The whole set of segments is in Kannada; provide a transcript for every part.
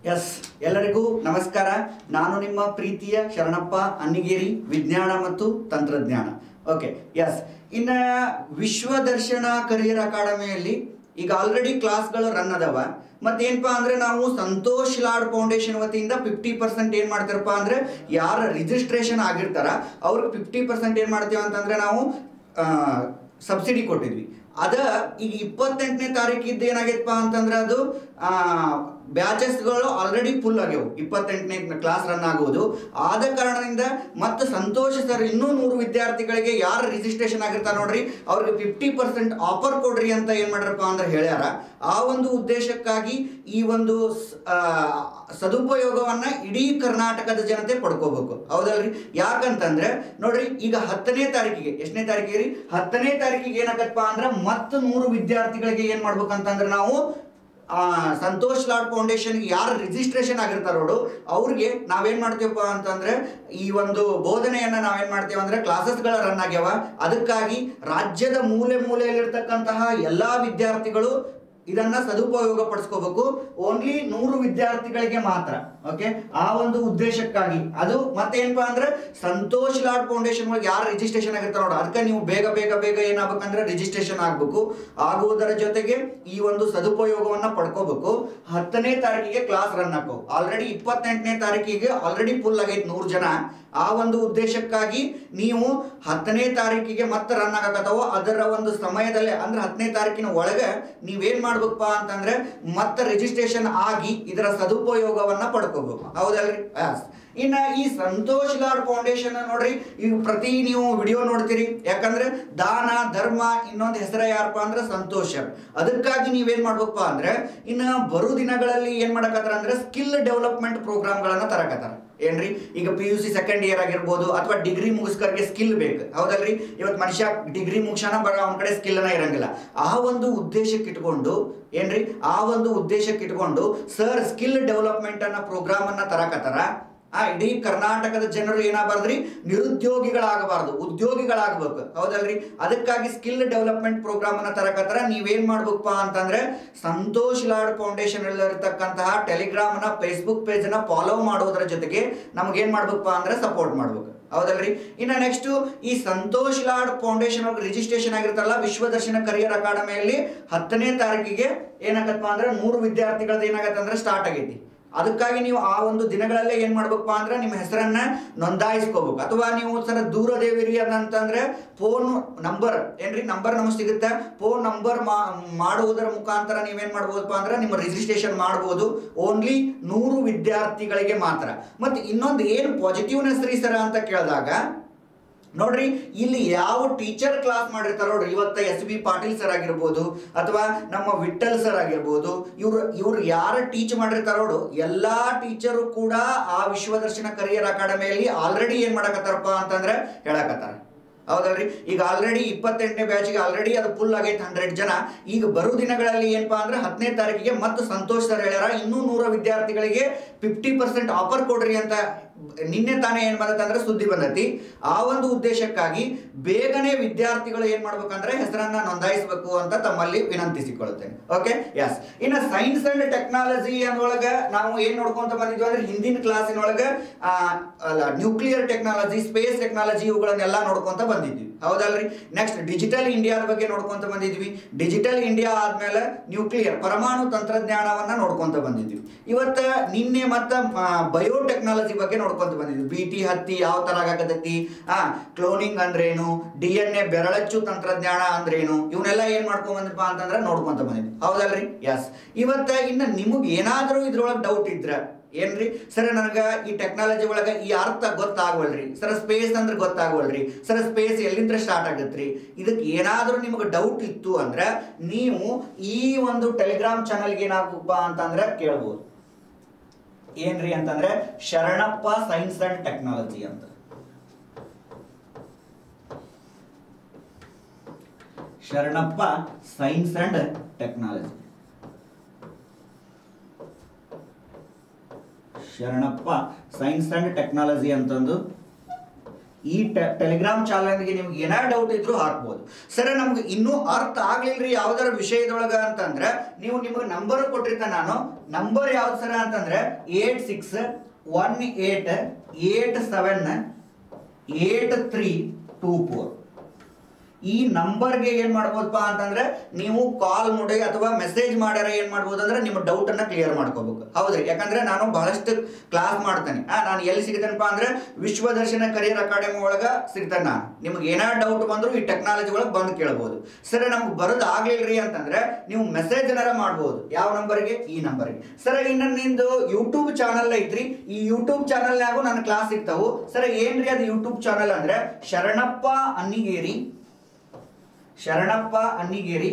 ಎಸ್ ಎಲ್ಲರಿಗೂ ನಮಸ್ಕಾರ ನಾನು ನಿಮ್ಮ ಪ್ರೀತಿಯ ಶರಣಪ್ಪ ಅನ್ನಿಗೇರಿ ವಿಜ್ಞಾನ ಮತ್ತು ತಂತ್ರಜ್ಞಾನ ಓಕೆ ಎಸ್ ಇನ್ನು ವಿಶ್ವದರ್ಶನ ಕರಿಯರ್ ಅಕಾಡೆಮಿಯಲ್ಲಿ ಈಗ ಆಲ್ರೆಡಿ ಕ್ಲಾಸ್ಗಳು ರನ್ ಅದಾವ ಮತ್ತೇನಪ್ಪ ಅಂದ್ರೆ ನಾವು ಸಂತೋಷ್ ಲಾಡ್ ಫೌಂಡೇಶನ್ ವತಿಯಿಂದ ಫಿಫ್ಟಿ ಪರ್ಸೆಂಟ್ ಏನು ಮಾಡ್ತಾರಪ್ಪ ಅಂದ್ರೆ ಯಾರ ರಿಜಿಸ್ಟ್ರೇಷನ್ ಆಗಿರ್ತಾರ ಅವ್ರಿಗೆ ಫಿಫ್ಟಿ ಪರ್ಸೆಂಟ್ ಏನು ಮಾಡ್ತೀವಿ ಅಂತಂದ್ರೆ ನಾವು ಸಬ್ಸಿಡಿ ಕೊಟ್ಟಿದ್ವಿ ಅದ ಈಗ ಇಪ್ಪತ್ತೆಂಟನೇ ತಾರೀಕಿದ್ದು ಏನಾಗೈತಪ್ಪ ಅಂತಂದ್ರೆ ಅದು ಬ್ಯಾಚಸ್ಗಳು ಆಲ್ರೆಡಿ ಫುಲ್ ಆಗ್ಯಾವು ಇಪ್ಪತ್ತೆಂಟನೇ ಕ್ಲಾಸ್ ರನ್ ಆಗುವುದು ಆದ ಕಾರಣದಿಂದ ಮತ್ತೆ ಸಂತೋಷ ಸರ್ ಇನ್ನೂ ನೂರು ವಿದ್ಯಾರ್ಥಿಗಳಿಗೆ ಯಾರು ರಿಜಿಸ್ಟ್ರೇಷನ್ ಆಗಿರ್ತಾರೆ ನೋಡ್ರಿ ಅವ್ರಿಗೆ ಫಿಫ್ಟಿ ಪರ್ಸೆಂಟ್ ಆಫರ್ ಕೊಡ್ರಿ ಅಂತ ಏನು ಮಾಡ್ರಪ್ಪ ಅಂದ್ರೆ ಹೇಳ್ಯಾರ ಆ ಒಂದು ಉದ್ದೇಶಕ್ಕಾಗಿ ಈ ಒಂದು ಸ್- ಆ, ಸದುಪಯೋಗವನ್ನ ಇಡೀ ಕರ್ನಾಟಕದ ಜನತೆ ಪಡ್ಕೋಬೇಕು ಹೌದಲ್ರಿ ಯಾಕಂತಂದ್ರೆ ನೋಡ್ರಿ ಈಗ ಹತ್ತನೇ ತಾರೀಕಿಗೆ ಎಷ್ಟನೇ ತಾರೀಕಿಗೆ ರೀ ಹತ್ತನೇ ತಾರೀಕಿಗೆ ಏನಾಗತ್ತಪ್ಪ ಅಂದ್ರೆ ಮತ್ತೆ ನೂರು ವಿದ್ಯಾರ್ಥಿಗಳಿಗೆ ಏನ್ ಮಾಡ್ಬೇಕಂತಂದ್ರೆ ನಾವು ಆ, ಸಂತೋಷ್ ಲಾಡ್ ಫೌಂಡೇಶನ್ಗೆ ಯಾರು ರಿಜಿಸ್ಟ್ರೇಷನ್ ಆಗಿರ್ತಾರ ನೋಡು ಅವ್ರಿಗೆ ನಾವೇನ್ ಮಾಡ್ತೀವಪ್ಪ ಅಂತಂದ್ರೆ ಈ ಒಂದು ಬೋಧನೆಯನ್ನ ನಾವೇನ್ ಮಾಡ್ತೀವಿ ಅಂದ್ರೆ ಕ್ಲಾಸಸ್ಗಳ ರನ್ ಆಗ್ಯಾವ ಅದಕ್ಕಾಗಿ ರಾಜ್ಯದ ಮೂಲೆ ಮೂಲೆಯಲ್ಲಿರ್ತಕ್ಕಂತಹ ಎಲ್ಲಾ ವಿದ್ಯಾರ್ಥಿಗಳು ಇದನ್ನ ಸದುಪಯೋಗ ಪಡಿಸ್ಕೋಬೇಕು ಓನ್ಲಿ ನೂರು ವಿದ್ಯಾರ್ಥಿಗಳಿಗೆ ಮಾತ್ರ ಓಕೆ ಆ ಒಂದು ಉದ್ದೇಶಕ್ಕಾಗಿ ಅದು ಮತ್ತೆ ಏನಪ್ಪಾ ಅಂದ್ರೆ ಸಂತೋಷ್ ಲಾಡ್ ಫೌಂಡೇಶನ್ ಒಳಗೆ ಯಾರು ರಿಜಿಸ್ಟ್ರೇಷನ್ ಆಗಿರ್ತಾರ ನೋಡ ಅದಕ್ಕೆ ನೀವು ಬೇಗ ಬೇಗ ಬೇಗ ಏನಾಗ್ಬೇಕಂದ್ರೆ ರಿಜಿಸ್ಟ್ರೇಷನ್ ಆಗ್ಬೇಕು ಆಗುವುದರ ಜೊತೆಗೆ ಈ ಒಂದು ಸದುಪಯೋಗವನ್ನ ಪಡ್ಕೋಬೇಕು ಹತ್ತನೇ ತಾರೀಕಿಗೆ ಕ್ಲಾಸ್ ರನ್ ಹಾಕೋ ಆಲ್ರೆಡಿ ಇಪ್ಪತ್ತೆಂಟನೇ ತಾರೀಕಿಗೆ ಆಲ್ರೆಡಿ ಫುಲ್ ಆಗೈತೆ ನೂರು ಜನ ಆ ಒಂದು ಉದ್ದೇಶಕ್ಕಾಗಿ ನೀವು ಹತ್ತನೇ ತಾರೀಕಿಗೆ ಮತ್ತೆ ರನ್ ಆಗಕತ್ತಾವೋ ಅದರ ಒಂದು ಸಮಯದಲ್ಲಿ ಅಂದ್ರೆ ಹತ್ತನೇ ತಾರೀಕಿನ ಒಳಗೆ ನೀವೇನ್ ಮಾಡ್ಬೇಕಪ್ಪ ಅಂತಂದ್ರೆ ಮತ್ತೆ ರಿಜಿಸ್ಟ್ರೇಷನ್ ಆಗಿ ಇದರ ಸದುಪಯೋಗವನ್ನ ಪಡ್ಕೋಬೇಕು ಹೌದಲ್ರಿ Yes. ಇನ್ನ ಈ ಸಂತೋಷ್ ಲಾಡ್ ಫೌಂಡೇಶನ್ ನೋಡ್ರಿ ಈಗ ಪ್ರತಿ ನೀವು ವಿಡಿಯೋ ನೋಡ್ತೀರಿ ಯಾಕಂದ್ರೆ ದಾನ ಧರ್ಮ ಇನ್ನೊಂದು ಹೆಸರೇ ಯಾರಪ್ಪ ಅಂದ್ರೆ ಸಂತೋಷ್ ಅದಕ್ಕಾಗಿ ನೀವೇನ್ ಮಾಡ್ಬೇಕಪ್ಪ ಅಂದ್ರೆ ಇನ್ನ ಬರು ದಿನಗಳಲ್ಲಿ ಏನ್ ಮಾಡಕತ್ತಾರ ಅಂದ್ರೆ ಸ್ಕಿಲ್ ಡೆವಲಪ್ಮೆಂಟ್ ಪ್ರೋಗ್ರಾಮ್ಗಳನ್ನ ತರಕತ್ತಾರ ಏನ್ರಿ ಈಗ P U C second year ಆಗಿರ್ಬೋದು ಅಥವಾ ಡಿಗ್ರಿ ಮುಗಿಸ್ಕರ್ಗೆ ಸ್ಕಿಲ್ ಬೇಕು ಹೌದಲ್ರಿ ಇವತ್ತು ಮನುಷ್ಯ ಡಿಗ್ರಿ ಮುಗಿಸೋಣ ಬರ ಅವನ ಕಡೆ ಸ್ಕಿಲ್ ಅನ್ನ ಇರಂಗಿಲ್ಲ ಆ ಒಂದು ಉದ್ದೇಶಕ್ಕೆ ಇಟ್ಕೊಂಡು ಏನ್ರಿ ಆ ಒಂದು ಉದ್ದೇಶಕ್ಕೆ ಇಟ್ಕೊಂಡು ಸರ್ ಸ್ಕಿಲ್ ಡೆವಲಪ್ಮೆಂಟ್ ಅನ್ನ ಪ್ರೋಗ್ರಾಮ್ ಅನ್ನ ತರಕತ್ತಾರ ಆ ಇಡೀ ಕರ್ನಾಟಕದ ಜನರು ಏನಾಗಬಾರ್ದ್ರಿ ನಿರುದ್ಯೋಗಿಗಳಾಗಬಾರ್ದು ಉದ್ಯೋಗಿಗಳಾಗಬೇಕು ಹೌದಲ್ರಿ ಅದಕ್ಕಾಗಿ ಸ್ಕಿಲ್ ಡೆವಲಪ್ಮೆಂಟ್ ಪ್ರೋಗ್ರಾಮ್ ಅನ್ನ ತರಕತ್ತಾರ ನೀವೇನ್ ಮಾಡ್ಬೇಕಪ್ಪ ಅಂತಂದ್ರೆ ಸಂತೋಷ್ ಲಾಡ್ ಫೌಂಡೇಶನ್ ಇರತಕ್ಕಂತಹ ಟೆಲಿಗ್ರಾಮ್ ನ ಫೇಸ್ಬುಕ್ ಪೇಜ್ ನ ಫಾಲೋ ಮಾಡೋದ್ರ ಜೊತೆಗೆ ನಮ್ಗೆ ಏನ್ ಮಾಡ್ಬೇಕಪ್ಪ ಅಂದ್ರೆ ಸಪೋರ್ಟ್ ಮಾಡ್ಬೇಕು ಹೌದಲ್ರಿ ಇನ್ನ ನೆಕ್ಸ್ಟ್ ಈ ಸಂತೋಷ್ ಲಾಡ್ ಫೌಂಡೇಶನ್ ಅವ್ರಿಗೆ ರಿಜಿಸ್ಟ್ರೇಷನ್ ಆಗಿರ್ತಾರಲ್ಲ ವಿಶ್ವದರ್ಶನ ಕರಿಯರ್ ಅಕಾಡೆಮಿಯಲ್ಲಿ ಹತ್ತನೇ ತಾರೀಕಿಗೆ ಏನಾಗತ್ತಪ್ಪ ಅಂದ್ರೆ ನೂರು ವಿದ್ಯಾರ್ಥಿಗಳದ್ದು ಏನಾಗತ್ತೆ ಅಂದ್ರೆ ಸ್ಟಾರ್ಟ್ ಆಗೈತಿ ಅದಕ್ಕಾಗಿ ನೀವು ಆ ಒಂದು ದಿನಗಳಲ್ಲೇ ಏನ್ ಮಾಡ್ಬೇಕಪ್ಪ ಅಂದ್ರೆ ನಿಮ್ಮ ಹೆಸರನ್ನ ನೋಂದಾಯಿಸ್ಕೋಬೇಕು ಅಥವಾ ನೀವು ಸರ ದೂರದೇವಿರಿ ಅಂತಂದ್ರೆ ಫೋನ್ ನಂಬರ್ ಏನ್ರಿ ನಂಬರ್ ನಮಗೆ ಸಿಗುತ್ತೆ ಫೋನ್ ನಂಬರ್ ಮಾಡುವುದರ ಮುಖಾಂತರ ನೀವೇನ್ ಮಾಡ್ಬೋದಪ್ಪ ಅಂದ್ರೆ ನಿಮ್ಮ ರಿಜಿಸ್ಟ್ರೇಷನ್ ಮಾಡ್ಬೋದು ಓನ್ಲಿ ನೂರು ವಿದ್ಯಾರ್ಥಿಗಳಿಗೆ ಮಾತ್ರ ಮತ್ತೆ ಇನ್ನೊಂದು ಏನು ಪಾಸಿಟಿವ್ನೆಸ್ ರೀ ಸರ ಅಂತ ಕೇಳಿದಾಗ ನೋಡ್ರಿ ಇಲ್ಲಿ ಯಾವ ಟೀಚರ್ ಕ್ಲಾಸ್ ಮಾಡಿರ್ತಾರ ನೋಡ್ರಿ ಇವತ್ತ ಎಸ್ ಬಿ ಪಾಟೀಲ್ ಸರ್ ಆಗಿರ್ಬೋದು ಅಥವಾ ನಮ್ಮ ವಿಠಲ್ ಸರ್ ಆಗಿರ್ಬೋದು ಇವ್ರು ಇವ್ರು ಯಾರು ಟೀಚ್ ಮಾಡಿರ್ತಾರ ನೋಡು ಎಲ್ಲಾ ಟೀಚರು ಕೂಡ ಆ ವಿಶ್ವದರ್ಶನ ಕರಿಯರ್ ಅಕಾಡೆಮಿಯಲ್ಲಿ ಆಲ್ರೆಡಿ ಏನ್ ಮಾಡಕತ್ತಾರಪ್ಪ ಅಂತಂದ್ರೆ ಹೇಳಕತ್ತಾರ ಹೌದಲ್ರಿ ಈಗ ಆಲ್ರೆಡಿ ಇಪ್ಪತ್ತೆಂಟನೇ ಬ್ಯಾಚಿಗೆ ಆಲ್ರೆಡಿ ಅದು ಫುಲ್ ಆಗೈತೆ ಹಂಡ್ರೆಡ್ ಜನ ಈಗ ಬರೋ ದಿನಗಳಲ್ಲಿ ಏನಪ್ಪಾ ಅಂದ್ರೆ ಹತ್ತನೇ ತಾರೀಕಿಗೆ ಮತ್ತೆ ಸಂತೋಷ್ ಸರ್ ಹೇಳ್ಯಾರ ಇನ್ನೂ ನೂರ ವಿದ್ಯಾರ್ಥಿಗಳಿಗೆ ಫಿಫ್ಟಿ ಪರ್ಸೆಂಟ್ ಆಫರ್ ಕೊಡ್ರಿ ಅಂತ ನಿನ್ನೆ ತಾನೇ ಏನ್ ಬಂದತ್ತಂದ್ರೆ ಸುದ್ದಿ ಬಂದತಿ ಆ ಒಂದು ಉದ್ದೇಶಕ್ಕಾಗಿ ಬೇಗನೆ ವಿದ್ಯಾರ್ಥಿಗಳು ಏನ್ ಮಾಡ್ಬೇಕಂದ್ರೆ ಹೆಸರನ್ನ ನೋಂದಾಯಿಸಬೇಕು ಅಂತ ತಮ್ಮಲ್ಲಿ ವಿನಂತಿಸಿಕೊಳ್ಳುತ್ತೇನೆ ಓಕೆ ಎಸ್ ಇನ್ನು ಸೈನ್ಸ್ ಅಂಡ್ ಟೆಕ್ನಾಲಜಿ ಅನ್ನೊಳಗ ನಾವು ಏನ್ ನೋಡ್ಕೊಂತ ಬಂದಿದ್ವಿ ಅಂದ್ರೆ ಹಿಂದಿನ ಕ್ಲಾಸಿನೊಳಗ ಅಲ್ಲ ನ್ಯೂಕ್ಲಿಯರ್ ಟೆಕ್ನಾಲಜಿ ಸ್ಪೇಸ್ ಟೆಕ್ನಾಲಜಿ ಇವುಗಳನ್ನೆಲ್ಲ ನೋಡ್ಕೊಂತ ಬಂದಿದ್ವಿ ಹೌದಲ್ರಿ ನೆಕ್ಸ್ಟ್ ಡಿಜಿಟಲ್ ಇಂಡಿಯಾದ ಬಗ್ಗೆ ನೋಡ್ಕೊಂತ ಬಂದಿದ್ವಿ ಡಿಜಿಟಲ್ ಇಂಡಿಯಾ ಆದ್ಮೇಲೆ ನ್ಯೂಕ್ಲಿಯರ್ ಪರಮಾಣು ತಂತ್ರಜ್ಞಾನವನ್ನ ನೋಡ್ಕೊಂತ ಬಂದಿದ್ವಿ ಇವತ್ತ ನಿನ್ನೆ ಮತ್ತ ಬಯೋಟೆಕ್ನಾಲಜಿ ಬಗ್ಗೆ ನೋಡ್ಕೊಂತ ಬಂದಿದ್ವಿ ಬಿ ಟಿ ಹತ್ತಿ ಯಾವ ತರ ಆಗಕತ್ತೈತಿ ಆ ಕ್ಲೋನಿಂಗ್ ಅಂದ್ರೇನು ಡಿ ಎನ್ ಎ ಬೆರಳಚ್ಚು ತಂತ್ರಜ್ಞಾನ ಅಂದ್ರೇನು ಇವನ್ನೆಲ್ಲ ಏನ್ ಮಾಡ್ಕೊಂಡ್ ಬಂದಿಪ್ಪ ಅಂತಂದ್ರೆ ನೋಡ್ಕೊಂತ ಬಂದಿದ್ವಿ ಹೌದಲ್ರಿ ಎಸ್ ಇವತ್ತ ಇನ್ನ ನಿಮಗ್ ಏನಾದ್ರೂ ಇದ್ರೊಳಗೆ ಡೌಟ್ ಇದ್ರ ಏನ್ರಿ ಸರ್ ನನಗ ಈ ಟೆಕ್ನಾಲಜಿ ಒಳಗ ಈ ಅರ್ಥ ಗೊತ್ತಾಗವಲ್ರಿ ಸರ್ ಸ್ಪೇಸ್ ಅಂದ್ರೆ ಗೊತ್ತಾಗವಲ್ರಿ ಸರ್ ಸ್ಪೇಸ್ ಎಲ್ಲಿಂದ ಸ್ಟಾರ್ಟ್ ಆಗತ್ರಿ ಇದಕ್ಕೆ ಏನಾದ್ರೂ ನಿಮಗೆ ಡೌಟ್ ಇತ್ತು ಅಂದ್ರೆ ನೀವು ಈ ಒಂದು ಟೆಲಿಗ್ರಾಮ್ ಚಾನಲ್ಗೆ ಏನಾಗಪ್ಪ ಅಂತಂದ್ರೆ ಕೇಳ್ಬೋದು ಏನ್ರಿ ಅಂತಂದ್ರೆ ಶರಣಪ್ಪ ಸೈನ್ಸ್ ಅಂಡ್ ಟೆಕ್ನಾಲಜಿ ಅಂತ Sharanappa science and technology Sharanappa science and technology ಅಂತಂದು ಈ ಟೆಲಿಗ್ರಾಮ್ ಚಾನಲ್ಗೆ ನಿಮ್ಗೆ ಏನಾರ ಡೌಟ್ ಇದ್ರೂ ಹಾಕ್ಬೋದು ಸರ್ ನಮ್ಗೆ ಇನ್ನೂ ಅರ್ಥ ಆಗ್ಲಿಲ್ರಿ ಯಾವ್ದಾರ ವಿಷಯದೊಳಗ ಅಂತಂದ್ರೆ ನೀವು ನಿಮಗೆ ನಂಬರ್ ಕೊಟ್ಟಿರ್ತ ನಾನು ನಂಬರ್ ಯಾವ್ದು ಸರ ಅಂತಂದ್ರೆ eight six one eight eight seven eight three two four ಈ ನಂಬರ್ಗೆ ಏನ್ ಮಾಡ್ಬೋದಪ್ಪ ಅಂತಂದ್ರೆ ನೀವು ಕಾಲ್ ಮಾಡಿ ಅಥವಾ ಮೆಸೇಜ್ ಮಾಡ್ಯಾರ ಏನ್ ಮಾಡ್ಬೋದು ಅಂದ್ರೆ ನಿಮ್ಮ ಡೌಟ್ ಅನ್ನ ಕ್ಲಿಯರ್ ಮಾಡ್ಕೋಬೇಕು ಹೌದ್ರಿ ಯಾಕಂದ್ರೆ ನಾನು ಬಹಳಷ್ಟು ಕ್ಲಾಸ್ ಮಾಡ್ತೇನೆ ಆ, ನಾನು ಎಲ್ಲಿ ಸಿಗ್ತೇನಪ್ಪ ಅಂದ್ರೆ ವಿಶ್ವದರ್ಶನ ಕರಿಯರ್ ಅಕಾಡೆಮಿ ಒಳಗ ಸಿಗ್ತೇನೆ ನಾನು ನಿಮ್ಗೆ ಏನಾರ ಡೌಟ್ ಬಂದ್ರು ಈ ಟೆಕ್ನಾಲಜಿ ಒಳಗೆ ಬಂದು ಕೇಳ್ಬೋದು ಸರ್ ನಮ್ಗೆ ಬರೋದು ಆಗ್ಲಿಲ್ರಿ ಅಂತಂದ್ರೆ ನೀವು ಮೆಸೇಜ್ ಏನಾರ ಮಾಡ್ಬೋದು ಯಾವ ನಂಬರ್ಗೆ ಈ ನಂಬರ್ಗೆ ಸರ್ ಇನ್ನು ನಿಂದು ಯೂಟ್ಯೂಬ್ ಚಾನಲ್ ಐತ್ರಿ ಈ ಯೂಟ್ಯೂಬ್ ಚಾನಲ್ನಾಗೂ ನನ್ನ ಕ್ಲಾಸ್ ಸಿಗ್ತಾವು ಸರ್ ಏನ್ರಿ ಅದು ಯೂಟ್ಯೂಬ್ ಚಾನಲ್ ಅಂದ್ರೆ ಶರಣಪ್ಪ ಅನ್ನಿಗೇರಿ ಶರಣಪ್ಪ ಅನ್ನಿಗೇರಿ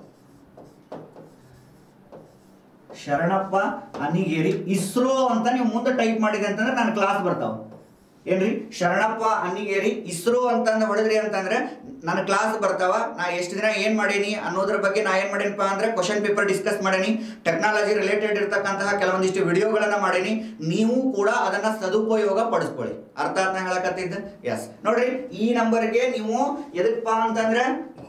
ಶರಣಪ್ಪ ಅನ್ನಿಗೇರಿ ಇಸ್ರೋ ಅಂತ ನೀವು ಮುಂದೆ ಟೈಪ್ ಮಾಡಿದೆ ಅಂತಂದ್ರೆ ನನ್ನ ಕ್ಲಾಸ್ ಬರ್ತಾವ ಏನ್ರಿ ಶರಣಪ್ಪ ಅನ್ನಿಗೇರಿ ಇಸ್ರೋ ಅಂತಂದು ಹೊಡೆದ್ರಿ ಅಂತಂದ್ರೆ ನನ್ನ ಕ್ಲಾಸ್ ಬರ್ತಾವ ನಾ ಎಷ್ಟು ದಿನ ಏನ್ ಮಾಡೀನಿ ಅನ್ನೋದ್ರ ಬಗ್ಗೆ ನಾ ಏನ್ ಮಾಡೀನಪ್ಪ ಅಂದ್ರೆ ಕ್ವಶನ್ ಪೇಪರ್ ಡಿಸ್ಕಸ್ ಮಾಡೀನಿ ಟೆಕ್ನಾಲಜಿ ರಿಲೇಟೆಡ್ ಇರ್ತಕ್ಕಂತಹ ಕೆಲವೊಂದಿಷ್ಟು ವಿಡಿಯೋಗಳನ್ನ ಮಾಡೀನಿ ನೀವು ಕೂಡ ಅದನ್ನ ಸದುಪಯೋಗ ಪಡಿಸ್ಕೊಳ್ಳಿ ಅರ್ಥ ಆತ್ನ ಹೇಳಕತ್ತಿದ್ದ ಎಸ್ ನೋಡ್ರಿ ಈ ನಂಬರ್ಗೆ ನೀವು ಎದಕ್ಕಪ್ಪ ಅಂತಂದ್ರೆ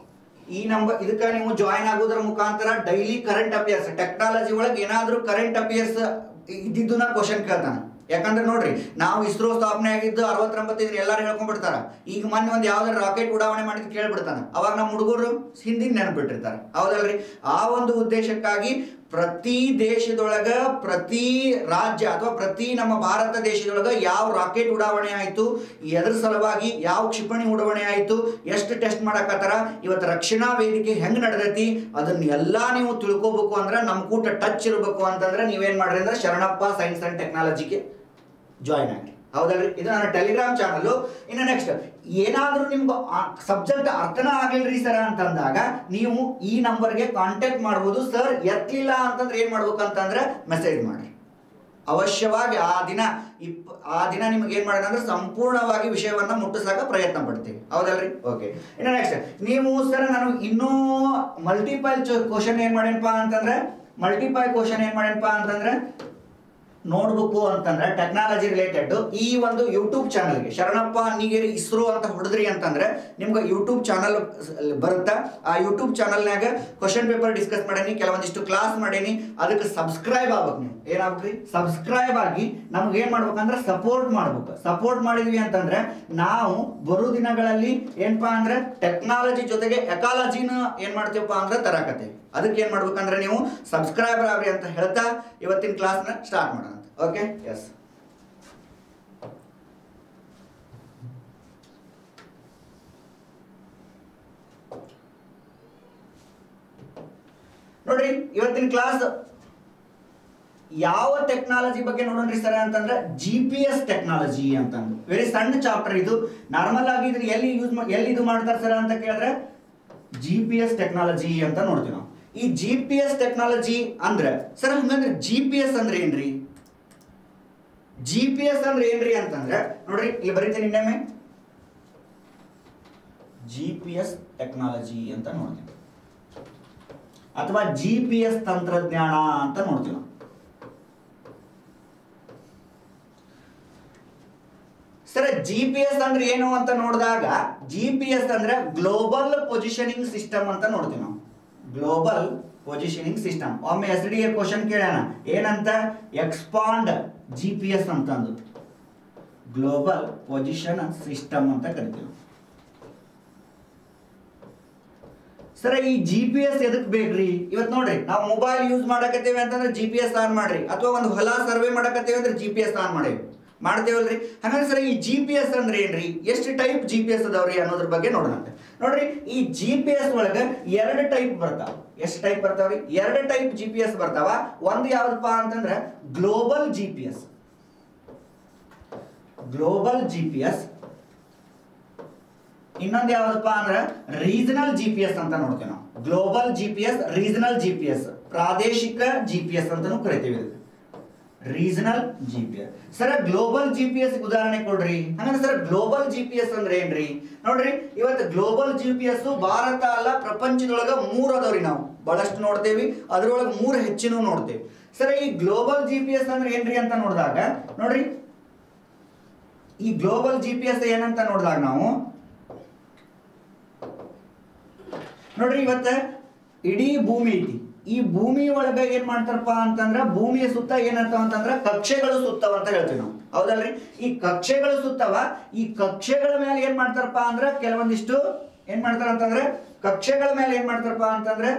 ಈ ನಂಬರ್ ಇದಕ್ಕೆ ನೀವು ಜಾಯಿನ್ ಆಗೋದ್ರ ಮುಖಾಂತರ ಡೈಲಿ ಕರೆಂಟ್ ಅಫೇರ್ಸ್ ಟೆಕ್ನಾಲಜಿ ಒಳಗೆ ಏನಾದ್ರೂ ಕರೆಂಟ್ ಅಫೇರ್ಸ್ ಇದ್ದಿದ್ದನ್ನ ಕ್ವಶನ್ ಕೇಳ್ತಾನೆ ಯಾಕಂದ್ರೆ ನೋಡ್ರಿ ನಾವು ಇಸ್ರೋ ಸ್ಥಾಪನೆ ಆಗಿದ್ದು ಅರವತ್ತೊಂಬತ್ತೈದು ಎಲ್ಲಾರು ಹೇಳ್ಕೊಂಡ್ಬಿಡ್ತಾರ ಈಗ ಮೊನ್ನೆ ಒಂದು ಯಾವ್ದಾರ ರಾಕೆಟ್ ಉಡಾವಣೆ ಮಾಡಿದ್ ಕೇಳ್ಬಿಡ್ತಾನ ಅವಾಗ ನಮ್ಮ ಹುಡುಗರು ಹಿಂದಿನ ನೆನಪಿಟ್ಟಿರ್ತಾರೆ ಹೌದಲ್ರಿ ಆ ಒಂದು ಉದ್ದೇಶಕ್ಕಾಗಿ ಪ್ರತಿ ದೇಶದೊಳಗ ಪ್ರತಿ ರಾಜ್ಯ ಅಥವಾ ಪ್ರತಿ ನಮ್ಮ ಭಾರತ ದೇಶದೊಳಗ ಯಾವ ರಾಕೆಟ್ ಉಡಾವಣೆ ಆಯ್ತು ಎದ್ರ ಸಲುವಾಗಿ ಯಾವ ಕ್ಷಿಪಣಿ ಉಡಾವಣೆ ಆಯ್ತು ಎಷ್ಟು ಟೆಸ್ಟ್ ಮಾಡಕತ್ತಾರ ಇವತ್ತು ರಕ್ಷಣಾ ವೇದಿಕೆ ಹೆಂಗ್ ನಡೆದೈತಿ ಅದನ್ನ ಎಲ್ಲಾ ನೀವು ತಿಳ್ಕೊಬೇಕು ಅಂದ್ರೆ ನಮ್ ಕೂಟ ಟಚ್ ಇರಬೇಕು ಅಂತಂದ್ರೆ ನೀವೇನ್ ಮಾಡ್ರಿ ಅಂದ್ರೆ ಶರಣಪ್ಪ ಸೈನ್ಸ್ ಅಂಡ್ ಟೆಕ್ನಾಲಜಿಗೆ ಜಾಯಿನ್ ಆಗಿ ಹೌದಲ್ರಿ ಇದು ನನ್ನ ಟೆಲಿಗ್ರಾಮ್ ಚಾನಲ್ ಇನ್ನು ನೆಕ್ಸ್ಟ್ ಏನಾದ್ರೂ ನಿಮ್ಗೆ ಸಬ್ಜೆಕ್ಟ್ ಅರ್ಥನ ಆಗಿಲ್ರಿ ಸರ್ ಅಂತಂದಾಗ ನೀವು ಈ ನಂಬರ್ಗೆ ಕಾಂಟ್ಯಾಕ್ಟ್ ಮಾಡ್ಬೋದು ಸರ್ ಎತ್ತಲಿಲ್ಲ ಅಂತಂದ್ರೆ ಏನ್ ಮಾಡ್ಬೇಕು ಅಂತಂದ್ರೆ ಮೆಸೇಜ್ ಮಾಡ್ರಿ ಅವಶ್ಯವಾಗಿ ಆ ದಿನ ಇಪ್ ಆ ದಿನ ನಿಮ್ಗೆ ಏನ್ ಮಾಡೋಣ ಅಂದ್ರೆ ಸಂಪೂರ್ಣವಾಗಿ ವಿಷಯವನ್ನ ಮುಟ್ಟಿಸಾಕ ಪ್ರಯತ್ನ ಪಡ್ತೀವಿ ಹೌದಲ್ರಿ ಓಕೆ ಇನ್ನು ನೆಕ್ಸ್ಟ್ ನೀವು ಸರ್ ನಾನು ಇನ್ನೂ ಮಲ್ಟಿಪಲ್ ಕ್ವಶನ್ ಏನ್ ಮಾಡೇನಪ್ಪ ಅಂತಂದ್ರೆ ಮಲ್ಟಿಪಲ್ ಕ್ವಶನ್ ಏನ್ ಮಾಡೇನಪ್ಪ ಅಂತಂದ್ರೆ ನೋಡ್ಬೇಕು ಅಂತಂದ್ರೆ ಟೆಕ್ನಾಲಜಿ ರಿಲೇಟೆಡ್ ಈ ಒಂದು ಯೂಟ್ಯೂಬ್ ಚಾನಲ್ಗೆ ಶರಣಪ್ಪ ಅನ್ನಿಗೇರಿ ಇಸ್ರೋ ಅಂತ ಹೊಡೆದ್ರಿ ಅಂತಂದ್ರೆ ನಿಮ್ಗೆ ಯೂಟ್ಯೂಬ್ ಚಾನಲ್ ಬರುತ್ತಾ ಆ ಯೂಟ್ಯೂಬ್ ಚಾನಲ್ನಾಗ ಕ್ವಶನ್ ಪೇಪರ್ ಡಿಸ್ಕಸ್ ಮಾಡೀನಿ ಕೆಲವೊಂದಿಷ್ಟು ಕ್ಲಾಸ್ ಮಾಡೀನಿ ಅದಕ್ಕೆ ಸಬ್ಸ್ಕ್ರೈಬ್ ಆಗ್ಬೇಕು ನೀವು ಏನಾಗ್ರಿ ಸಬ್ಸ್ಕ್ರೈಬ್ ಆಗಿ ನಮ್ಗೆ ಏನ್ ಮಾಡ್ಬೇಕಂದ್ರೆ ಸಪೋರ್ಟ್ ಮಾಡ್ಬೇಕು ಸಪೋರ್ಟ್ ಮಾಡಿದ್ವಿ ಅಂತಂದ್ರೆ ನಾವು ಬರೋ ದಿನಗಳಲ್ಲಿ ಏನಪ್ಪಾ ಅಂದ್ರೆ ಟೆಕ್ನಾಲಜಿ ಜೊತೆಗೆ ಎಕಾಲಜಿನ ಏನ್ ಮಾಡ್ತೀವಪ್ಪ ಅಂದ್ರೆ ತರಾಕತ್ತೀವಿ ಅದಕ್ಕೆ ಏನ್ ಮಾಡ್ಬೇಕಂದ್ರೆ ನೀವು ಸಬ್ಸ್ಕ್ರೈಬರ್ ಆಗ್ರಿ ಅಂತ ಹೇಳ್ತಾ ಇವತ್ತಿನ ಕ್ಲಾಸ್ನ ಸ್ಟಾರ್ಟ್ ಮಾಡೋಣ ಓಕೆ ಎಸ್ ನೋಡ್ರಿ ಇವತ್ತಿನ ಕ್ಲಾಸ್ ಯಾವ ಟೆಕ್ನಾಲಜಿ ಬಗ್ಗೆ ನೋಡೋಣ್ರಿ ಸರ್ ಅಂತಂದ್ರೆ ಜಿ ಪಿ ಎಸ್ ಟೆಕ್ನಾಲಜಿ ಅಂತಂದು ವೆರಿ ಸಣ್ಣ ಚಾಪ್ಟರ್ ಇದು ನಾರ್ಮಲ್ ಆಗಿ ಇದನ್ನ ಎಲ್ಲಿ ಯೂಸ್ ಎಲ್ಲಿ ಇದು ಮಾಡ್ತಾರೆ ಸರ್ ಅಂತ ಕೇಳಿದ್ರೆ ಜಿ ಪಿ ಎಸ್ ಟೆಕ್ನಾಲಜಿ ಅಂತ ನೋಡ್ತೀವಿ ನಾವು ಈ ಜಿ ಪಿ ಎಸ್ ಟೆಕ್ನಾಲಜಿ ಅಂದ್ರೆ ಸರ್ ಹಂಗಂದ್ರೆ ಜಿ ಪಿ ಎಸ್ ಅಂದ್ರೆ ಏನ್ರಿ ಜಿ ಪಿ ಎಸ್ ಅಂದ್ರೆ ಏನ್ರಿ ಅಂತಂದ್ರೆ ನೋಡ್ರಿ ಇಲ್ಲಿ ಬರೀತೀನಿ ಇನ್ನೊಮ್ಮೆ ಜಿ ಪಿ ಎಸ್ ಟೆಕ್ನಾಲಜಿ ಅಂತ ನೋಡ್ತೀವಿ ಅಥವಾ ಜಿ ಪಿ ಎಸ್ ತಂತ್ರಜ್ಞಾನ ಅಂತ ನೋಡ್ತೀವಿ ನಾವು ಸರ್ ಜಿ ಪಿ ಎಸ್ ಅಂದ್ರೆ ಏನು ಅಂತ ನೋಡಿದಾಗ ಜಿ ಪಿ ಎಸ್ ಅಂದ್ರೆ ಗ್ಲೋಬಲ್ ಪೊಸಿಷನಿಂಗ್ ಸಿಸ್ಟಮ್ ಅಂತ ನೋಡ್ತೀವಿ ನಾವು ಗ್ಲೋಬಲ್ ಪೊಸಿಷನಿಂಗ್ ಸಿಸ್ಟಮ್ ಒಮ್ಮೆ ಎಸ್ ಡಿ ಎ ಕ್ವಶನ್ ಕೇಳೋಣ ಏನಂತ ಎಕ್ಸ್ಪಾಂಡ್ ಜಿ ಪಿ ಎಸ್ ಅಂತಂದು ಗ್ಲೋಬಲ್ ಪೊಸಿಷನ್ ಸಿಸ್ಟಮ್ ಅಂತ ಕರಿತೀವಿ ಸರ್ ಈ ಜಿ ಪಿ ಎಸ್ ಎದಕ್ ಬೇಕ್ರಿ ಇವತ್ತು ನೋಡ್ರಿ ನಾವು ಮೊಬೈಲ್ ಯೂಸ್ ಮಾಡಕತ್ತೀವಿ ಅಂತಂದ್ರೆ ಜಿ ಪಿ ಎಸ್ ಆನ್ ಮಾಡ್ರಿ ಅಥವಾ ಒಂದು ಹೊಲ ಸರ್ವೆ ಮಾಡಕತ್ತೀವಿ ಅಂದ್ರೆ ಜಿ ಪಿ ಎಸ್ ಆನ್ ಮಾಡೇವಿ ಮಾಡ್ತೇವಲ್ರಿ ಹಾಗಾದ್ರೆ ಸರ್ ಈ ಜಿ ಪಿ ಎಸ್ ಅಂದ್ರೆ ಏನ್ರಿ ಎಷ್ಟು ಟೈಪ್ ಜಿ ಪಿ ಎಸ್ ಅದಾವ್ರಿ ಅನ್ನೋದ್ರ ಬಗ್ಗೆ ನೋಡೋಣ ನೋಡ್ರಿ ಈ ಜಿ ಪಿ ಎಸ್ ಒಳಗೆ ಎರಡು ಟೈಪ್ ಬರ್ತಾವ ಎಷ್ಟು ಟೈಪ್ ಬರ್ತಾವ್ರಿ ಎರಡು ಟೈಪ್ ಜಿ ಪಿ ಎಸ್ ಬರ್ತಾವ ಒಂದು ಯಾವ್ದಪ್ಪ ಅಂತಂದ್ರೆ global G P S global G P S ಇನ್ನೊಂದು ಯಾವ್ದಪ್ಪ ಅಂದ್ರೆ ರೀಜನಲ್ ಜಿ ಪಿ ಎಸ್ ಅಂತ ನೋಡ್ತೀವಿ ನಾವು global G P S regional G P S ಪ್ರಾದೇಶಿಕ ಜಿ ಪಿ ಎಸ್ ಅಂತಾನು ಕರಿತೀವಿ ಇದಕ್ಕೆ regional G P S sir global G P S ಉದಾಹರಣೆ ಕೊಡ್ರಿ ಹಂಗಂದ್ರೆ sir global G P S ಅಂದ್ರೆ ಏನ್ರಿ ನೋಡ್ರಿ ಇವತ್ತು global G P S Bharat ಅಲ್ಲ ಪ್ರಪಂಚದೊಳಗ ಮೂರ್ ಅದಾವ್ರಿ ನಾವು ಬಹಳಷ್ಟು ನೋಡ್ತೇವಿ ಅದ್ರೊಳಗೆ ಮೂರು ಹೆಚ್ಚಿನೂ ನೋಡ್ತೇವಿ ಸರ್ ಈ ಗ್ಲೋಬಲ್ ಜಿ ಪಿ ಎಸ್ ಅಂದ್ರೆ ಏನ್ರಿ ಅಂತ ನೋಡಿದಾಗ ನೋಡ್ರಿ ಈ ಗ್ಲೋಬಲ್ ಜಿ ಪಿ ಎಸ್ ಏನಂತ ನೋಡಿದಾಗ ನಾವು ನೋಡ್ರಿ ಇವತ್ತ ಇಡೀ ಭೂಮಿ ಐತಿ ಈ ಭೂಮಿ ಒಳಗ ಏನ್ ಮಾಡ್ತಾರಪ್ಪ ಅಂತಂದ್ರ ಭೂಮಿಯ ಸುತ್ತ ಏನಾಗ್ತಾವ ಅಂತಂದ್ರ ಕಕ್ಷೆಗಳು ಸುತ್ತವ ಅಂತ ಹೇಳ್ತೀವಿ ನಾವು ಹೌದಲ್ರಿ ಈ ಕಕ್ಷೆಗಳು ಸುತ್ತವ ಈ ಕಕ್ಷೆಗಳ ಮೇಲೆ ಏನ್ ಮಾಡ್ತಾರಪ್ಪ ಅಂದ್ರ ಕೆಲವೊಂದಿಷ್ಟು ಏನ್ ಮಾಡ್ತಾರ ಅಂತಂದ್ರೆ ಕಕ್ಷೆಗಳ ಮೇಲೆ ಏನ್ ಮಾಡ್ತಾರಪ್ಪ ಅಂತಂದ್ರೆ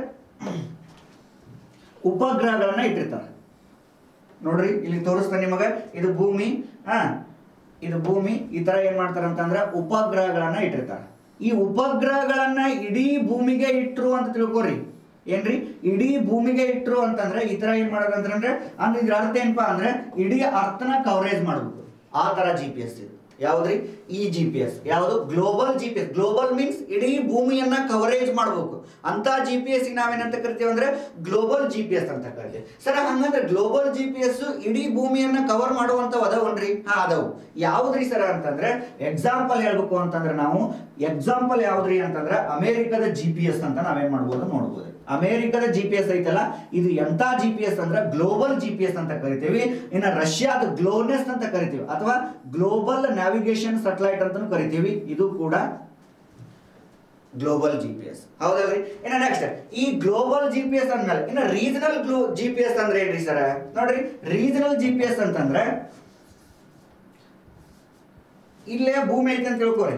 ಉಪಗ್ರಹಗಳನ್ನ ಇಟ್ಟಿರ್ತಾರೆ ನೋಡ್ರಿ ಇಲ್ಲಿ ತೋರಿಸ್ತಾನೆ ನಿಮಗ ಇದು ಭೂಮಿ ಹಾ ಇದು ಭೂಮಿ ಈ ತರ ಏನ್ ಮಾಡ್ತಾರ ಅಂತಂದ್ರೆ ಉಪಗ್ರಹಗಳನ್ನ ಇಟ್ಟಿರ್ತಾರೆ ಈ ಉಪಗ್ರಹಗಳನ್ನ ಇಡೀ ಭೂಮಿಗೆ ಇಟ್ರು ಅಂತ ತಿಳ್ಕೊರಿ ಏನ್ರಿ ಇಡೀ ಭೂಮಿಗೆ ಇಟ್ರು ಅಂತಂದ್ರೆ ಈ ತರ ಏನ್ ಮಾಡೋದು ಅಂತಂದ್ರೆ ಅಂದ್ರೆ ಇದ್ರ ಅರ್ಥ ಏನಪ್ಪಾ ಅಂದ್ರೆ ಇಡೀ ಅರ್ಥನ ಕವರೇಜ್ ಮಾಡ್ಬೇಕು ಆ ತರ ಜಿ ಪಿ ಎಸ್ ಇದು ಯಾವ್ದ್ರಿ ಈ ಜಿ ಪಿ ಎಸ್ ಯಾವುದು global G P S global means ಇಡೀ ಭೂಮಿಯನ್ನ ಕವರೇಜ್ ಮಾಡಬೇಕು ಅಂತ ಜಿ ಪಿ ಎಸ್ ನಾವೇನಂತ ಕರಿತೀವಿ ಅಂದ್ರೆ ಗ್ಲೋಬಲ್ ಜಿ ಪಿ ಎಸ್ ಅಂತ ಕರಿತೀವಿ ಸರ್ ಹಂಗಂದ್ರೆ ಗ್ಲೋಬಲ್ ಜಿ ಪಿ ಎಸ್ ಇಡೀ ಭೂಮಿಯನ್ನ ಕವರ್ ಮಾಡುವಂತ ಅದಾವನ್ರಿ ಹಾ ಅದಾವು ಯಾವ್ದ್ರಿ ಸರ್ ಅಂತಂದ್ರೆ ಎಕ್ಸಾಂಪಲ್ ಹೇಳ್ಬೇಕು ಅಂತಂದ್ರೆ ನಾವು ಎಕ್ಸಾಂಪಲ್ ಯಾವ್ದ್ರಿ ಅಂತಂದ್ರೆ ಅಮೆರಿಕದ ಜಿ ಪಿ ಎಸ್ ಅಂತ ನಾವೇನ್ ಮಾಡ್ಬೋದು ನೋಡ್ಬೋದು ಅಮೆರಿಕದ ಜಿ ಪಿ ಎಸ್ ಐತಲ್ಲ ಇದು ಎಂತ ಜಿ ಪಿ ಎಸ್ ಅಂದ್ರೆ ಗ್ಲೋಬಲ್ ಜಿ ಪಿ ಎಸ್ ಅಂತ ಕರಿತೀವಿ ಇನ್ನು ರಷ್ಯಾದ ಗ್ಲೋನೆಸ್ ಅಂತ ಕರಿತೀವಿ ಅಥವಾ ಗ್ಲೋಬಲ್ ನ್ಯಾವಿಗೇಷನ್ ಸೆಟಲೈಟ್ ಅಂತ ಕರಿತೀವಿ ಇದು ಕೂಡ ಗ್ಲೋಬಲ್ ಜಿ ಪಿ ಎಸ್ ಹೌದಲ್ರಿ ಇನ್ನು ನೆಕ್ಸ್ಟ್ ಈ ಗ್ಲೋಬಲ್ ಜಿ ಪಿ ಎಸ್ ಅಂದ್ಮೇಲೆ ಇನ್ನು regional glo G P S ಅಂದ್ರೆ ಏನ್ರಿ ಸರ್ ನೋಡ್ರಿ ರೀಜನಲ್ ಜಿ ಪಿ ಎಸ್ ಅಂತಂದ್ರೆ ಇಲ್ಲೇ ಭೂಮಿ ಐತೆ ಅಂತ ತಿಳ್ಕೊರಿ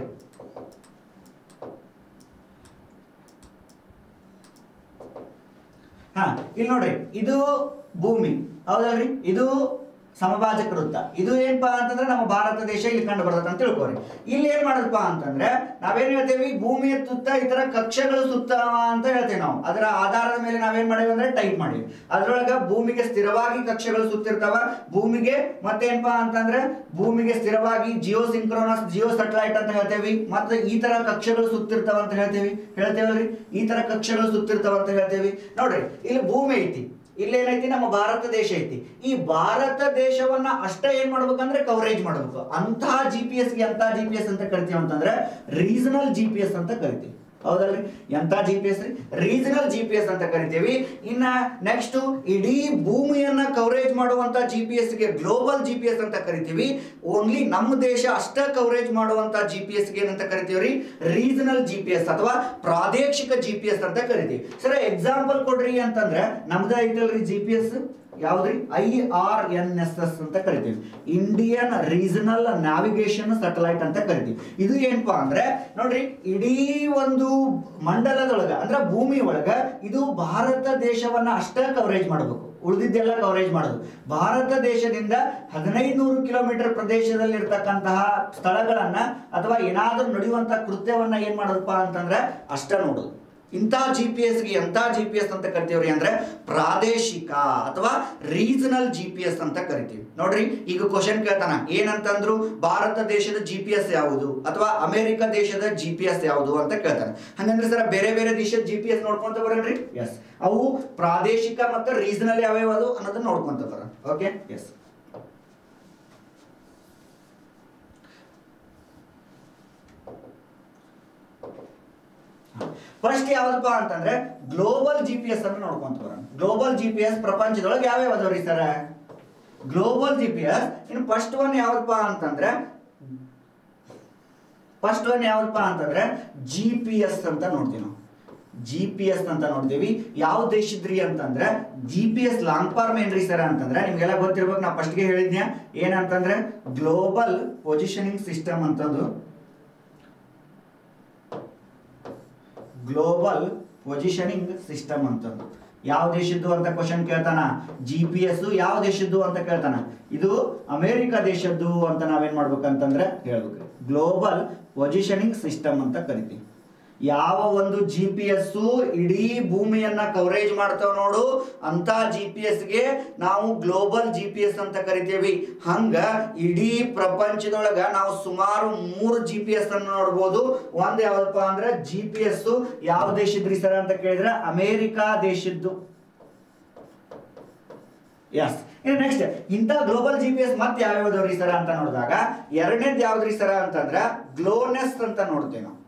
ಹಾ ಇಲ್ಲಿ ನೋಡ್ರಿ ಇದು ಭೂಮಿ ಹೌದಲ್ರಿ ಇದು ಸಮಭಾಜಕ ವೃತ್ತ ಇದು ಏನಪ್ಪಾ ಅಂತಂದ್ರೆ ನಮ್ಮ ಭಾರತ ದೇಶ ಇಲ್ಲಿ ಕಂಡು ಬರ್ತದೆ ಅಂತ ತಿಳ್ಕೊರಿ ಇಲ್ಲಿ ಏನ್ ಮಾಡೋದಪ್ಪ ಅಂತಂದ್ರೆ ನಾವೇನ್ ಹೇಳ್ತೇವಿ ಭೂಮಿಯ ಸುತ್ತ ಈ ತರ ಕಕ್ಷೆಗಳು ಸುತ್ತವ ಅಂತ ಹೇಳ್ತೇವೆ ನಾವು ಅದರ ಆಧಾರದ ಮೇಲೆ ನಾವೇನ್ ಮಾಡೇವಿ ಅಂದ್ರೆ ಟೈಪ್ ಮಾಡಿವಿ ಅದ್ರೊಳಗ ಭೂಮಿಗೆ ಸ್ಥಿರವಾಗಿ ಕಕ್ಷೆಗಳು ಸುತ್ತಿರ್ತಾವ ಭೂಮಿಗೆ ಮತ್ತೇನಪ್ಪಾ ಅಂತಂದ್ರೆ ಭೂಮಿಗೆ ಸ್ಥಿರವಾಗಿ ಜಿಯೋ ಸಿಂಕ್ರೋನಸ್ ಜಿಯೋ ಸೆಟಲೈಟ್ ಅಂತ ಹೇಳ್ತೇವಿ ಮತ್ತೆ ಈ ತರ ಕಕ್ಷೆಗಳು ಸುತ್ತಿರ್ತಾವ ಅಂತ ಹೇಳ್ತೇವಿ ಹೇಳ್ತೇವಲ್ರಿ ಈ ತರ ಕಕ್ಷೆಗಳು ಸುತ್ತಿರ್ತಾವ ಅಂತ ಹೇಳ್ತೇವಿ ನೋಡ್ರಿ ಇಲ್ಲಿ ಭೂಮಿ ಐತಿ ಇಲ್ಲೇನೈತಿ ನಮ್ಮ ಭಾರತ ದೇಶ ಐತಿ ಈ ಭಾರತ ದೇಶವನ್ನ ಅಷ್ಟೇ ಏನ್ ಮಾಡ್ಬೇಕಂದ್ರೆ ಕವರೇಜ್ ಮಾಡ್ಬೇಕು ಅಂತಹ ಜಿ ಪಿ ಎಸ್ ಎಂತ ಜಿ ಪಿ ಎಸ್ ಅಂತ ಕರಿತೀವಿ ಅಂತಂದ್ರೆ ರೀಜನಲ್ ಜಿ ಪಿ ಎಸ್ ಅಂತ ಕರಿತೀವಿ ಹೌದಲ್ರಿ ಎಂತ G P S re regional G P S ಅಂತ ಕರಿತೀವಿ ಇನ್ನ ನೆಕ್ಸ್ಟ್ ಇಡೀ ಭೂಮಿಯನ್ನ ಕವರೇಜ್ ಮಾಡುವಂತ ಜಿ ಪಿ ಎಸ್ ಗೆ ಗ್ಲೋಬಲ್ ಜಿ ಪಿ ಎಸ್ ಅಂತ ಕರಿತೀವಿ ಓನ್ಲಿ ನಮ್ಮ ದೇಶ ಅಷ್ಟ ಕವರೇಜ್ ಮಾಡುವಂತ ಜಿ ಪಿ ಎಸ್ ಗೆ ಏನಂತ ಕರಿತೀವಿ ರೀ ರೀಜನಲ್ ಜಿ ಪಿ ಎಸ್ ಅಥವಾ ಪ್ರಾದೇಶಿಕ ಜಿ ಪಿ ಎಸ್ ಅಂತ ಕರಿತೀವಿ ಸರ್ ಎಕ್ಸಾಂಪಲ್ ಕೊಡ್ರಿ ಅಂತಂದ್ರೆ ನಮ್ದು ಐತಲ್ರಿ ಜಿ ಪಿ ಎಸ್ ಯಾವ್ದ್ರಿ I R N S S ಅಂತ ಕರಿತೀವಿ ಇಂಡಿಯನ್ ರೀಜನಲ್ ನ್ಯಾವಿಗೇಷನ್ ಸೆಟಲೈಟ್ ಅಂತ ಕರಿತೀವಿ ಇದು ಏನಪ್ಪಾ ಅಂದ್ರೆ ನೋಡ್ರಿ ಇಡೀ ಒಂದು ಮಂಡಲದೊಳಗ ಅಂದ್ರೆ ಭೂಮಿ ಒಳಗ ಇದು ಭಾರತ ದೇಶವನ್ನ ಅಷ್ಟೇ ಕವರೇಜ್ ಮಾಡಬೇಕು ಉಳಿದಿದ್ದೆಲ್ಲ ಕವರೇಜ್ ಮಾಡೋದು ಭಾರತ ದೇಶದಿಂದ ಹದಿನೈದು ನೂರು ಕಿಲೋಮೀಟರ್ ಪ್ರದೇಶದಲ್ಲಿ ಇರ್ತಕ್ಕಂತಹ ಸ್ಥಳಗಳನ್ನ ಅಥವಾ ಏನಾದ್ರೂ ನಡೆಯುವಂತ ಕೃತ್ಯವನ್ನ ಏನ್ ಮಾಡೋದಪ್ಪ ಅಂತಂದ್ರೆ ಅಷ್ಟ ನೋಡೋದು ಇಂಥ ಜಿ ಪಿ ಎಸ್ಗೆ ಎಂಥ ಜಿ ಪಿ ಎಸ್ ಅಂತ ಕರಿತೀವ್ರಿ ಅಂದ್ರೆ ಪ್ರಾದೇಶಿಕ ಅಥವಾ ರೀಜನಲ್ ಜಿ ಪಿ ಎಸ್ ಅಂತ ಕರಿತೀವಿ ನೋಡ್ರಿ ಈಗ ಕ್ವಶನ್ ಕೇಳ್ತಾನ ಏನಂತಂದ್ರು ಭಾರತ ದೇಶದ ಜಿ ಪಿ ಎಸ್ ಯಾವುದು ಅಥವಾ ಅಮೆರಿಕ ದೇಶದ ಜಿ ಪಿ ಎಸ್ ಯಾವುದು ಅಂತ ಕೇಳ್ತಾನೆ ಹಂಗಂದ್ರೆ ಸರ್ ಬೇರೆ ಬೇರೆ ದೇಶದ ಜಿ ಪಿ ಎಸ್ ನೋಡ್ಕೊಂತ ಬರಲ್ರಿ ಎಸ್ ಅವು ಪ್ರಾದೇಶಿಕ ಮತ್ತು ರೀಜನಲ್ ಯಾವ್ಯಾವ ಅದು ಅನ್ನೋದನ್ನ ನೋಡ್ಕೊಂತ ಬರ ಓಕೆ ಎಸ್ ಫಸ್ಟ್ ಯಾವ್ದಪ್ಪ ಅಂತಂದ್ರೆ ಗ್ಲೋಬಲ್ ಜಿ ಪಿ ಎಸ್ ಅನ್ನು ನೋಡ್ಕೊಂತ ಬರೋಣ ಗ್ಲೋಬಲ್ ಜಿ ಪಿ ಎಸ್ ಪ್ರಪಂಚದೊಳಗೆ ಯಾವ್ಯಾವ ಅದಾವ್ರಿ sir global G P S ಇನ್ನು ಫಸ್ಟ್ ಒನ್ ಯಾವ್ದಪ್ಪ ಅಂತಂದ್ರೆ ಫಸ್ಟ್ ಒನ್ ಯಾವ್ದಪ್ಪ ಅಂತಂದ್ರೆ ಜಿ ಪಿ ಎಸ್ ಅಂತ ನೋಡ್ತೀವಿ ನಾವು ಜಿ ಪಿ ಎಸ್ ಅಂತ ನೋಡ್ತೀವಿ ಯಾವ ದೇಶದ್ರಿ ಅಂತಂದ್ರೆ G P S long form ಏನ್ರಿ ಸರ್ ಅಂತಂದ್ರೆ ನಿಮ್ಗೆಲ್ಲ ಗೊತ್ತಿರ್ಬೇಕು ನಾ ಫಸ್ಟ್ಗೆ ಹೇಳಿದ್ನ್ಯಾ ಏನಂತಂದ್ರೆ ಗ್ಲೋಬಲ್ ಪೊಸಿಷನಿಂಗ್ ಸಿಸ್ಟಮ್ ಅಂತಂದು ಗ್ಲೋಬಲ್ ಪೊಸಿಷನಿಂಗ್ ಸಿಸ್ಟಮ್ ಅಂತಂದು ಯಾವ ದೇಶದ್ದು ಅಂತ ಕ್ವಶನ್ ಕೇಳ್ತಾನ ಜಿ ಪಿ ಎಸ್ ಯಾವ ದೇಶದ್ದು ಅಂತ ಕೇಳ್ತಾನ ಇದು ಅಮೆರಿಕ ದೇಶದ್ದು ಅಂತ ನಾವೇನ್ ಮಾಡ್ಬೇಕಂತಂದ್ರೆ ಹೇಳ್ಬೇಕು ಗ್ಲೋಬಲ್ ಪೊಸಿಷನಿಂಗ್ ಸಿಸ್ಟಮ್ ಅಂತ ಕರಿತೀವಿ ಯಾವ ಒಂದು ಜಿ ಪಿ ಎಸ್ ಇಡೀ ಭೂಮಿಯನ್ನ ಕವರೇಜ್ ಮಾಡ್ತಾವ ನೋಡು ಅಂತ ಜಿ ಪಿ ಎಸ್ಗೆ ನಾವು ಗ್ಲೋಬಲ್ ಜಿ ಪಿ ಎಸ್ ಅಂತ ಕರಿತೀವಿ ಹಂಗ ಇಡೀ ಪ್ರಪಂಚದೊಳಗ ನಾವು ಸುಮಾರು ಮೂರು ಜಿ ಪಿ ಎಸ್ ಅನ್ನು ನೋಡ್ಬೋದು ಒಂದ್ ಯಾವ್ದಪ್ಪ ಅಂದ್ರೆ ಜಿ ಪಿ ಎಸ್ ಯಾವ ದೇಶದ್ರಿ ಸರ್ ಅಂತ ಕೇಳಿದ್ರೆ ಅಮೇರಿಕಾ ದೇಶದ್ದು ಎಸ್ ಇನ್ನು ನೆಕ್ಸ್ಟ್ ಇಂಥ ಗ್ಲೋಬಲ್ ಜಿ ಪಿ ಎಸ್ ಮತ್ತೆ ಯಾವ್ಯಾವ್ದವ್ರಿ ಸರ ಅಂತ ನೋಡಿದಾಗ ಎರಡನೇದು ಯಾವ್ದ್ರಿ ಸರ ಅಂತಂದ್ರೆ ಗ್ಲೋನೆಸ್ ಅಂತ ನೋಡ್ತೇವೆ ನಾವು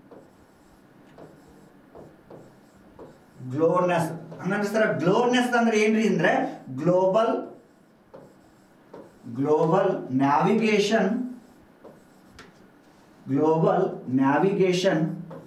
ಗ್ಲೋನೆಸ್ ಹಂಗಂದ್ರೆ ಸರ್ ಗ್ಲೋನೆಸ್ ಅಂದ್ರೆ ಏನ್ರಿ ಅಂದ್ರೆ global global navigation global navigation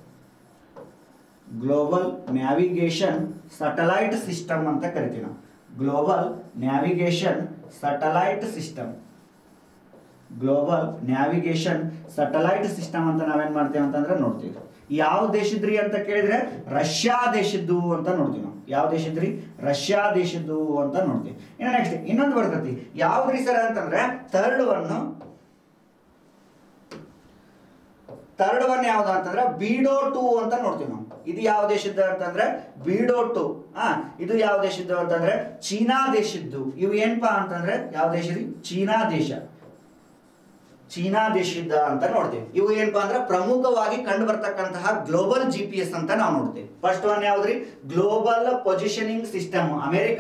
global navigation satellite system ಅಂತ ಕರಿತೀವಿ ನಾವು global navigation satellite system global navigation satellite system ಅಂತ ನಾವೇನ್ ಮಾಡ್ತೀವಿ ಅಂತಂದ್ರೆ ನೋಡ್ತೀವಿ ಯಾವ ದೇಶದ್ರಿ ಅಂತ ಕೇಳಿದ್ರೆ ರಷ್ಯಾ ದೇಶದ್ದು ಅಂತ ನೋಡ್ತೀವಿ ನಾವು ಯಾವ ದೇಶದ್ರಿ ರಷ್ಯಾ ದೇಶದ್ದು ಅಂತ ನೋಡ್ತೀವಿ ಇನ್ನು ನೆಕ್ಸ್ಟ್ ಇನ್ನೊಂದು ಬರ್ತೈತಿ ಯಾವ್ದ್ರಿ ಸರ್ ಅಂತಂದ್ರೆ ಥರ್ಡ್ ಒನ್ ಥರ್ಡ್ ಒನ್ ಯಾವ್ದು ಅಂತಂದ್ರೆ ಬೀಡೋ ಟು ಅಂತ ನೋಡ್ತೀವಿ ನಾವು ಇದು ಯಾವ ದೇಶದ್ದು ಅಂತಂದ್ರೆ ಬೀಡೋ ಟು ಹಾ ಇದು ಯಾವ ದೇಶದ್ದು ಅಂತಂದ್ರೆ ಚೀನಾ ದೇಶದ್ದು ಇವು ಏನಪ್ಪಾ ಅಂತಂದ್ರೆ ಯಾವ ದೇಶ ರೀ ಚೀನಾ ದೇಶ ಚೀನಾ ದೇಶದ ಅಂತ ನೋಡ್ತೀವಿ ಇವು ಏನಪ್ಪಾ ಅಂದ್ರೆ ಪ್ರಮುಖವಾಗಿ ಕಂಡು ಬರ್ತಕ್ಕಂತಹ ಗ್ಲೋಬಲ್ ಜಿ ಪಿ ಎಸ್ ಅಂತ ನಾವು ನೋಡ್ತೀವಿ ಫಸ್ಟ್ ಒನ್ ಯಾವ್ದ್ರಿ global positioning system America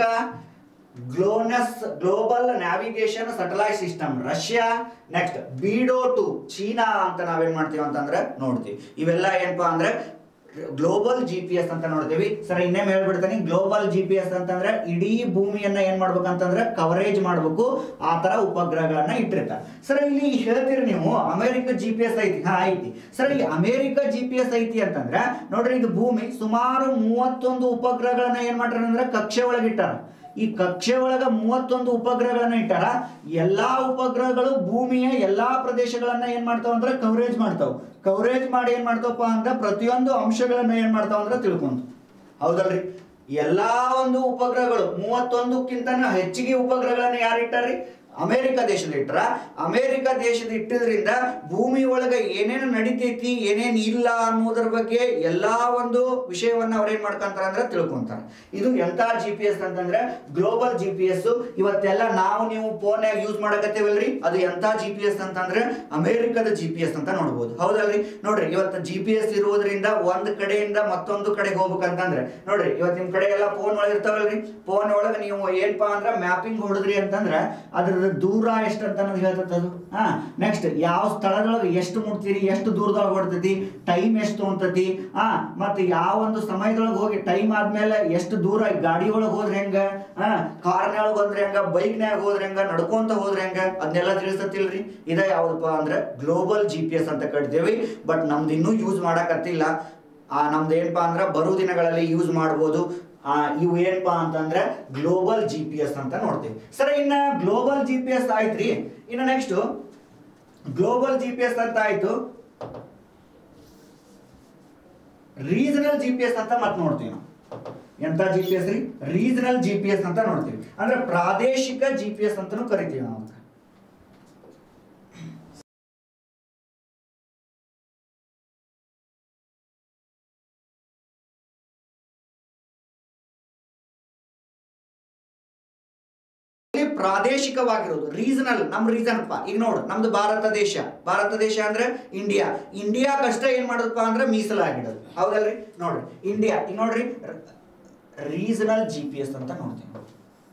GLONASS global navigation satellite system Russia next BeiDou to China ಅಂತ ನಾವೇನ್ ಮಾಡ್ತೀವಿ ಅಂತಂದ್ರೆ ನೋಡ್ತೀವಿ ಇವೆಲ್ಲ ಏನಪ್ಪಾ ಅಂದ್ರೆ ಗ್ಲೋಬಲ್ ಜಿ ಪಿ ಎಸ್ ಅಂತ ನೋಡ್ತೀವಿ ಸರ್ ಇನ್ನೇಮ್ ಹೇಳ್ಬಿಡ್ತೀನಿ ಗ್ಲೋಬಲ್ ಜಿ ಪಿ ಎಸ್ ಅಂತಂದ್ರೆ ಇಡೀ ಭೂಮಿಯನ್ನ ಏನ್ ಮಾಡ್ಬೇಕಂತಂದ್ರೆ ಕವರೇಜ್ ಮಾಡ್ಬೇಕು ಆ ತರ ಉಪಗ್ರಹಗಳನ್ನ ಇಟ್ಟಿರ್ತಾರೆ ಸರ್ ಇಲ್ಲಿ ಹೇಳ್ತೀರಿ ನೀವು ಅಮೆರಿಕ ಜಿ ಪಿ ಎಸ್ ಐತಿ ಹಾ ಐತಿ ಸರ್ ಈ ಅಮೆರಿಕ ಜಿ ಪಿ ಎಸ್ ಐತಿ ಅಂತಂದ್ರೆ ನೋಡ್ರಿ ಇದು ಭೂಮಿ ಸುಮಾರು ಮೂವತ್ತೊಂದು ಉಪಗ್ರಹಗಳನ್ನ ಏನ್ ಮಾಡ್ಯಾರ ಅಂದ್ರೆ ಕಕ್ಷೆ ಒಳಗಿಟ್ಟಾರ ಈ ಕಕ್ಷೆ ಒಳಗ ಮೂವತ್ತೊಂದು ಉಪಗ್ರಹಗಳನ್ನ ಇಟ್ಟಾರ ಎಲ್ಲಾ ಉಪಗ್ರಹಗಳು ಭೂಮಿಯ ಎಲ್ಲಾ ಪ್ರದೇಶಗಳನ್ನ ಏನ್ ಮಾಡ್ತಾವ ಅಂದ್ರೆ ಕವರೇಜ್ ಮಾಡ್ತಾವ ಕವರೇಜ್ ಮಾಡಿ ಏನ್ ಮಾಡ್ತಾವಪ್ಪ ಅಂದ್ರೆ ಪ್ರತಿಯೊಂದು ಅಂಶಗಳನ್ನ ಏನ್ ಮಾಡ್ತಾವ ಅಂದ್ರೆ ತಿಳ್ಕೊಂತ ಹೌದಲ್ರಿ ಎಲ್ಲಾ ಒಂದು ಉಪಗ್ರಹಗಳು ಮೂವತ್ತೊಂದಕ್ಕಿಂತ ಹೆಚ್ಚಿಗೆ ಉಪಗ್ರಹಗಳನ್ನ ಯಾರು ಇಟ್ಟಾರ್ರಿ ಅಮೆರಿಕ ದೇಶದ ಇಟ್ರ ಅಮೆರಿಕ ದೇಶದ ಇಟ್ಟಿದ್ರಿಂದ ಭೂಮಿ ಒಳಗೆ ಏನೇನು ನಡಿತೈತಿ ಏನೇನು ಇಲ್ಲ ಅನ್ನೋದ್ರ ಬಗ್ಗೆ ಎಲ್ಲಾ ಒಂದು ವಿಷಯವನ್ನ ಅವ್ರೇನ್ ಮಾಡ್ಕೊಂತಾರ ಅಂದ್ರೆ ತಿಳ್ಕೊಂತಾರ ಇದು ಎಂತ ಜಿ ಪಿ ಎಸ್ ಅಂತಂದ್ರೆ ಗ್ಲೋಬಲ್ ಜಿ ಪಿ ಎಸ್ ಇವತ್ತೆಲ್ಲ ನಾವು ನೀವು ಫೋನ್ಯಾಗ ಯೂಸ್ ಮಾಡಕತ್ತೇವಲ್ರಿ ಅದು ಎಂತ ಜಿ ಪಿ ಎಸ್ ಅಂತಂದ್ರೆ ಅಮೆರಿಕದ ಜಿ ಪಿ ಎಸ್ ಅಂತ ನೋಡ್ಬೋದು ಹೌದಲ್ರಿ ನೋಡ್ರಿ ಇವತ್ತು ಜಿ ಪಿ ಎಸ್ ಇರುವುದರಿಂದ ಒಂದ್ ಕಡೆಯಿಂದ ಮತ್ತೊಂದು ಕಡೆಗೆ ಹೋಗ್ಬೇಕಂತಂದ್ರೆ ನೋಡ್ರಿ ಇವತ್ತು ನಿಮ್ ಕಡೆ ಎಲ್ಲ ಫೋನ್ ಒಳಗೆ ಇರ್ತಾವಲ್ರಿ ಫೋನ್ ಒಳಗೆ ನೀವು ಏನಪ್ಪಾ ಅಂದ್ರೆ ಮ್ಯಾಪಿಂಗ್ ಹೊಡೆದ್ರಿ ಅಂತಂದ್ರೆ ಅದ್ರ ದೂರ ಎಷ್ಟು ಅಂತ ಅನ್ನೋದು ಹೇಳ್ತೈತೆ ಅದು ಹಾ ನೆಕ್ಸ್ಟ್ ಯಾವ ಸ್ಥಳದೊಳಗೆ ಎಷ್ಟು ಮುಟ್ತೀರಿ ಎಷ್ಟು ದೂರದೊಳಗೆ ಹೊಡ್ತೈತಿ ಟೈಮ್ ಎಷ್ಟು ತೊಗೊಂತೈತಿ ಹಾ ಮತ್ತೆ ಯಾವ ಒಂದು ಸಮಯದೊಳಗೆ ಹೋಗಿ ಟೈಮ್ ಆದ್ಮೇಲೆ ಎಷ್ಟು ದೂರ ಗಾಡಿ ಒಳಗೆ ಹೋದ್ರೆ ಹೆಂಗ ಹಾ ಕಾರ್ನ್ಯಾಗ ಹೋದ್ರೆ ಹೆಂಗ ಬೈಕ್ನ್ಯಾಗ ಹೋದ್ರೆ ಹೆಂಗ ನಡ್ಕೊಂತ ಹೋದ್ರೆ ಹೆಂಗ ಅದನ್ನೆಲ್ಲ ತಿಳಿಸತ್ತಿಲ್ರಿ ಇದ ಯಾವ್ದಪ್ಪ ಅಂದ್ರೆ ಗ್ಲೋಬಲ್ ಜಿ ಪಿ ಎಸ್ ಅಂತ ಕರಿತೇವಿ ಬಟ್ ನಮ್ದು ಇನ್ನೂ ಯೂಸ್ ಮಾಡಕತ್ತಿಲ್ಲ ಆ ನಮ್ದು ಏನಪ್ಪಾ ಅಂದ್ರೆ ಬರೋ ದಿನಗಳಲ್ಲಿ ಯೂಸ್ ಮಾಡ್ಬೋದು ಆ ಇವು ಏನಪ್ಪಾ ಅಂತಂದ್ರೆ ಗ್ಲೋಬಲ್ ಜಿ ಪಿ ಎಸ್ ಅಂತ ನೋಡ್ತೀವಿ ಸರ್ ಇನ್ನ ಗ್ಲೋಬಲ್ ಜಿ ಪಿ ಎಸ್ ಆಯ್ತ್ರಿ ಇನ್ನು next global G P S ಅಂತ ಆಯ್ತು ರೀಜನಲ್ ಜಿ ಪಿ ಎಸ್ ಅಂತ ಮತ್ತೆ ನೋಡ್ತೀವಿ ನಾವು ಎಂತ G P S re regional G P S ಅಂತ ನೋಡ್ತೀವಿ ಅಂದ್ರೆ ಪ್ರಾದೇಶಿಕ ಜಿ ಪಿ ಎಸ್ ಅಂತಾನು ಕರಿತೀವಿ ನಾವು ಅದಕ್ಕೆ. ಇಲ್ಲಿ ಪ್ರಾದೇಶಿಕವಾಗಿರೋದು ರೀಸನಲ್ ನಮ್ ರೀಸನ್ ಅಪ್ಪ ಈಗ ನೋಡು ನಮ್ದು ಭಾರತ ದೇಶ ಭಾರತ ದೇಶ ಅಂದ್ರೆ ಇಂಡಿಯಾ ಇಂಡಿಯಾಕಷ್ಟೇ ಏನ್ ಮಾಡೋದಪ್ಪ ಅಂದ್ರೆ ಮೀಸಲಾಗಿಡೋದು ಹೌದಲ್ರಿ ನೋಡ್ರಿ ಇಂಡಿಯಾ ಈಗ ನೋಡ್ರಿ ರೀಸನಲ್ ಜಿ ಪಿ ಎಸ್ ಅಂತ ನೋಡ್ತೀವಿ ನಾವು.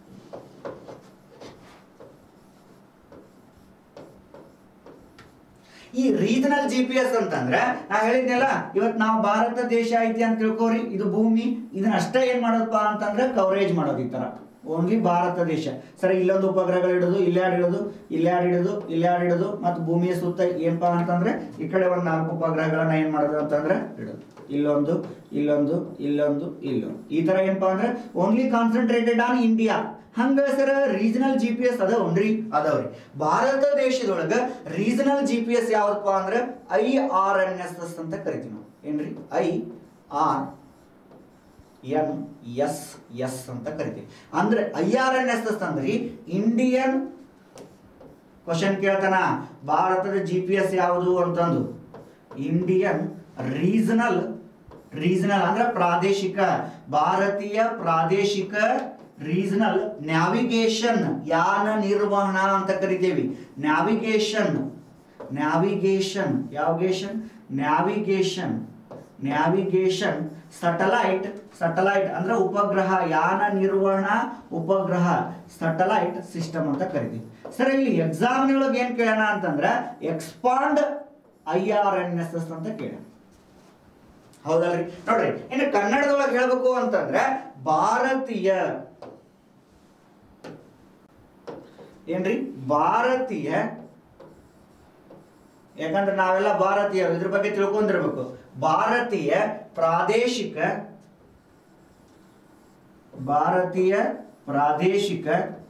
ಈ ರೀಜನಲ್ ಜಿ ಪಿ ಎಸ್ ಅಂತಂದ್ರೆ ನಾ ಹೇಳಿದ್ನಲ್ಲ ಇವತ್ತು ನಾವು ಭಾರತ ದೇಶ ಐತಿ ಅಂತ ತಿಳ್ಕೊರಿ ಇದು ಭೂಮಿ ಇದನ್ನ ಅಷ್ಟೇ ಏನ್ ಮಾಡೋದಪ್ಪ ಅಂತಂದ್ರೆ ಕವರೇಜ್ ಮಾಡೋದು ಈ ತರ ಓನ್ಲಿ ಭಾರತ ದೇಶ ಸರಿ ಇಲ್ಲೊಂದು ಉಪಗ್ರಹಗಳು ಇಡೋದು ಇಲ್ಲೇ ಇಡೋದು ಇಲ್ಲೇ ಇಡೋದು ಇಲ್ಲೇ ಇಡೋದು ಮತ್ತು ಭೂಮಿಯ ಸುತ್ತ ಏನಪ್ಪಾ ಅಂತಂದ್ರೆ ಈ ಕಡೆ ಒಂದು ನಾಲ್ಕು ಉಪಗ್ರಹಗಳನ್ನ ಏನ್ ಮಾಡೋದು ಅಂತಂದ್ರೆ ಇಡೋದು ಇಲ್ಲೊಂದು ಇಲ್ಲೊಂದು ಇಲ್ಲೊಂದು ಇಲ್ಲೊಂದು ಈ ತರ ಏನಪ್ಪಾ ಅಂದ್ರೆ ಓನ್ಲಿ ಕಾನ್ಸಂಟ್ರೇಟೆಡ್ ಆನ್ ಇಂಡಿಯಾ ಹಂಗ sir regional G P S ಅದಾವನ್ರಿ ಅದಾವ್ರಿ ಭಾರತ ದೇಶದೊಳಗ ರೀಜನಲ್ ಜಿ ಪಿ ಎಸ್ ಯಾವ್ದಪ್ಪ ಅಂದ್ರೆ I R N S S ಅಂತ ಕರಿತೀವಿ ನಾವು ಏನ್ರಿ I R N S S ಅಂತ ಕರಿತೀವಿ ಅಂದ್ರೆ I R N S S ಅಂದ್ರೆ ಇಂಡಿಯನ್ ಕ್ವಶನ್ ಕೇಳ್ತಾನ ಭಾರತದ ಜಿ ಪಿ ಎಸ್ ಯಾವುದು ಅಂತಂದು ಇಂಡಿಯನ್ ರೀಜನಲ್ ರೀಜನಲ್ ಅಂದ್ರೆ ಪ್ರಾದೇಶಿಕ ಭಾರತೀಯ ಪ್ರಾದೇಶಿಕ ರೀಜನಲ್ ನ್ಯಾವಿಗೇಷನ್ ಯಾನ ನಿರ್ವಹಣಾ ಅಂತ ಕರಿತೇವಿ navigation navigation navigation navigation navigation satellite satellite ಅಂದ್ರೆ ಉಪಗ್ರಹ ಯಾನ ನಿರ್ವಹಣಾ ಉಪಗ್ರಹ ಸಟಲೈಟ್ ಸಿಸ್ಟಮ್ ಅಂತ ಕರಿತೀವಿ ಸರ್ ಇಲ್ಲಿ ಎಕ್ಸಾಮ್ ಒಳಗೆ ಏನ್ ಕೇಳೋಣ ಅಂತಂದ್ರೆ expand I R N S S ಅಂತ ಕೇಳ ಹೌದಲ್ರಿ ನೋಡ್ರಿ ಇನ್ನು ಕನ್ನಡದೊಳಗೆ ಹೇಳ್ಬೇಕು ಅಂತಂದ್ರೆ ಭಾರತೀಯ ಏನ್ರಿ ಭಾರತೀಯ ಯಾಕಂದ್ರೆ ನಾವೆಲ್ಲ ಭಾರತೀಯರು ಇದ್ರ ಬಗ್ಗೆ ತಿಳ್ಕೊಂಡಿರ್ಬೇಕು ಭಾರತೀಯ ಪ್ರಾದೇಶಿಕ ಭಾರತೀಯ ಪ್ರಾದೇಶಿಕ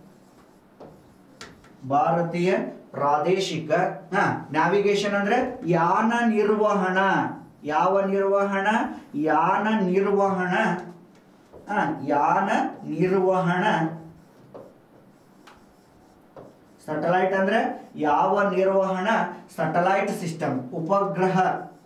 ಭಾರತೀಯ ಪ್ರಾದೇಶಿಕ ಹಾ ನ್ಯಾವಿಗೇಷನ್ ಅಂದ್ರೆ ಯಾನ ನಿರ್ವಹಣ ಯಾವ ನಿರ್ವಹಣ ಯಾನ ನಿರ್ವಹಣ ಹಾ ಯಾನ ನಿರ್ವಹಣ ಸಟಲೈಟ್ ಅಂದ್ರೆ ಯಾವ ನಿರ್ವಹಣ ಸಟಲೈಟ್ ಸಿಸ್ಟಮ್ ಉಪಗ್ರಹ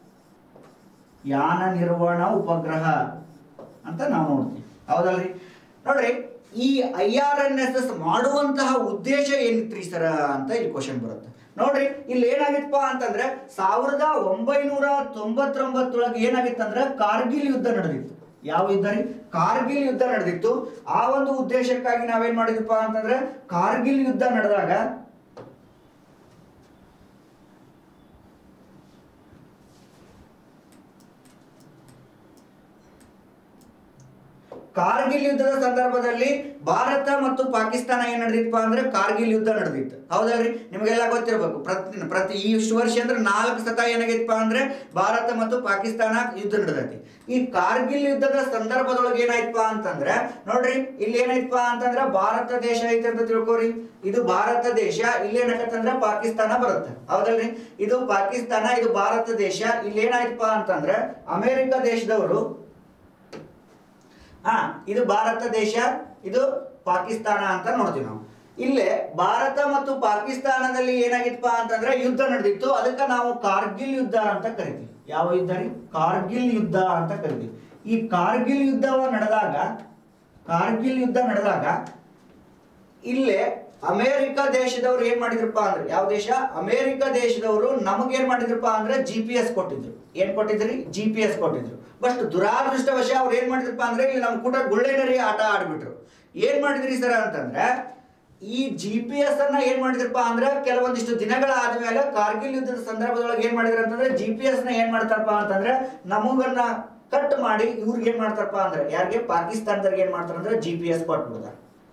ಯಾನ ನಿರ್ವಹಣ ಉಪಗ್ರಹ ಅಂತ ನಾವು ನೋಡ್ತೀವಿ ಹೌದಲ್ರಿ ನೋಡ್ರಿ ಈ I R N S S ಮಾಡುವಂತಹ ಉದ್ದೇಶ ಏನಿತ್ರಿ ಸರ ಅಂತ ಇಲ್ಲಿ ಕ್ವಶನ್ ಬರುತ್ತೆ ನೋಡ್ರಿ ಇಲ್ಲಿ ಏನಾಗಿತ್ತಪ್ಪ ಅಂತಂದ್ರೆ ಸಾವಿರದ ಒಂಬೈನೂರ ತೊಂಬತ್ತೊಂಬತ್ತೊಳಗೆ ಏನಾಗಿತ್ತಂದ್ರೆ ಕಾರ್ಗಿಲ್ ಯುದ್ಧ ನಡೆದಿತ್ತು ಯಾವ ಯುದ್ಧ ರೀ ಕಾರ್ಗಿಲ್ ಯುದ್ಧ ನಡೆದಿತ್ತು ಆ ಒಂದು ಉದ್ದೇಶಕ್ಕಾಗಿ ನಾವೇನ್ ಮಾಡಿದ್ವಪ್ಪ ಅಂತಂದ್ರೆ ಕಾರ್ಗಿಲ್ ಯುದ್ಧ ನಡೆದಾಗ ಕಾರ್ಗಿಲ್ ಯುದ್ಧದ ಸಂದರ್ಭದಲ್ಲಿ ಭಾರತ ಮತ್ತು ಪಾಕಿಸ್ತಾನ ಏನ್ ನಡೆದಿತ್ತಪ್ಪ ಅಂದ್ರೆ ಕಾರ್ಗಿಲ್ ಯುದ್ಧ ನಡೆದಿತ್ತು ಹೌದಲ್ರಿ ನಿಮಗೆಲ್ಲ ಗೊತ್ತಿರಬೇಕು ಪ್ರತಿ ಪ್ರತಿ ಈ ಇಷ್ಟು ವರ್ಷ ಅಂದ್ರೆ ನಾಲ್ಕು ಸತ ಏನಾಗೈತಪ್ಪ ಅಂದ್ರೆ ಭಾರತ ಮತ್ತು ಪಾಕಿಸ್ತಾನ ಯುದ್ಧ ನಡೆದೈತಿ ಈ ಕಾರ್ಗಿಲ್ ಯುದ್ಧದ ಸಂದರ್ಭದೊಳಗೆ ಏನಾಯ್ತಪ್ಪ ಅಂತಂದ್ರೆ ನೋಡ್ರಿ ಇಲ್ಲಿ ಏನಾಯ್ತಪ್ಪ ಅಂತಂದ್ರೆ ಭಾರತ ದೇಶ ಐತೆ ಅಂತ ತಿಳ್ಕೊರಿ ಇದು ಭಾರತ ದೇಶ ಇಲ್ಲಿ ಏನಾಗತ್ತಂದ್ರೆ ಪಾಕಿಸ್ತಾನ ಬರುತ್ತೆ ಹೌದಲ್ರಿ ಇದು ಪಾಕಿಸ್ತಾನ ಇದು ಭಾರತ ದೇಶ ಇಲ್ಲಿ ಏನಾಯ್ತಪ್ಪ ಅಂತಂದ್ರೆ ಅಮೆರಿಕ ದೇಶದವರು ಹಾ ಇದು ಭಾರತ ದೇಶ ಇದು ಪಾಕಿಸ್ತಾನ ಅಂತ ನೋಡ್ತೀವಿ ನಾವು ಇಲ್ಲೇ ಭಾರತ ಮತ್ತು ಪಾಕಿಸ್ತಾನದಲ್ಲಿ ಏನಾಗಿತ್ತಪ್ಪ ಅಂತಂದ್ರೆ ಯುದ್ಧ ನಡೆದಿತ್ತು ಅದಕ್ಕೆ ನಾವು ಕಾರ್ಗಿಲ್ ಯುದ್ಧ ಅಂತ ಕರಿತೀವಿ ಯಾವ ಯುದ್ಧ ರೀ ಕಾರ್ಗಿಲ್ ಯುದ್ಧ ಅಂತ ಕರಿತೀವಿ ಈ ಕಾರ್ಗಿಲ್ ಯುದ್ಧವ ನಡೆದಾಗ ಕಾರ್ಗಿಲ್ ಯುದ್ಧ ನಡೆದಾಗ ಇಲ್ಲೇ ಅಮೇರಿಕ ದೇಶದವ್ರು ಏನ್ ಮಾಡಿದ್ರಪ್ಪ ಅಂದ್ರೆ ಯಾವ ದೇಶ ಅಮೇರಿಕ ದೇಶದವರು ನಮಗೇನ್ ಮಾಡಿದ್ರಪ್ಪ ಅಂದ್ರೆ ಜಿ ಪಿ ಎಸ್ ಕೊಟ್ಟಿದ್ರು ಏನ್ ಕೊಟ್ಟಿದ್ರಿ ಜಿ ಪಿ ಎಸ್ ಕೊಟ್ಟಿದ್ರು ಬಟ್ ದುರಾದೃಷ್ಟವಶ ಅವ್ರು ಏನ್ ಮಾಡಿದ್ರಪ್ಪ ಅಂದ್ರೆ ಇಲ್ಲಿ ನಮ್ಮ ಕೂಡ ಗುಳ್ಳೆನರಿ ಆಟ ಆಡ್ಬಿಟ್ರು ಏನ್ ಮಾಡಿದ್ರಿ ಸರ್ ಅಂತಂದ್ರೆ ಈ ಜಿ ಪಿ ಎಸ್ ಅನ್ನ ಏನ್ ಮಾಡಿದ್ರಪ್ಪ ಅಂದ್ರೆ ಕೆಲವೊಂದಿಷ್ಟು ದಿನಗಳ ಆದ್ಮೇಲೆ ಕಾರ್ಗಿಲ್ ಯುದ್ಧದ ಸಂದರ್ಭದೊಳಗೆ ಏನ್ ಮಾಡಿದ್ರು ಅಂತಂದ್ರೆ ಜಿ ಪಿ ಎಸ್ ನ ಏನ್ ಮಾಡ್ತಾರಪ್ಪ ಅಂತಂದ್ರೆ ನಮಗನ್ನ ಕಟ್ ಮಾಡಿ ಇವ್ರಿಗೆ ಏನ್ ಮಾಡ್ತಾರಪ್ಪ ಅಂದ್ರೆ ಯಾರಿಗೆ ಪಾಕಿಸ್ತಾನದವ್ರಿಗೆ ಏನ್ ಮಾಡ್ತಾರ ಅಂದ್ರೆ ಜಿ ಪಿ ಎಸ್ ಕೊಟ್ಬಿಡ್ತಾರೆ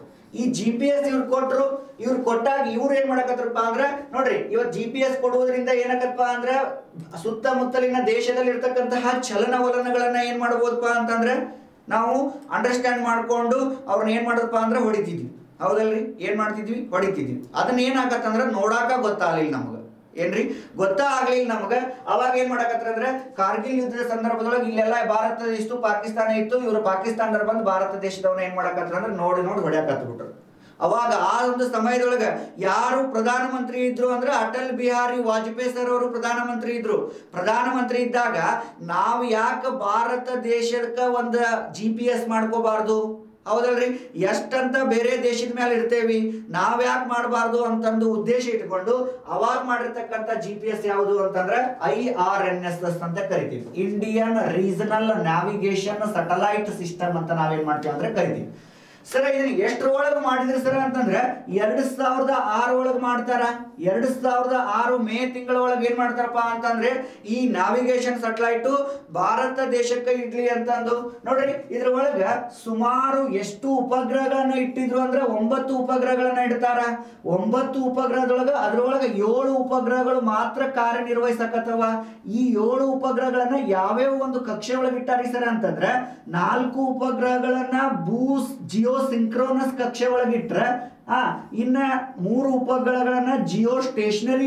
ಈ ಜಿ ಪಿ ಎಸ್ ಇವ್ರು ಕೊಟ್ರು ಇವ್ರು ಕೊಟ್ಟಾಗ ಇವ್ರು ಏನ್ ಮಾಡಕತ್ರಪ್ಪ ಅಂದ್ರೆ ನೋಡ್ರಿ ಇವತ್ತು ಜಿ ಪಿ ಎಸ್ ಕೊಡುವುದರಿಂದ ಏನಕ್ಕಪ್ಪ ಅಂದ್ರೆ ಸುತ್ತಮುತ್ತಲಿನ ದೇಶದಲ್ಲಿ ಇರ್ತಕ್ಕಂತಹ ಚಲನವಲನಗಳನ್ನ ಏನ್ ಮಾಡಬಹುದಪ್ಪ ಅಂತಂದ್ರೆ ನಾವು ಅಂಡರ್ಸ್ಟ್ಯಾಂಡ್ ಮಾಡ್ಕೊಂಡು ಅವ್ರನ್ನ ಏನ್ ಮಾಡೋದಪ್ಪ ಅಂದ್ರೆ ಹೊಡಿತಿದ್ವಿ ಹೌದಲ್ರಿ ಏನ್ ಮಾಡ್ತಿದ್ವಿ ಹೊಡಿತಿದ್ವಿ ಅದನ್ನ ಏನಾಗತ್ತಂದ್ರೆ ನೋಡಾಕ ಗೊತ್ತಾಗ್ಲಿಲ್ಲ ನಮ್ಗೆ ಏನ್ರಿ ಗೊತ್ತಾಗ್ಲಿಲ್ಲ ನಮಗ ಅವಾಗ ಏನ್ ಮಾಡಕತ್ರ ಅಂದ್ರೆ ಕಾರ್ಗಿಲ್ ಯುದ್ಧದ ಸಂದರ್ಭದೊಳಗೆ ಇಲ್ಲೆಲ್ಲ ಭಾರತ ಇಷ್ಟು ಪಾಕಿಸ್ತಾನ ಇತ್ತು ಇವರು ಪಾಕಿಸ್ತಾನದವ್ರು ಬಂದು ಭಾರತ ದೇಶದವನ್ನ ಏನ್ ಮಾಡಕತ್ರ ಅಂದ್ರೆ ನೋಡಿ ನೋಡಿ ಹೊಡ್ಯಾಕತ್ಬಿಟ್ರು ಅವಾಗ ಆ ಒಂದು ಸಮಯದೊಳಗ ಯಾರು ಪ್ರಧಾನಮಂತ್ರಿ ಇದ್ರು ಅಂದ್ರೆ ಅಟಲ್ ಬಿಹಾರಿ ವಾಜಪೇಯಿ ಸರ್ ಅವರು ಪ್ರಧಾನಮಂತ್ರಿ ಇದ್ರು ಪ್ರಧಾನಮಂತ್ರಿ ಇದ್ದಾಗ ನಾವು ಯಾಕೆ ಭಾರತ ದೇಶಕ್ಕ ಒಂದು ಜಿ ಪಿ ಎಸ್ ಮಾಡ್ಕೋಬಾರ್ದು ಹೌದಲ್ರಿ ಎಷ್ಟಂತ ಬೇರೆ ದೇಶದ ಮೇಲೆ ಇರ್ತೇವಿ ನಾವ್ ಯಾಕೆ ಮಾಡಬಾರ್ದು ಅಂತಂದು ಉದ್ದೇಶ ಇಟ್ಕೊಂಡು ಅವಾಗ ಮಾಡಿರ್ತಕ್ಕಂಥ ಜಿ ಪಿ ಎಸ್ ಯಾವುದು ಅಂತಂದ್ರೆ I R N S S ಅಂತ ಕರಿತೀವಿ Indian regional navigation satellite system ಅಂತ ನಾವೇನ್ ಮಾಡ್ತೀವಿ ಅಂದ್ರೆ ಕರಿತೀವಿ ಸರ್ ಇದನ್ನ ಎಷ್ಟರೊಳಗೆ ಮಾಡಿದ್ರಿ ಸರ್ ಅಂತಂದ್ರೆ ಎರಡ್ ಸಾವಿರದ ಆರು ಒಳಗೆ ಮಾಡ್ತಾರ ಎರಡ್ ಸಾವಿರದ ಆರು ಮೇ ತಿಂಗಳ ಒಳಗೆ ಏನ್ ಮಾಡ್ತಾರಪ್ಪ ಅಂತಂದ್ರೆ ಈ ನ್ಯಾವಿಗೇಷನ್ ಸಟಲೈಟ್ ಭಾರತ ದೇಶಕ್ಕೆ ಇಡ್ಲಿ ಅಂತಂದು ನೋಡ್ರಿ ಇದ್ರ ಒಳಗ ಸುಮಾರು ಎಷ್ಟು ಉಪಗ್ರಹಗಳನ್ನ ಇಟ್ಟಿದ್ರು ಅಂದ್ರೆ ಒಂಬತ್ತು ಉಪಗ್ರಹಗಳನ್ನ ಇಡ್ತಾರ ಒಂಬತ್ತು ಉಪಗ್ರಹದೊಳಗ ಅದ್ರೊಳಗ ಏಳು ಉಪಗ್ರಹಗಳು ಮಾತ್ರ ಕಾರ್ಯನಿರ್ವಹಿಸಕತ್ತವ ಈ ಏಳು ಉಪಗ್ರಹಗಳನ್ನ ಯಾವ್ಯಾವ ಒಂದು ಕಕ್ಷೆ ಒಳಗೆ ಇಟ್ಟಾರಿ ಸರ್ ಅಂತಂದ್ರೆ ನಾಲ್ಕು ಉಪಗ್ರಹಗಳನ್ನ ಬೂಸ್ ಜಿಯೋ ಸಿಂಕ್ರೋನಸ್ ಕಕ್ಷೆ ಒಳಗಿಟ್ರ ಆ ಇನ್ನ ಮೂರು ಉಪಗ್ರಹಗಳನ್ನ ಜಿಯೋ ಸ್ಟೇಷನರಿ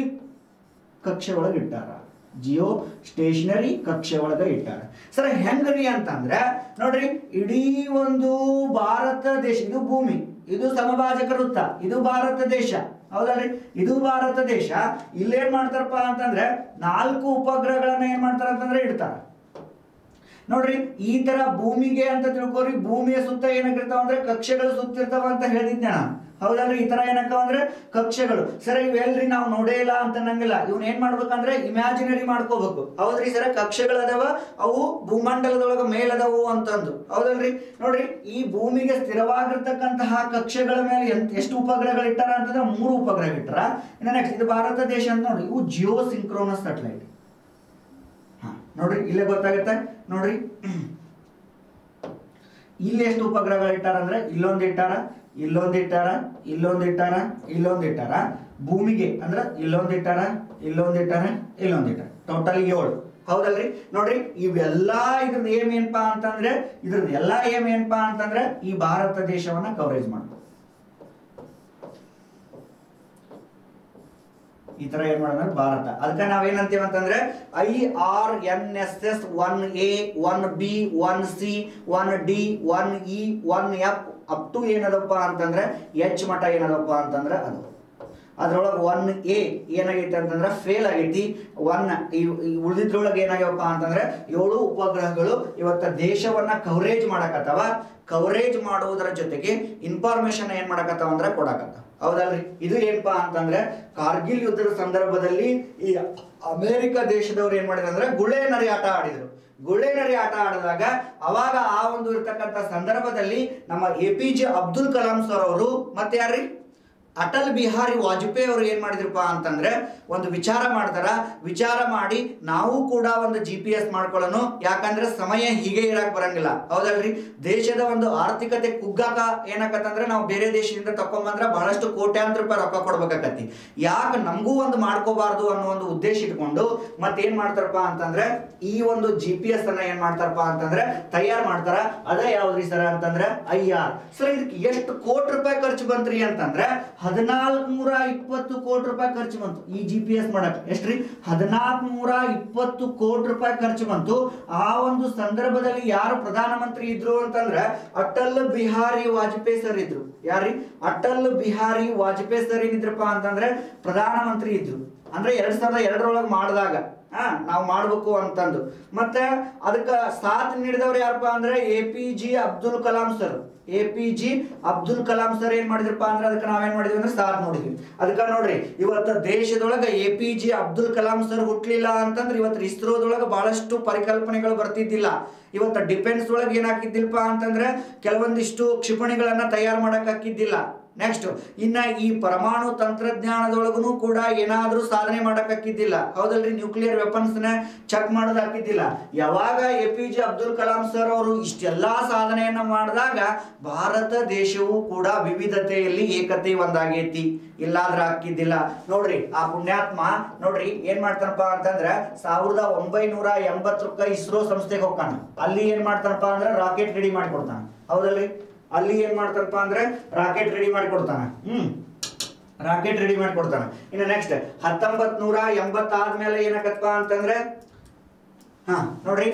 ಕಕ್ಷೆ ಒಳಗೆ ಇಟ್ಟಾರ ಜಿಯೋ ಸ್ಟೇಷನರಿ ಕಕ್ಷೆ ಒಳಗೆ ಇಟ್ಟಾರ ಸರ್ ಹೆಂಗ್ರಿ ಅಂತಂದ್ರೆ ನೋಡ್ರಿ ಇಡೀ ಒಂದು ಭಾರತ ದೇಶ ಇದು ಭೂಮಿ ಇದು ಸಮಭಾಜಕ ವೃತ್ತ ಇದು ಭಾರತ ದೇಶ ಹೌದಲ್ರಿ ಇದು ಭಾರತ ದೇಶ ಇಲ್ಲೇನ್ ಮಾಡ್ತಾರಪ್ಪ ಅಂತಂದ್ರೆ ನಾಲ್ಕು ಉಪಗ್ರಹಗಳನ್ನ ಏನ್ ಮಾಡ್ತಾರ ಅಂತಂದ್ರೆ ಇಡ್ತಾರ ನೋಡ್ರಿ ಈ ತರ ಭೂಮಿಗೆ ಅಂತ ತಿಳ್ಕೊರಿ ಭೂಮಿಯ ಸುತ್ತ ಏನಾಗಿರ್ತಾವ ಅಂದ್ರೆ ಕಕ್ಷೆಗಳು ಸುತ್ತಿರ್ತಾವ ಅಂತ ಹೇಳಿದ್ದೆ ನಾನು ಹೌದಲ್ರಿ ಈ ತರ ಏನಕ್ಕವ ಅಂದ್ರೆ ಕಕ್ಷೆಗಳು ಸರ್ ಇವೆಲ್ರಿ ನಾವು ನೋಡೇ ಇಲ್ಲ ಅಂತ ನಂಗಿಲ್ಲ ಇವ್ನ ಏನ್ ಮಾಡ್ಬೇಕಂದ್ರೆ ಇಮ್ಯಾಜಿನರಿ ಮಾಡ್ಕೋಬೇಕು ಹೌದ್ರಿ ಸರ್ ಕಕ್ಷೆಗಳು ಅದಾವ ಅವು ಭೂಮಂಡಲದೊಳಗ ಮೇಲದವು ಅಂತಂದು ಹೌದಲ್ರಿ ನೋಡ್ರಿ ಈ ಭೂಮಿಗೆ ಸ್ಥಿರವಾಗಿರ್ತಕ್ಕಂತಹ ಕಕ್ಷೆಗಳ ಮೇಲೆ ಎಂತ ಎಷ್ಟು ಉಪಗ್ರಹಗಳು ಇಟ್ಟಾರ ಅಂತಂದ್ರೆ ಮೂರು ಉಪಗ್ರಹ ಇಟ್ಟಾರ ಇನ್ನು ನೆಕ್ಸ್ಟ್ ಇದು ಭಾರತ ದೇಶ ಅಂತ ನೋಡಿ ಇವು ಜಿಯೋ ಸಿಂಕ್ರೋನಸ್ ಸೆಟಲೈಟ್ ಹಾ ನೋಡ್ರಿ ಇಲ್ಲೇ ಗೊತ್ತಾಗುತ್ತೆ ನೋಡ್ರಿ ಇಲ್ಲಿ ಎಷ್ಟು ಉಪಗ್ರಹಗಳು ಇಟ್ಟಾರ ಅಂದ್ರೆ ಇಲ್ಲೊಂದು ಇಟ್ಟಾರ ಇಲ್ಲೊಂದು ಇಟ್ಟಾರ ಇಲ್ಲೊಂದು ಇಟ್ಟಾರ ಇಲ್ಲೊಂದು ಇಟ್ಟಾರ ಭೂಮಿಗೆ ಅಂದ್ರೆ ಇಲ್ಲೊಂದು ಇಟ್ಟಾರ ಇಲ್ಲೊಂದು ಇಟ್ಟಾರೆ ಇಲ್ಲೊಂದು ಇಟ್ಟಾರೆ ಟೋಟಲ್ ಏಳು ಹೌದಲ್ರಿ ನೋಡ್ರಿ ಇವೆಲ್ಲ ಇದ್ರದ್ದು ಏಮ್ ಏನಪ್ಪಾ ಅಂತಂದ್ರೆ ಇದ್ರದ್ದು ಎಲ್ಲ ಏಮ್ ಏನಪ್ಪಾ ಅಂತಂದ್ರೆ ಈ ಭಾರತ ದೇಶವನ್ನ ಕವರೇಜ್ ಮಾಡ್ಬೇಕು ಈ ತರ ಏನ್ ಮಾಡೋಣ ಭಾರತ ಅದಕ್ಕೆ ನಾವೇನಂತೀವಿ ಅಂತಂದ್ರೆ I R N S S one A one B one C one D one E one F up to ಏನದಪ್ಪ ಅಂತಂದ್ರೆ ಎಚ್ ಮಠ ಏನದಪ್ಪ ಅಂತಂದ್ರೆ ಅದು ಅದ್ರೊಳಗೆ ಒನ್ ಎ ಏನಾಗೈತೆ ಅಂತಂದ್ರೆ ಫೇಲ್ ಆಗೈತಿ ಒನ್ ಉಳಿದಿದ್ರೊಳಗೆ ಏನಾಗ್ಯವಪ್ಪ ಅಂತಂದ್ರೆ ಏಳು ಉಪಗ್ರಹಗಳು ಇವತ್ತ ದೇಶವನ್ನ ಕವರೇಜ್ ಮಾಡಕತ್ತವ ಕವರೇಜ್ ಮಾಡುವುದರ ಜೊತೆಗೆ ಇನ್ಫಾರ್ಮೇಶನ್ ಏನ್ ಮಾಡಕತ್ತಾವ ಅಂದ್ರೆ ಕೊಡಕತ್ತಾವ ಹೌದಲ್ರಿ ಇದು ಏನಪ್ಪಾ ಅಂತಂದ್ರೆ ಕಾರ್ಗಿಲ್ ಯುದ್ಧದ ಸಂದರ್ಭದಲ್ಲಿ ಈ ಅಮೆರಿಕ ದೇಶದವ್ರು ಏನ್ ಮಾಡಿದ್ರು ಅಂದ್ರೆ ಗುಳೆ ನರಿ ಆಟ ಆಡಿದ್ರು ಗುಳೆ ನರಿ ಆಟ ಆಡಿದಾಗ ಅವಾಗ ಆ ಒಂದು ಇರ್ತಕ್ಕಂಥ ಸಂದರ್ಭದಲ್ಲಿ ನಮ್ಮ A P J Abdul Kalam sir ಅವರು ಮತ್ತೆ ಯಾರ್ರಿ ಅಟಲ್ ಬಿಹಾರಿ ವಾಜಪೇಯಿ ಅವರು ಏನ್ ಮಾಡಿದ್ರಪ್ಪ ಅಂತಂದ್ರೆ ಒಂದು ವಿಚಾರ ಮಾಡ್ತಾರ ವಿಚಾರ ಮಾಡಿ ನಾವು ಕೂಡ ಒಂದು ಜಿ ಪಿ ಎಸ್ ಮಾಡ್ಕೊಳ್ಳೋಣ ಯಾಕಂದ್ರೆ ಸಮಯ ಹೀಗೆ ಇರಕ್ ಬರಂಗಿಲ್ಲ ಹೌದಲ್ರಿ ದೇಶದ ಒಂದು ಆರ್ಥಿಕತೆ ಕುಗ್ಗಾಕ ಏನಾಕತ್ತಂದ್ರೆ ನಾವು ಬೇರೆ ದೇಶದಿಂದ ತಕೊಂಬಂದ್ರೆ ಬಹಳಷ್ಟು ಕೋಟ್ಯಾಂತರ ರೂಪಾಯಿ ರೊಕ್ಕ ಕೊಡ್ಬೇಕಾಕತಿ ಯಾಕೆ ನಮಗೂ ಒಂದು ಮಾಡ್ಕೋಬಾರ್ದು ಅನ್ನೋ ಒಂದು ಉದ್ದೇಶ ಇಟ್ಕೊಂಡು ಮತ್ತೆ ಏನ್ ಮಾಡ್ತಾರಪ್ಪ ಅಂತಂದ್ರೆ ಈ ಒಂದು ಜಿ ಪಿ ಎಸ್ ಅನ್ನ ಏನ್ ಮಾಡ್ತಾರಪ್ಪ ಅಂತಂದ್ರೆ ತಯಾರು ಮಾಡ್ತಾರ ಅದೇ ಯಾವ್ದ್ರಿ ಸರ್ ಅಂತಂದ್ರೆ ಐ ಆರ್ ಸರ್ ಇದಕ್ಕೆ ಎಷ್ಟು ಕೋಟಿ ರೂಪಾಯಿ ಖರ್ಚು ಬಂತ್ರಿ ಅಂತಂದ್ರೆ ಹದಿನಾಲ್ಕು ನೂರ ಇಪ್ಪತ್ತು ಕೋಟಿ ರೂಪಾಯಿ ಖರ್ಚು ಬಂತು ಈ ಜಿ ಪಿ ಎಸ್ ಮಾಡಕ್ ಎಷ್ಟ್ರಿ ಹದಿನಾಲ್ಕು ನೂರ ಇಪ್ಪತ್ತು ಕೋಟಿ ರೂಪಾಯಿ ಖರ್ಚು ಬಂತು ಆ ಒಂದು ಸಂದರ್ಭದಲ್ಲಿ ಯಾರು ಪ್ರಧಾನಮಂತ್ರಿ ಇದ್ರು ಅಂತಂದ್ರೆ ಅಟಲ್ ಬಿಹಾರಿ ವಾಜಪೇಯಿ ಸರ್ ಇದ್ರು ಯಾರ್ರಿ ಅಟಲ್ ಬಿಹಾರಿ ವಾಜಪೇಯಿ ಸರ್ ಏನಿದ್ರಪ್ಪ ಅಂತಂದ್ರೆ ಪ್ರಧಾನಮಂತ್ರಿ ಇದ್ರು ಅಂದ್ರೆ ಎರಡ್ ಸಾವಿರದ ಎರಡರೊಳಗೆ ಮಾಡಿದಾಗ ಹಾ ನಾವು ಮಾಡ್ಬೇಕು ಅಂತಂದು ಮತ್ತೆ ಅದಕ್ಕೆ ಸಾಥ್ ನೀಡಿದವ್ರು ಯಾರಪ್ಪ ಅಂದ್ರೆ A P J Abdul Kalam sir A P J Abdul Kalam sir ಏನ್ ಮಾಡಿದ್ರಪ್ಪ ಅಂದ್ರೆ ಅದಕ್ಕೆ ನಾವೇನ್ ಮಾಡಿದ್ವಿ ಅಂದ್ರೆ ಸಾಥ್ ನೋಡಿದ್ವಿ ಅದಕ್ಕೆ ನೋಡ್ರಿ ಇವತ್ತು ದೇಶದೊಳಗೆ A P J Abdul Kalam sir ಹುಟ್ಲಿಲ್ಲ ಅಂತಂದ್ರೆ ಇವತ್ತು ಇಸ್ರೋದೊಳಗೆ ಬಹಳಷ್ಟು ಪರಿಕಲ್ಪನೆಗಳು ಬರ್ತಿದ್ದಿಲ್ಲ ಇವತ್ತು ಡಿಫೆನ್ಸ್ ಒಳಗೆ ಏನಾಕಿದ್ದಿಲ್ಲಪ್ಪ ಅಂತಂದ್ರೆ ಕೆಲವೊಂದಿಷ್ಟು ಕ್ಷಿಪಣಿಗಳನ್ನ ತಯಾರು ಮಾಡಕ್ ಹಾಕಿದ್ದಿಲ್ಲ ನೆಕ್ಸ್ಟ್ ಇನ್ನ ಈ ಪರಮಾಣು ತಂತ್ರಜ್ಞಾನದೊಳಗೂ ಕೂಡ ಏನಾದ್ರೂ ಸಾಧನೆ ಮಾಡಕ್ ಹಾಕಿದ್ದಿಲ್ಲ ಹೌದಲ್ರಿ ನ್ಯೂಕ್ಲಿಯರ್ ವೆಪನ್ಸ್ ನ ಚೆಕ್ ಮಾಡೋದು ಹಾಕಿದ್ದಿಲ್ಲ ಯಾವಾಗ A P J Abdul Kalam sir ಅವರು ಇಷ್ಟೆಲ್ಲಾ ಸಾಧನೆಯನ್ನ ಮಾಡಿದಾಗ ಭಾರತ ದೇಶವು ಕೂಡ ವಿವಿಧತೆಯಲ್ಲಿ ಏಕತೆ ಒಂದಾಗೈತಿ ಇಲ್ಲಾದ್ರೆ ಹಾಕಿದ್ದಿಲ್ಲ ನೋಡ್ರಿ ಆ ಪುಣ್ಯಾತ್ಮ ನೋಡ್ರಿ ಏನ್ ಮಾಡ್ತಾನಪ್ಪ ಅಂತಂದ್ರ ಸಾವಿರದ ಒಂಬೈನೂರ ಎಂಬತ್ತರಕ್ಕ ಇಸ್ರೋ ಸಂಸ್ಥೆಗೆ ಹೋಗ್ತಾನ ಅಲ್ಲಿ ಏನ್ ಮಾಡ್ತಾನಪ್ಪ ಅಂದ್ರೆ ರಾಕೆಟ್ ರೆಡಿ ಮಾಡಿ ಕೊಡ್ತಾನ ಹೌದಲ್ರಿ ಅಲ್ಲಿ ಏನ್ ಮಾಡ್ತಾನಪ್ಪ ಅಂದ್ರೆ ರಾಕೆಟ್ ರೆಡಿ ಮಾಡಿ ಕೊಡ್ತಾನ ಹ್ಮ್ ರಾಕೆಟ್ ರೆಡಿ ಮಾಡಿ ಕೊಡ್ತಾನ ಇನ್ನು ನೆಕ್ಸ್ಟ್ ಹತ್ತೊಂಬತ್ ನೂರ ಎಂಬತ್ತಾದ್ಮೇಲೆ ಏನಾಗತ್ತಪ್ಪ ಅಂತಂದ್ರೆ ಹಾ ನೋಡ್ರಿ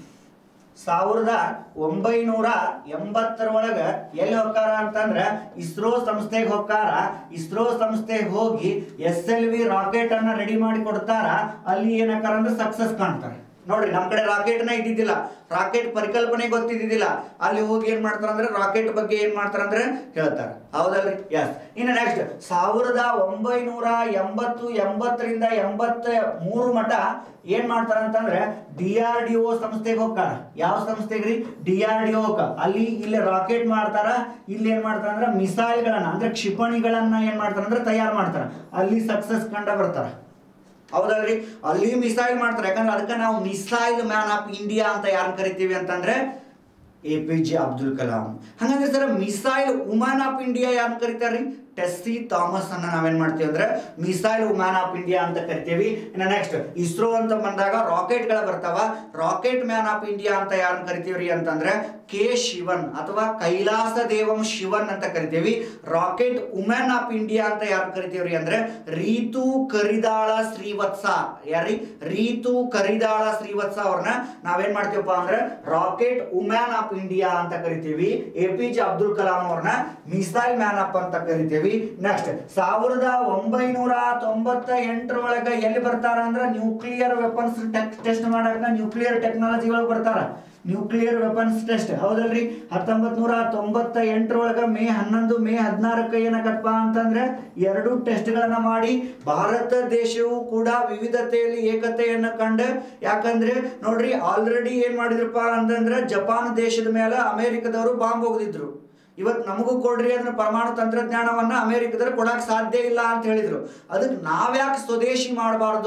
ಸಾವಿರದ ಒಂಬೈನೂರ ಎಂಬತ್ತರ ಒಳಗ ಎಲ್ಲಿ ಹೋಗ್ತಾರ ಅಂತಂದ್ರ ಇಸ್ರೋ ಸಂಸ್ಥೆಗೆ ಹೋಗ್ತಾರ ಇಸ್ರೋ ಸಂಸ್ಥೆಗೆ ಹೋಗಿ ಎಸ್ ಎಲ್ ವಿ ರಾಕೆಟ್ ಅನ್ನ ರೆಡಿ ಮಾಡಿ ಕೊಡ್ತಾರ ಅಲ್ಲಿ ಏನಕ್ಕಾರ ಅಂದ್ರೆ ಸಕ್ಸಸ್ ಕಾಣ್ತಾರೆ ನೋಡ್ರಿ ನಮ್ ಕಡೆ ರಾಕೆಟ್ ನ ಇದ್ದಿದ್ದಿಲ್ಲ ರಾಕೆಟ್ ಪರಿಕಲ್ಪನೆ ಗೊತ್ತಿದ್ದಿದ್ದಿಲ್ಲ ಅಲ್ಲಿ ಹೋಗಿ ಏನ್ ಮಾಡ್ತಾರ ಅಂದ್ರೆ ರಾಕೆಟ್ ಬಗ್ಗೆ ಏನ್ ಮಾಡ್ತಾರ ಅಂದ್ರೆ ಹೇಳ್ತಾರ ಹೌದಲ್ರಿ ಎಸ್ ಇನ್ನು ನೆಕ್ಸ್ಟ್ ಸಾವಿರದ ಒಂಬೈನೂರ ಎಂಬತ್ತು ಎಂಬತ್ತರಿಂದ ಎಂಬತ್ತ ಮೂರು ಮಠ ಏನ್ ಮಾಡ್ತಾರ ಅಂತಂದ್ರೆ ಡಿ ಆರ್ ಡಿ ಒ ಸಂಸ್ಥೆಗೆ ಹೋಗ್ತಾರ ಯಾವ ಸಂಸ್ಥೆಗೆ ರೀ ಡಿ ಆರ್ ಡಿ ಒ ಅಲ್ಲಿ ಇಲ್ಲಿ ರಾಕೆಟ್ ಮಾಡ್ತಾರ ಇಲ್ಲಿ ಏನ್ ಮಾಡ್ತಾರ ಅಂದ್ರೆ ಮಿಸೈಲ್ ಗಳನ್ನ ಅಂದ್ರೆ ಕ್ಷಿಪಣಿಗಳನ್ನ ಏನ್ ಮಾಡ್ತಾರ ಅಂದ್ರೆ ತಯಾರು ಮಾಡ್ತಾರ ಅಲ್ಲಿ ಸಕ್ಸಸ್ ಕಂಡ ಬರ್ತಾರ ಹೌದಲ್ರಿ ಅಲ್ಲಿ ಮಿಸೈಲ್ ಮಾಡ್ತಾರೆ ಯಾಕಂದ್ರೆ ಅದಕ್ಕೆ ನಾವು ಮಿಸೈಲ್ ಮ್ಯಾನ್ ಆಫ್ ಇಂಡಿಯಾ ಅಂತ ಯಾರು ಕರಿತೀವಿ ಅಂತಂದ್ರೆ A P J Abdul Kalam ಹಂಗಂದ್ರೆ sir missile woman of India ಯಾರು ಕರಿತಾರ್ರಿ ಟೆಸ್ಸಿ ಥಾಮಸ್ ಅನ್ನ ನಾವೇನ್ ಮಾಡ್ತೀವಿ ಅಂದ್ರೆ ಮಿಸೈಲ್ ವುಮನ್ ಆಫ್ ಇಂಡಿಯಾ ಅಂತ ಕರಿತೀವಿ ಇನ್ನು ನೆಕ್ಸ್ಟ್ ಇಸ್ರೋ ಅಂತ ಬಂದಾಗ ರಾಕೆಟ್ ಗಳ ಬರ್ತಾವ ರಾಕೆಟ್ ಮ್ಯಾನ್ ಆಫ್ ಇಂಡಿಯಾ ಅಂತ ಯಾರನ್ನ ಕರಿತೀವ್ರಿ ಅಂತಂದ್ರೆ ಕೆ ಶಿವನ್ ಅಥವಾ ಕೈಲಾಸ ದೇವಂ ಶಿವನ್ ಅಂತ ಕರಿತೀವಿ ರಾಕೆಟ್ ವುಮೆನ್ ಆಫ್ ಇಂಡಿಯಾ ಅಂತ ಯಾರು ಕರಿತೀವ್ರಿ ಅಂದ್ರೆ ರೀತು ಕರಿದಾಳ ಶ್ರೀವತ್ಸ ಯಾರಿ ರೀತು ಕರಿದಾಳ ಶ್ರೀವತ್ಸ ಅವ್ರನ್ನ ನಾವೇನ್ ಮಾಡ್ತೀವಪ್ಪ ಅಂದ್ರೆ ರಾಕೆಟ್ ವುಮೆನ್ ಆಫ್ ಇಂಡಿಯಾ ಅಂತ ಕರಿತೀವಿ A P J Abdul Kalam ಅವ್ರನ್ನ ಮಿಸೈಲ್ ಮ್ಯಾನ್ ಅಪ್ ಅಂತ ಕರಿತೀವಿ ನೆಕ್ಸ್ಟ್ ಸಾವಿರದ ಒಂಬೈನೂರ ತೊಂಬತ್ತ ಎಂಟರೊಳಗ ಎಲ್ಲಿ ಬರ್ತಾರ ಅಂದ್ರೆ ನ್ಯೂಕ್ಲಿಯರ್ ವೆಪನ್ಸ್ ಟೆಸ್ಟ್ ಮಾಡಾಕ ನ್ಯೂಕ್ಲಿಯರ್ ಟೆಕ್ನಾಲಜಿ ಒಳಗೆ ಬರ್ತಾರ ನ್ಯೂಕ್ಲಿಯರ್ ವೆಪನ್ಸ್ ಟೆಸ್ಟ್ ಹೌದಲ್ರಿ ಹತ್ತೊಂಬತ್ ನೂರ ತೊಂಬತ್ತ ಎಂಟರೊಳಗ ಮೇ ಹನ್ನೊಂದು ಮೇ ಹದಿನಾರಕ್ಕೆ ಏನಾಗತ್ತಪ್ಪ ಅಂತಂದ್ರೆ ಎರಡು ಟೆಸ್ಟ್ಗಳನ್ನ ಮಾಡಿ ಭಾರತ ದೇಶವು ಕೂಡ ವಿವಿಧತೆಯಲ್ಲಿ ಏಕತೆಯನ್ನು ಕಂಡು ಯಾಕಂದ್ರೆ ನೋಡ್ರಿ ಆಲ್ರೆಡಿ ಏನ್ ಮಾಡಿದ್ರಪ್ಪ ಅಂತಂದ್ರೆ ಜಪಾನ್ ದೇಶದ ಮೇಲೆ ಅಮೆರಿಕದವರು ಬಾಂಬ್ ಹೋಗದಿದ್ರು ಇವತ್ತು ನಮಗೂ ಕೊಡ್ರಿ ಅಂದ್ರೆ ಪರಮಾಣು ತಂತ್ರಜ್ಞಾನವನ್ನ ಅಮೆರಿಕದವ್ರು ಕೊಡಕ್ ಸಾಧ್ಯ ಇಲ್ಲ ಅಂತ ಹೇಳಿದ್ರು ಅದಕ್ಕೆ ನಾವ್ಯಾಕೆ ಸ್ವದೇಶಿ ಮಾಡಬಾರ್ದು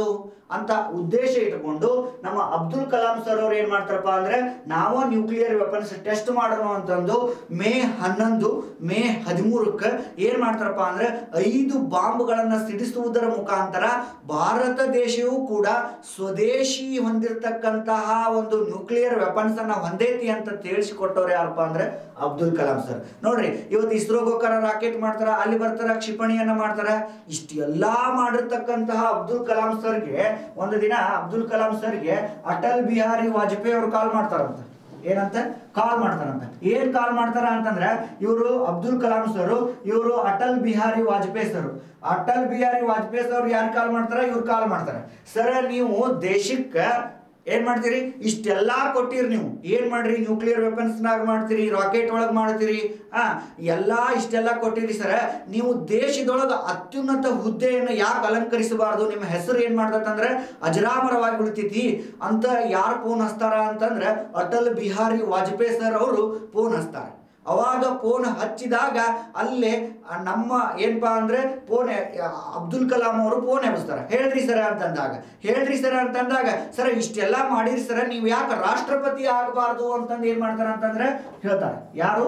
ಅಂತ ಉದ್ದೇಶ ಇಟ್ಕೊಂಡು ನಮ್ಮ ಅಬ್ದುಲ್ ಕಲಾಂ ಸರ್ ಅವ್ರು ಏನ್ ಮಾಡ್ತಾರಪ್ಪ ಅಂದ್ರೆ ನಾವು ನ್ಯೂಕ್ಲಿಯರ್ ವೆಪನ್ಸ್ ಟೆಸ್ಟ್ ಮಾಡೋಣ ಅಂತಂದು ಮೇ ಹನ್ನೊಂದು ಮೇ ಹದಿಮೂರಕ್ಕೆ ಏನ್ ಮಾಡ್ತಾರಪ್ಪ ಅಂದ್ರೆ ಐದು ಬಾಂಬ್ಗಳನ್ನ ಸಿಡಿಸುವುದರ ಮುಖಾಂತರ ಭಾರತ ದೇಶವು ಕೂಡ ಸ್ವದೇಶಿ ಹೊಂದಿರತಕ್ಕಂತಹ ಒಂದು ನ್ಯೂಕ್ಲಿಯರ್ ವೆಪನ್ಸ್ ಅನ್ನ ಹೊಂದೈತಿ ಅಂತ ತಿಳಿಸಿಕೊಟ್ಟವ್ರು ಯಾರಪ್ಪ ಅಂದ್ರೆ ಅಬ್ದುಲ್ ಕಲಾಂ ಸರ್ ನೋಡ್ರಿ ಇವತ್ತು ಇಸ್ರೋಗೋಸ್ಕರ ರಾಕೆಟ್ ಮಾಡ್ತಾರ ಅಲ್ಲಿ ಬರ್ತಾರ ಕ್ಷಿಪಣಿಯನ್ನ ಮಾಡ್ತಾರ ಇಷ್ಟೆಲ್ಲಾ ಮಾಡಿರ್ತಕ್ಕಂತಹ ಅಬ್ದುಲ್ ಕಲಾಂ ಸರ್ಗೆ ಒಂದು ದಿನ ಅಬ್ದುಲ್ ಕಲಾಂ ಸರ್ಗೆ ಅಟಲ್ ಬಿಹಾರಿ ವಾಜಪೇಯಿ ಅವರು ಕಾಲ್ ಮಾಡ್ತಾರಂತ ಏನಂತ ಕಾಲ್ ಮಾಡ್ತಾರಂತ ಏನ್ ಕಾಲ್ ಮಾಡ್ತಾರ ಅಂತಂದ್ರೆ ಇವರು ಅಬ್ದುಲ್ ಕಲಾಂ ಸರ್ ಇವರು ಅಟಲ್ ಬಿಹಾರಿ ವಾಜಪೇಯಿ ಸರ್ ಅಟಲ್ ಬಿಹಾರಿ ವಾಜಪೇಯಿ ಸರ್ ಯಾರು ಕಾಲ್ ಮಾಡ್ತಾರ ಇವ್ರು ಕಾಲ್ ಮಾಡ್ತಾರ ಸರ್ ನೀವು ದೇಶಕ್ಕೆ ಏನ್ ಮಾಡ್ತೀರಿ ಇಷ್ಟೆಲ್ಲಾ ಕೊಟ್ಟಿರಿ ನೀವು ಏನ್ ಮಾಡ್ರಿ ನ್ಯೂಕ್ಲಿಯರ್ ವೆಪನ್ಸ್ ನಾಗ ಮಾಡ್ತೀರಿ ರಾಕೆಟ್ ಒಳಗ್ ಮಾಡ್ತೀರಿ ಆ ಎಲ್ಲಾ ಇಷ್ಟೆಲ್ಲ ಕೊಟ್ಟಿರಿ ಸರ್ ನೀವು ದೇಶದೊಳಗ ಅತ್ಯುನ್ನತ ಹುದ್ದೆಯನ್ನು ಯಾಕೆ ಅಲಂಕರಿಸಬಾರ್ದು ನಿಮ್ಮ ಹೆಸರು ಏನ್ ಮಾಡ್ತಂದ್ರೆ ಅಜರಾಮರವಾಗಿ ಉಳಿತೈತಿ ಅಂತ ಯಾರು ಫೋನ್ ಹಚ್ತಾರ ಅಂತಂದ್ರೆ ಅಟಲ್ ಬಿಹಾರಿ ವಾಜಪೇಯಿ ಸರ್ ಅವರು ಫೋನ್ ಹಚ್ತಾರೆ ಅವಾಗ ಫೋನ್ ಹಚ್ಚಿದಾಗ ಅಲ್ಲೇ ಆ ನಮ್ಮ ಏನಪ್ಪಾ ಅಂದ್ರೆ ಫೋನ್ ಅಬ್ದುಲ್ ಕಲಾಂ ಅವರು ಫೋನ್ ಎಬ್ಸ್ತಾರೆ ಹೇಳ್ರಿ ಸರ ಅಂತಂದಾಗ ಹೇಳ್ರಿ ಸರ ಅಂತಂದಾಗ ಸರ ಇಷ್ಟೆಲ್ಲ ಮಾಡಿರಿ ಸರ ನೀವು ಯಾಕೆ ರಾಷ್ಟ್ರಪತಿ ಆಗಬಾರ್ದು ಅಂತಂದು ಏನ್ ಮಾಡ್ತಾರೆ ಅಂತಂದ್ರೆ ಹೇಳ್ತಾರೆ ಯಾರು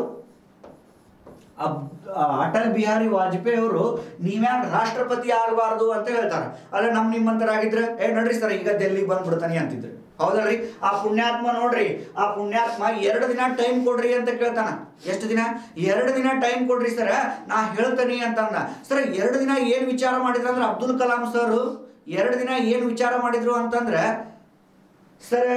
ಅಬ್ ಆ, ಅಟಲ್ ಬಿಹಾರಿ ವಾಜಪೇಯಿ ಅವರು ನೀವ್ಯಾಕೆ ರಾಷ್ಟ್ರಪತಿ ಆಗಬಾರ್ದು ಅಂತ ಹೇಳ್ತಾರೆ ಅಲ್ಲ ನಮ್ ನಿಮ್ಮಂತರಾಗಿದ್ರೆ ಏ ನೋಡ್ರಿ ಸರ್ ಈಗ ಡೆಲ್ಲಿಗೆ ಬಂದ್ಬಿಡ್ತಾನೆ ಅಂತಿದ್ರು ಹೌದಲ್ರಿ ಆ ಪುಣ್ಯಾತ್ಮ ನೋಡ್ರಿ ಆ ಪುಣ್ಯಾತ್ಮ ಎರಡು ದಿನ ಟೈಮ್ ಕೊಡ್ರಿ ಅಂತ ಕೇಳ್ತಾನ ಎಷ್ಟು ದಿನ ಎರಡು ದಿನ ಟೈಮ್ ಕೊಡ್ರಿ ಸರ್ ನಾ ಹೇಳ್ತೇನೆ ಅಂತಂದ ಸರ್ ಎರಡು ದಿನ ಏನ್ ವಿಚಾರ ಮಾಡಿದ್ರು ಅಂದ್ರೆ ಅಬ್ದುಲ್ ಕಲಾಂ ಸರ್ ಎರಡು ದಿನ ಏನ್ ವಿಚಾರ ಮಾಡಿದ್ರು ಅಂತಂದ್ರೆ ಸರ್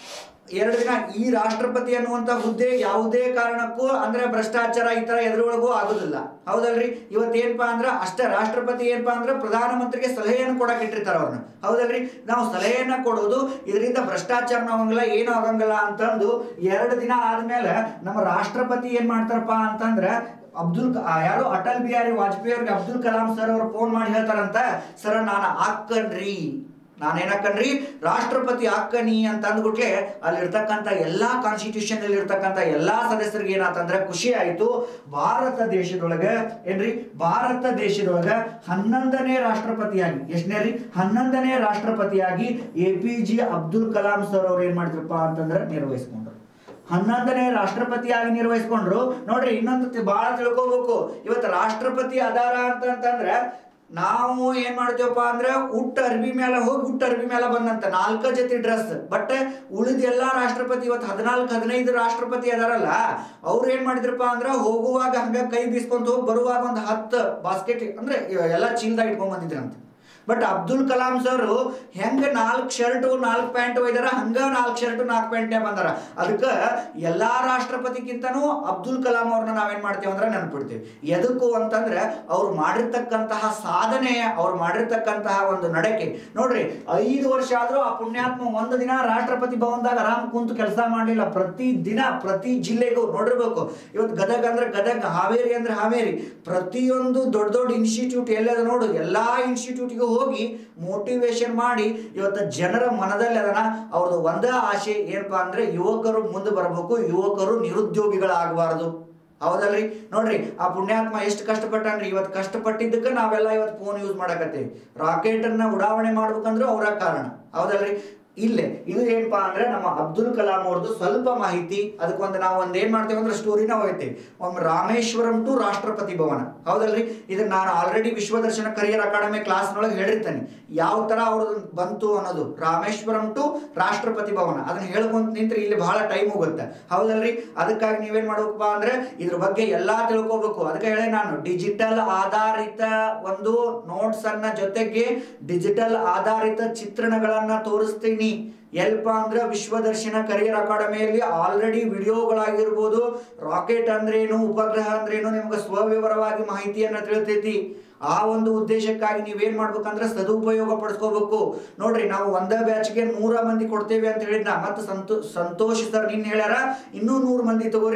ಎರಡು ದಿನ ಈ ರಾಷ್ಟ್ರಪತಿ ಅನ್ನುವಂತ ಹುದ್ದೆ ಯಾವುದೇ ಕಾರಣಕ್ಕೂ ಅಂದ್ರೆ ಭ್ರಷ್ಟಾಚಾರ ಈ ತರ ಎದುರೊಳಗೂ ಆಗುದಿಲ್ಲ ಹೌದಲ್ರಿ ಇವತ್ತೇನಪ್ಪಾ ಅಂದ್ರ ಅಷ್ಟೇ ರಾಷ್ಟ್ರಪತಿ ಏನಪ್ಪಾ ಅಂದ್ರೆ ಪ್ರಧಾನಮಂತ್ರಿಗೆ ಸಲಹೆಯನ್ನು ಕೊಡಕ್ ಇಟ್ಟಿರ್ತಾರ ಅವ್ರನ್ನ ಹೌದಲ್ರಿ ನಾವು ಸಲಹೆಯನ್ನ ಕೊಡೋದು ಇದರಿಂದ ಭ್ರಷ್ಟಾಚಾರ ಆಗಂಗಿಲ್ಲ ಏನು ಆಗಂಗಿಲ್ಲ ಅಂತಂದು ಎರಡು ದಿನ ಆದ್ಮೇಲೆ ನಮ್ಮ ರಾಷ್ಟ್ರಪತಿ ಏನ್ ಮಾಡ್ತಾರಪ್ಪ ಅಂತಂದ್ರೆ ಅಬ್ದುಲ್ ಕ- ಆ, ಯಾರು ಅಟಲ್ ಬಿಹಾರಿ ವಾಜಪೇಯಿ ಅವ್ರಿಗೆ ಅಬ್ದುಲ್ ಕಲಾಂ ಸರ್ ಅವ್ರು ಫೋನ್ ಮಾಡಿ ಹೇಳ್ತಾರಂತ ಸರ್ ನಾನು ಹಾಕನ್ರಿ ನಾನೇನಕ್ಕನ್ರಿ ರಾಷ್ಟ್ರಪತಿ ಹಾಕನಿ ಅಂತ ಅಂದ್ಬಿಟ್ಲೆ ಅಲ್ಲಿರ್ತಕ್ಕಂಥ ಎಲ್ಲಾ ಕಾನ್ಸ್ಟಿಟ್ಯೂಷನ್ ಅಲ್ಲಿ ಇರ್ತಕ್ಕಂಥ ಎಲ್ಲಾ ಸದಸ್ಯರಿಗೆ ಏನಾತಂದ್ರೆ ಖುಷಿ ಆಯ್ತು ಭಾರತ ದೇಶದೊಳಗ ಏನ್ರಿ ಭಾರತ ದೇಶದೊಳಗ ಹನ್ನೊಂದನೇ ರಾಷ್ಟ್ರಪತಿಯಾಗಿ ಎಷ್ಟನೇ ರೀ ಹನ್ನೊಂದನೇ ರಾಷ್ಟ್ರಪತಿಯಾಗಿ A P J Abdul Kalam sir ಅವ್ರು ಏನ್ ಮಾಡಿದ್ರಪ್ಪ ಅಂತಂದ್ರೆ ನಿರ್ವಹಿಸ್ಕೊಂಡ್ರು ಹನ್ನೊಂದನೇ ರಾಷ್ಟ್ರಪತಿಯಾಗಿ ನಿರ್ವಹಿಸ್ಕೊಂಡ್ರು ನೋಡ್ರಿ ಇನ್ನೊಂದು ತಿ- ಬಹಳ ತಿಳ್ಕೊಬೇಕು ಇವತ್ತು ರಾಷ್ಟ್ರಪತಿ ಅದಾರ ಅಂತಂತಂದ್ರೆ ನಾವು ಏನ್ ಮಾಡ್ತೀವಪ್ಪ ಅಂದ್ರೆ ಉಟ್ಟ ಅರ್ಬಿ ಮೇಲೆ ಹೋಗಿ ಉಟ್ಟ ಅರ್ಬಿ ಮೇಲೆ ಬಂದಂತ ನಾಲ್ಕ ಜೊತೆ ಡ್ರೆಸ್ ಬಟ್ ಉಳಿದ ಎಲ್ಲಾ ರಾಷ್ಟ್ರಪತಿ ಇವತ್ತು ಹದಿನಾಲ್ಕು ಹದಿನೈದು ರಾಷ್ಟ್ರಪತಿ ಅದಾರಲ್ಲ ಅವ್ರು ಏನ್ ಮಾಡಿದ್ರಪ್ಪ ಅಂದ್ರೆ ಹೋಗುವಾಗ ಹಂಗ ಕೈ ಬೀಸ್ಕೊಂತ ಹೋಗಿ ಬರುವಾಗ ಒಂದು ಹತ್ತು ಬಾಸ್ಕೆಟ್ ಅಂದ್ರೆ ಎಲ್ಲ ಚೀಲ್ದಾಗ ಇಟ್ಕೊಂಡ್ ಬಂದಿದ್ರಂತೆ ಬಟ್ ಅಬ್ದುಲ್ ಕಲಾಂ ಸರ್ ಹೆಂಗ ನಾಲ್ಕು ಶರ್ಟ್ ನಾಲ್ಕು ಪ್ಯಾಂಟ್ ಒಯ್ದಾರ ಹಂಗ ನಾಲ್ಕು ಶರ್ಟ್ ನಾಲ್ಕು ಪ್ಯಾಂಟ್ನೇ ಬಂದಾರ ಅದಕ್ಕೆ ಎಲ್ಲಾ ರಾಷ್ಟ್ರಪತಿಗಿಂತನೂ ಅಬ್ದುಲ್ ಕಲಾಂ ಅವ್ರನ್ನ ನಾವೇನ್ ಮಾಡ್ತೀವಿ ಅಂದ್ರೆ ನೆನ್ಪಿಡ್ತೀವಿ ಎದಕ್ಕೂ ಅಂತಂದ್ರೆ ಅವ್ರು ಮಾಡಿರ್ತಕ್ಕಂತಹ ಸಾಧನೆ ಅವ್ರು ಮಾಡಿರ್ತಕ್ಕಂತಹ ಒಂದು ನಡಕೆ ನೋಡ್ರಿ ಐದು ವರ್ಷ ಆದ್ರೂ ಆ ಪುಣ್ಯಾತ್ಮ ಒಂದು ದಿನ ರಾಷ್ಟ್ರಪತಿ ಭವನದಾಗ ಆರಾಮ್ ಕುಂತು ಕೆಲಸ ಮಾಡಲಿಲ್ಲ ಪ್ರತಿ ದಿನ ಪ್ರತಿ ಜಿಲ್ಲೆಗೂ ನೋಡಿರ್ಬೇಕು ಇವತ್ತು ಗದಗ ಅಂದ್ರೆ ಗದಗ ಹಾವೇರಿ ಅಂದ್ರೆ ಹಾವೇರಿ ಪ್ರತಿಯೊಂದು ದೊಡ್ಡ ದೊಡ್ಡ ಇನ್ಸ್ಟಿಟ್ಯೂಟ್ ಎಲ್ಲದ ನೋಡು ಎಲ್ಲಾ ಇನ್ಸ್ಟಿಟ್ಯೂಟ್ಗೆ ಹೋಗಿ ಮೋಟಿವೇಶನ್ ಮಾಡಿ ಇವತ್ತು ಜನರ ಮನದಲ್ಲಿ ಅದನ್ನ ಅವ್ರದ್ದು ಒಂದೇ ಆಸೆ ಏನಪ್ಪಾ ಅಂದ್ರೆ ಯುವಕರು ಮುಂದೆ ಬರಬೇಕು ಯುವಕರು ನಿರುದ್ಯೋಗಿಗಳಾಗಬಾರದು ಹೌದಲ್ರಿ ನೋಡ್ರಿ ಆ ಪುಣ್ಯಾತ್ಮ ಎಷ್ಟು ಕಷ್ಟಪಟ್ಟನ್ರಿ ಇವತ್ತು ಕಷ್ಟಪಟ್ಟಿದ್ದಕ್ಕೆ ನಾವೆಲ್ಲ ಇವತ್ತು ಫೋನ್ ಯೂಸ್ ಮಾಡಕತ್ತೀವಿ ರಾಕೆಟ್ ಅನ್ನ ಉಡಾವಣೆ ಮಾಡ್ಬೇಕಂದ್ರೆ ಅವರ ಕಾರಣ ಹೌದಲ್ರಿ ಇಲ್ಲೇ ಇದು ಏನಪ್ಪಾ ಅಂದ್ರೆ ನಮ್ಮ ಅಬ್ದುಲ್ ಕಲಾಂ ಅವ್ರದ್ದು ಸ್ವಲ್ಪ ಮಾಹಿತಿ ಅದಕ್ಕೊಂದು ನಾವು ಒಂದ್ ಏನ್ ಮಾಡ್ತೇವೆ ಅಂದ್ರೆ ಸ್ಟೋರಿನ ಹೋಗ್ತೇವೆ ಒಮ್ಮೆ ರಾಮೇಶ್ವರಂ ಟು ರಾಷ್ಟ್ರಪತಿ ಭವನ ಹೌದಲ್ರಿ ಇದನ್ನ ನಾನು already Vishwadarshan career academy class ನೊಳಗೆ ಹೇಳಿರ್ತೇನೆ ಯಾವ ತರ ಅವ್ರದ್ದು ಬಂತು ಅನ್ನೋದು ರಾಮೇಶ್ವರಂ ಟು ರಾಷ್ಟ್ರಪತಿ ಭವನ ಅದನ್ನ ಹೇಳ್ಕೊಂತ ನಿಂತ್ರೆ ಇಲ್ಲಿ ಬಹಳ ಟೈಮ್ ಹೋಗುತ್ತೆ ಹೌದಲ್ರಿ ಅದಕ್ಕಾಗಿ ನೀವೇನ್ ಮಾಡ್ಬೇಕಪ್ಪ ಅಂದ್ರೆ ಇದ್ರ ಬಗ್ಗೆ ಎಲ್ಲಾ ತಿಳ್ಕೊಬೇಕು ಅದಕ್ಕೆ ಹೇಳಿ ನಾನು ಡಿಜಿಟಲ್ ಆಧಾರಿತ ಒಂದು ನೋಟ್ಸ್ ಅನ್ನ ಜೊತೆಗೆ ಡಿಜಿಟಲ್ ಆಧಾರಿತ ಚಿತ್ರಣಗಳನ್ನ ತೋರಿಸ್ತೀನಿ ಎಲ್ಪ ಅಂದ್ರೆ ವಿಶ್ವದರ್ಶನ ಕರಿಯರ್ ಅಕಾಡೆಮಿಯಲ್ಲಿ ಆಲ್ರೆಡಿ ವಿಡಿಯೋಗಳಾಗಿರ್ಬೋದು ರಾಕೆಟ್ ಅಂದ್ರೇನು ಉಪಗ್ರಹ ಅಂದ್ರೇನು ನಿಮ್ಗೆ ಸ್ವವಿವರವಾಗಿ ಮಾಹಿತಿಯನ್ನ ತಿಳಿತೈತಿ ಆ ಒಂದು ಉದ್ದೇಶಕ್ಕಾಗಿ ನೀವೇನ್ ಮಾಡ್ಬೇಕಂದ್ರೆ ಸದುಪಯೋಗ ಪಡಿಸ್ಕೋಬೇಕು ನೋಡ್ರಿ ನಾವು ಒಂದೇ ಬ್ಯಾಚ್ಗೆ ನೂರ ಮಂದಿ ಕೊಡ್ತೇವೆ ಅಂತ ಹೇಳಿದ್ನ ಮತ್ತೆ ಸಂತೋ ಸಂತೋಷ್ ಸರ್ ನಿನ್ ಹೇಳ್ಯಾರ ಇನ್ನೂ ನೂರು ಮಂದಿ ತಗೋರಿ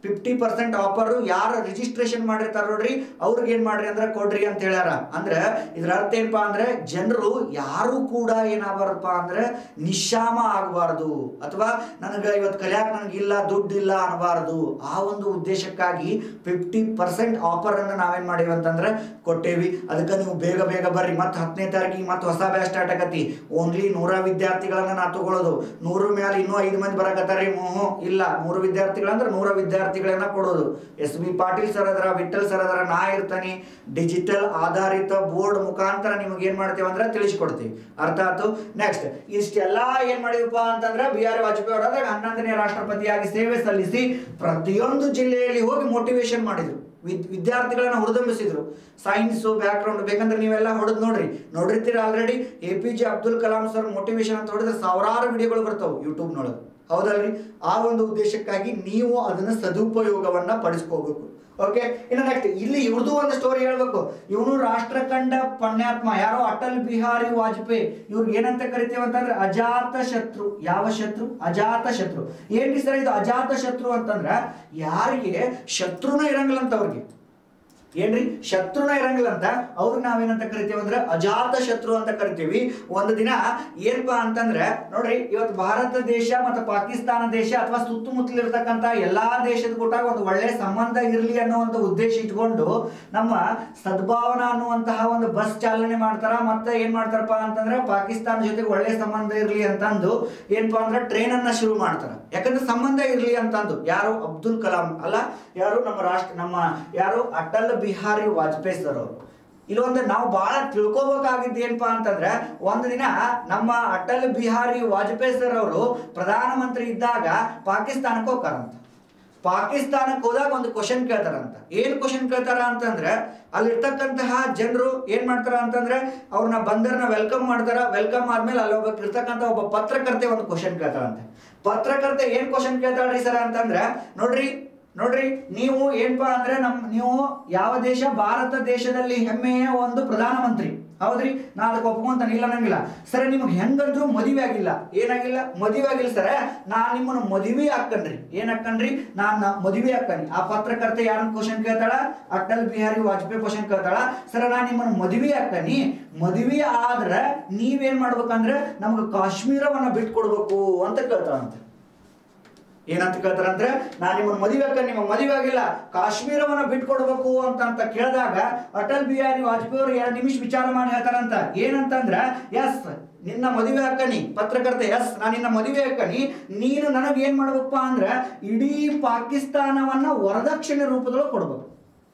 ಫಿಫ್ಟಿ ಪರ್ಸೆಂಟ್ ಆಫರ್ ಯಾರು ರಿಜಿಸ್ಟ್ರೇಷನ್ ಮಾಡಿರ್ತಾರ ನೋಡ್ರಿ ಅವ್ರಿಗೆ ಏನ್ ಮಾಡ್ರಿ ಅಂದ್ರೆ ಕೊಡ್ರಿ ಅಂತ ಹೇಳ್ಯಾರ ಅಂದ್ರೆ ಇದ್ರ ಅರ್ಥ ಏನಪ್ಪಾ ಅಂದ್ರೆ ಜನರು ಯಾರು ಕೂಡ ಏನಾಗಬಾರ್ದಪ್ಪ ಅಂದ್ರೆ ನಿಶಾಮ ಆಗಬಾರ್ದು ಅಥವಾ ನನಗೆ ಇವತ್ತು ಕಲಿಯಾಕ ನನಗಿಲ್ಲ ದುಡ್ಡು ಇಲ್ಲ ಅನ್ನಬಾರ್ದು ಆ ಒಂದು ಉದ್ದೇಶಕ್ಕಾಗಿ ಫಿಫ್ಟಿ ಪರ್ಸೆಂಟ್ ಆಫರ್ ಅನ್ನು ನಾವೇನ್ ಮಾಡೀವಿ ಅಂತಂದ್ರೆ ಕೊಟ್ಟೇವಿ ಅದಕ್ಕೆ ನೀವು ಬೇಗ ಬೇಗ ಬರ್ರಿ ಮತ್ತೆ ಹತ್ತನೇ ತಾರೀಕಿಗೆ ಮತ್ತೆ ಹೊಸ ಬ್ಯಾಚ್ ಸ್ಟಾರ್ಟ್ ಆಗತಿ ಓನ್ಲಿ ನೂರ ವಿದ್ಯಾರ್ಥಿಗಳನ್ನ ನಾ ತಗೊಳ್ಳೋದು ನೂರು ಮೇಲೆ ಇನ್ನೂ ಐದು ಮಂದಿ ಬರಕತ್ತಾರಿ ಮೋಹೋ ಇಲ್ಲ ಮೂರು ವಿದ್ಯಾರ್ಥಿಗಳಂದ್ರೆ ನೂರ ವಿದ್ಯಾರ್ಥಿಗಳನ್ನ ಕೊಡೋದು ಎಸ್ ಬಿ ಪಾಟೀಲ್ ಸರ್ ಅದರ ವಿಠಲ್ ಸರ್ ಅದರ ನಾ ಇರ್ತಾನೆ ಡಿಜಿಟಲ್ ಆಧಾರಿತ ಬೋರ್ಡ್ ಮುಖಾಂತರ ನಿಮ್ಗೆ ಏನ್ ಮಾಡ್ತೇವೆ ಅಂದ್ರೆ ತಿಳಿಸ್ಕೊಡ್ತೀವಿ ಅರ್ಥ ಆಯ್ತು ನೆಕ್ಸ್ಟ್ ಇಷ್ಟೆಲ್ಲ ಏನ್ ಮಾಡಿದಪ್ಪ ಅಂತಂದ್ರೆ ಬಿ ಆರ್ ವಾಜಪೇಯಿ ಅವರಾದಾಗ ಹನ್ನೊಂದನೇ ರಾಷ್ಟ್ರಪತಿಯಾಗಿ ಸೇವೆ ಸಲ್ಲಿಸಿ ಪ್ರತಿಯೊಂದು ಜಿಲ್ಲೆಯಲ್ಲಿ ಹೋಗಿ ಮೋಟಿವೇಶನ್ ಮಾಡಿದ್ರು ವಿದ್ ವಿದ್ಯಾರ್ಥಿಗಳನ್ನ ಹುರಿದಂಬಿಸಿದ್ರು ಸೈನ್ಸು ಬ್ಯಾಕ್ಗ್ರೌಂಡ್ ಬೇಕಂದ್ರೆ ನೀವೆಲ್ಲ ಹೊಡೆದು ನೋಡ್ರಿ ನೋಡಿರ್ತೀರ already A P J Abdul Kalam sir motivation ಅಂತ ಹೊಡೆದ್ರೆ ಸಾವಿರಾರು ವಿಡಿಯೋಗಳು ಬರ್ತಾವೆ ಯೂಟ್ಯೂಬ್ನೊಳಗೆ ಹೌದಲ್ರಿ ಆ ಒಂದು ಉದ್ದೇಶಕ್ಕಾಗಿ ನೀವು ಅದನ್ನ ಸದುಪಯೋಗವನ್ನ ಪಡಿಸ್ಕೋಬೇಕು ಓಕೆ ಇನ್ನು ನೆಕ್ಸ್ಟ್ ಇಲ್ಲಿ ಇವ್ರದ್ದು ಒಂದು ಸ್ಟೋರಿ ಹೇಳ್ಬೇಕು ಇವನು ರಾಷ್ಟ್ರಕಂಡ ಪುಣ್ಯಾತ್ಮ ಯಾರೋ ಅಟಲ್ ಬಿಹಾರಿ ವಾಜಪೇಯಿ ಇವ್ರಿಗೆ ಏನಂತ ಕರಿತೇವೆ ಅಂತಂದ್ರೆ ಅಜಾತ ಶತ್ರು ಯಾವ ಶತ್ರು ಅಜಾತ ಶತ್ರು ಏನ್ರಿ ಸರ್ ಇದು ಅಜಾತ ಶತ್ರು ಅಂತಂದ್ರ ಯಾರಿಗೆ ಶತ್ರುನ ಇರಂಗಿಲ್ಲ ಅಂತ ಅವ್ರಿಗೆ ಏನ್ರಿ ಶತ್ರುನ ಇರಂಗಿಲ್ಲ ಅಂತ ಅವ್ರಿಗೆ ನಾವೇನಂತ ಕರಿತೀವಿ ಅಂದ್ರೆ ಅಜಾತ ಶತ್ರು ಅಂತ ಕರಿತೀವಿ ಒಂದು ದಿನ ಏನಪ್ಪಾ ಅಂತಂದ್ರೆ ನೋಡ್ರಿ ಇವತ್ತು ಭಾರತ ದೇಶ ಮತ್ತು ಪಾಕಿಸ್ತಾನ ದೇಶ ಅಥವಾ ಸುತ್ತಮುತ್ತಲಿರ್ತಕ್ಕಂಥ ಎಲ್ಲಾ ದೇಶದ ಕೂಡ ಒಂದು ಒಳ್ಳೆ ಸಂಬಂಧ ಇರಲಿ ಅನ್ನೋ ಒಂದು ಉದ್ದೇಶ ಇಟ್ಕೊಂಡು ನಮ್ಮ ಸದ್ಭಾವನಾ ಅನ್ನುವಂತಹ ಒಂದು ಬಸ್ ಚಾಲನೆ ಮಾಡ್ತಾರ ಮತ್ತೆ ಏನ್ ಮಾಡ್ತಾರಪ್ಪ ಅಂತಂದ್ರೆ ಪಾಕಿಸ್ತಾನ ಜೊತೆಗೆ ಒಳ್ಳೆ ಸಂಬಂಧ ಇರಲಿ ಅಂತಂದು ಏನಪ್ಪಾ ಅಂದ್ರೆ ಟ್ರೈನ್ ಅನ್ನ ಶುರು ಮಾಡ್ತಾರ ಯಾಕಂದ್ರೆ ಸಂಬಂಧ ಇರಲಿ ಅಂತಂದು ಯಾರು ಅಬ್ದುಲ್ ಕಲಾಂ ಅಲ್ಲ ಯಾರು ನಮ್ಮ ರಾಷ್ಟ್ರ ನಮ್ಮ ಯಾರು ಅಟಲ್ ಬಿಹಾರಿ ವಾಜಪೇಯಿ ಸರ್ ಅವರು ಇಲ್ಲೊಂದು ನಾವು ಬಹಳ ತಿಳ್ಕೊಬೇಕಾಗಿದ್ದು ಏನಪ್ಪಾ ಅಂತಂದ್ರೆ ಒಂದು ದಿನ ನಮ್ಮ ಅಟಲ್ ಬಿಹಾರಿ ವಾಜಪೇಯಿ ಸರ್ ಅವರು ಪ್ರಧಾನಮಂತ್ರಿ ಇದ್ದಾಗ ಪಾಕಿಸ್ತಾನಕ್ಕೆ ಹೋಗ್ತಾರಂತ ಪಾಕಿಸ್ತಾನಕ್ಕೆ ಹೋದಾಗ ಒಂದು ಕ್ವಶನ್ ಕೇಳ್ತಾರಂತ ಏನ್ ಕ್ವಶನ್ ಕೇಳ್ತಾರ ಅಂತಂದ್ರೆ ಅಲ್ಲಿರ್ತಕ್ಕಂತಹ ಜನರು ಏನ್ ಮಾಡ್ತಾರ ಅಂತಂದ್ರೆ ಅವ್ರನ್ನ ಬಂದರ್ನ ವೆಲ್ಕಮ್ ಮಾಡ್ತಾರ ವೆಲ್ಕಮ್ ಆದ್ಮೇಲೆ ಅಲ್ಲಿ ಒಬ್ಬ ಇರ್ತಕ್ಕಂಥ ಒಬ್ಬ ಪತ್ರಕರ್ತೆ ಒಂದು ಕ್ವಶನ್ ಕೇಳ್ತಾರಂತೆ ಪತ್ರಕರ್ತೆ ಏನ್ ಕ್ವಶನ್ ಕೇಳ್ತಾಳ್ರಿ ಸರ್ ಅಂತಂದ್ರೆ ನೋಡ್ರಿ ನೋಡ್ರಿ ನೀವು ಏನಪ್ಪಾ ಅಂದ್ರೆ ನಮ್ ನೀವು ಯಾವ ದೇಶ ಭಾರತ ದೇಶದಲ್ಲಿ ಹೆಮ್ಮೆಯ ಒಂದು ಪ್ರಧಾನಮಂತ್ರಿ ಹೌದ್ರಿ ನಾ ಅದಕ್ಕೆ ಒಪ್ಕೊಂತಾನೆ ಇಲ್ಲ ನಂಗಿಲ್ಲ ಸರ್ ನಿಮ್ಗೆ ಹೆಂಗಂದ್ರು ಮದುವೆ ಆಗಿಲ್ಲ ಏನಾಗಿಲ್ಲ ಮದುವೆ ಆಗಿಲ್ಲ ಸರ್ ನಾ ನಿಮ್ಮನ್ನ ಮದುವೆ ಹಾಕನ್ರಿ ಏನ್ ಹಾಕನ್ರಿ ನಾನ್ ಮದುವೆ ಹಾಕನಿ ಆ ಪತ್ರಕರ್ತೆ ಯಾರನ್ನ ಕ್ವಶನ್ ಕೇಳ್ತಾಳ ಅಟಲ್ ಬಿಹಾರಿ ವಾಜಪೇಯಿ ಕ್ವಶನ್ ಕೇಳ್ತಾಳ ಸರ್ ನಾ ನಿಮ್ಮನ್ನ ಮದುವೆ ಹಾಕನಿ ಮದುವೆ ಆದ್ರೆ ನೀವೇನ್ ಮಾಡ್ಬೇಕಂದ್ರೆ ನಮ್ಗೆ ಕಾಶ್ಮೀರವನ್ನ ಬಿಟ್ಕೊಡ್ಬೇಕು ಅಂತ ಕೇಳ್ತಾಳಂತೆ ಏನಂತ ಕೇಳ್ತಾರಂದ್ರೆ ನಾನು ನಿಮ್ಮನ್ನ ಮದುವೆ ಹಾಕ ನಿಮ್ಮ ಮದುವೆ ಆಗಿಲ್ಲ ಕಾಶ್ಮೀರವನ್ನ ಬಿಟ್ಕೊಡ್ಬೇಕು ಅಂತ ಅಂತ ಕೇಳಿದಾಗ ಅಟಲ್ ಬಿಹಾರಿ ವಾಜಪೇಯಿ ಅವರು ಎರಡು ನಿಮಿಷ ವಿಚಾರ ಮಾಡಿ ಹೇಳ್ತಾರಂತ ಏನಂತಂದ್ರ ಎಸ್ ನಿನ್ನ ಮದುವೆ ಹಾಕನಿ ಪತ್ರಕರ್ತೆ ಎಸ್ ನಾನು ನಿನ್ನ ಮದುವೆ ಹಾಕನಿ ನೀನು ನನಗೆ ಏನ್ ಮಾಡ್ಬೇಕಪ್ಪ ಅಂದ್ರ ಇಡೀ ಪಾಕಿಸ್ತಾನವನ್ನ ವರದಕ್ಷಿಣೆ ರೂಪದೊಳಗೆ ಕೊಡ್ಬೇಕು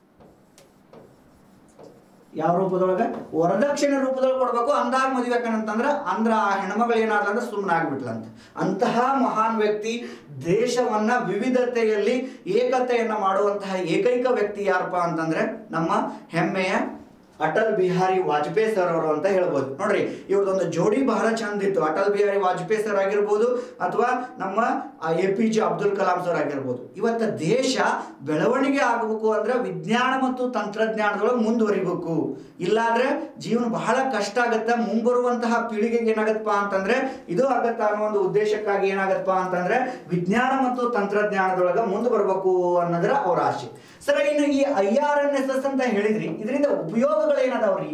ಯಾವ ರೂಪದೊಳಗೆ ವರದಕ್ಷಿಣೆ ರೂಪದೊಳಗೆ ಕೊಡ್ಬೇಕು ಅಂದಾಗ ಮದುವೆ ಯಾಕಂತಂದ್ರ ಅಂದ್ರ ಆ ಹೆಣ್ಮಗಳು ಏನಾದ್ಲ ಅಂದ್ರೆ ಸುಮ್ಮನೆ ಆಗ್ಬಿಟ್ಲಂತ ಅಂತಹ ಮಹಾನ್ ವ್ಯಕ್ತಿ ದೇಶವನ್ನ ವಿವಿಧತೆಯಲ್ಲಿ ಏಕತೆಯನ್ನ ಮಾಡುವಂತಹ ಏಕೈಕ ವ್ಯಕ್ತಿ ಯಾರಪ್ಪ ಅಂತಂದ್ರೆ ನಮ್ಮ ಹೆಮ್ಮೆಯ ಅಟಲ್ ಬಿಹಾರಿ ವಾಜಪೇಯಿ ಸರ್ ಅವರು ಅಂತ ಹೇಳ್ಬೋದು ನೋಡ್ರಿ ಇವ್ರದೊಂದು ಜೋಡಿ ಬಹಳ ಚಂದ ಇತ್ತು ಅಟಲ್ ಬಿಹಾರಿ ವಾಜಪೇಯಿ ಸರ್ ಆಗಿರ್ಬೋದು ಅಥವಾ ನಮ್ಮ A P J Abdul Kalam sir ಆಗಿರ್ಬೋದು ಇವತ್ತ ದೇಶ ಬೆಳವಣಿಗೆ ಆಗಬೇಕು ಅಂದ್ರೆ ವಿಜ್ಞಾನ ಮತ್ತು ತಂತ್ರಜ್ಞಾನದೊಳಗೆ ಮುಂದುವರಿಬೇಕು ಇಲ್ಲಾಂದ್ರೆ ಜೀವನ ಬಹಳ ಕಷ್ಟ ಆಗತ್ತ ಮುಂಬರುವಂತಹ ಪೀಳಿಗೆಗೆ ಏನಾಗತ್ತಪ್ಪ ಅಂತಂದ್ರೆ ಇದು ಆಗತ್ತ ಅನ್ನೋ ಒಂದು ಉದ್ದೇಶಕ್ಕಾಗಿ ಏನಾಗತ್ತಪ್ಪ ಅಂತಂದ್ರೆ ವಿಜ್ಞಾನ ಮತ್ತು ತಂತ್ರಜ್ಞಾನದೊಳಗೆ ಮುಂದೆ ಬರಬೇಕು ಅನ್ನೋದ್ರ ಅವ್ರ ಆಸೆ ಸರ್ ಇನ್ನು ಈ I R N S S ಅಂತ ಹೇಳಿದ್ರಿ ಇದರಿಂದ ಉಪಯೋಗಗಳು ಏನದಾವ್ರಿ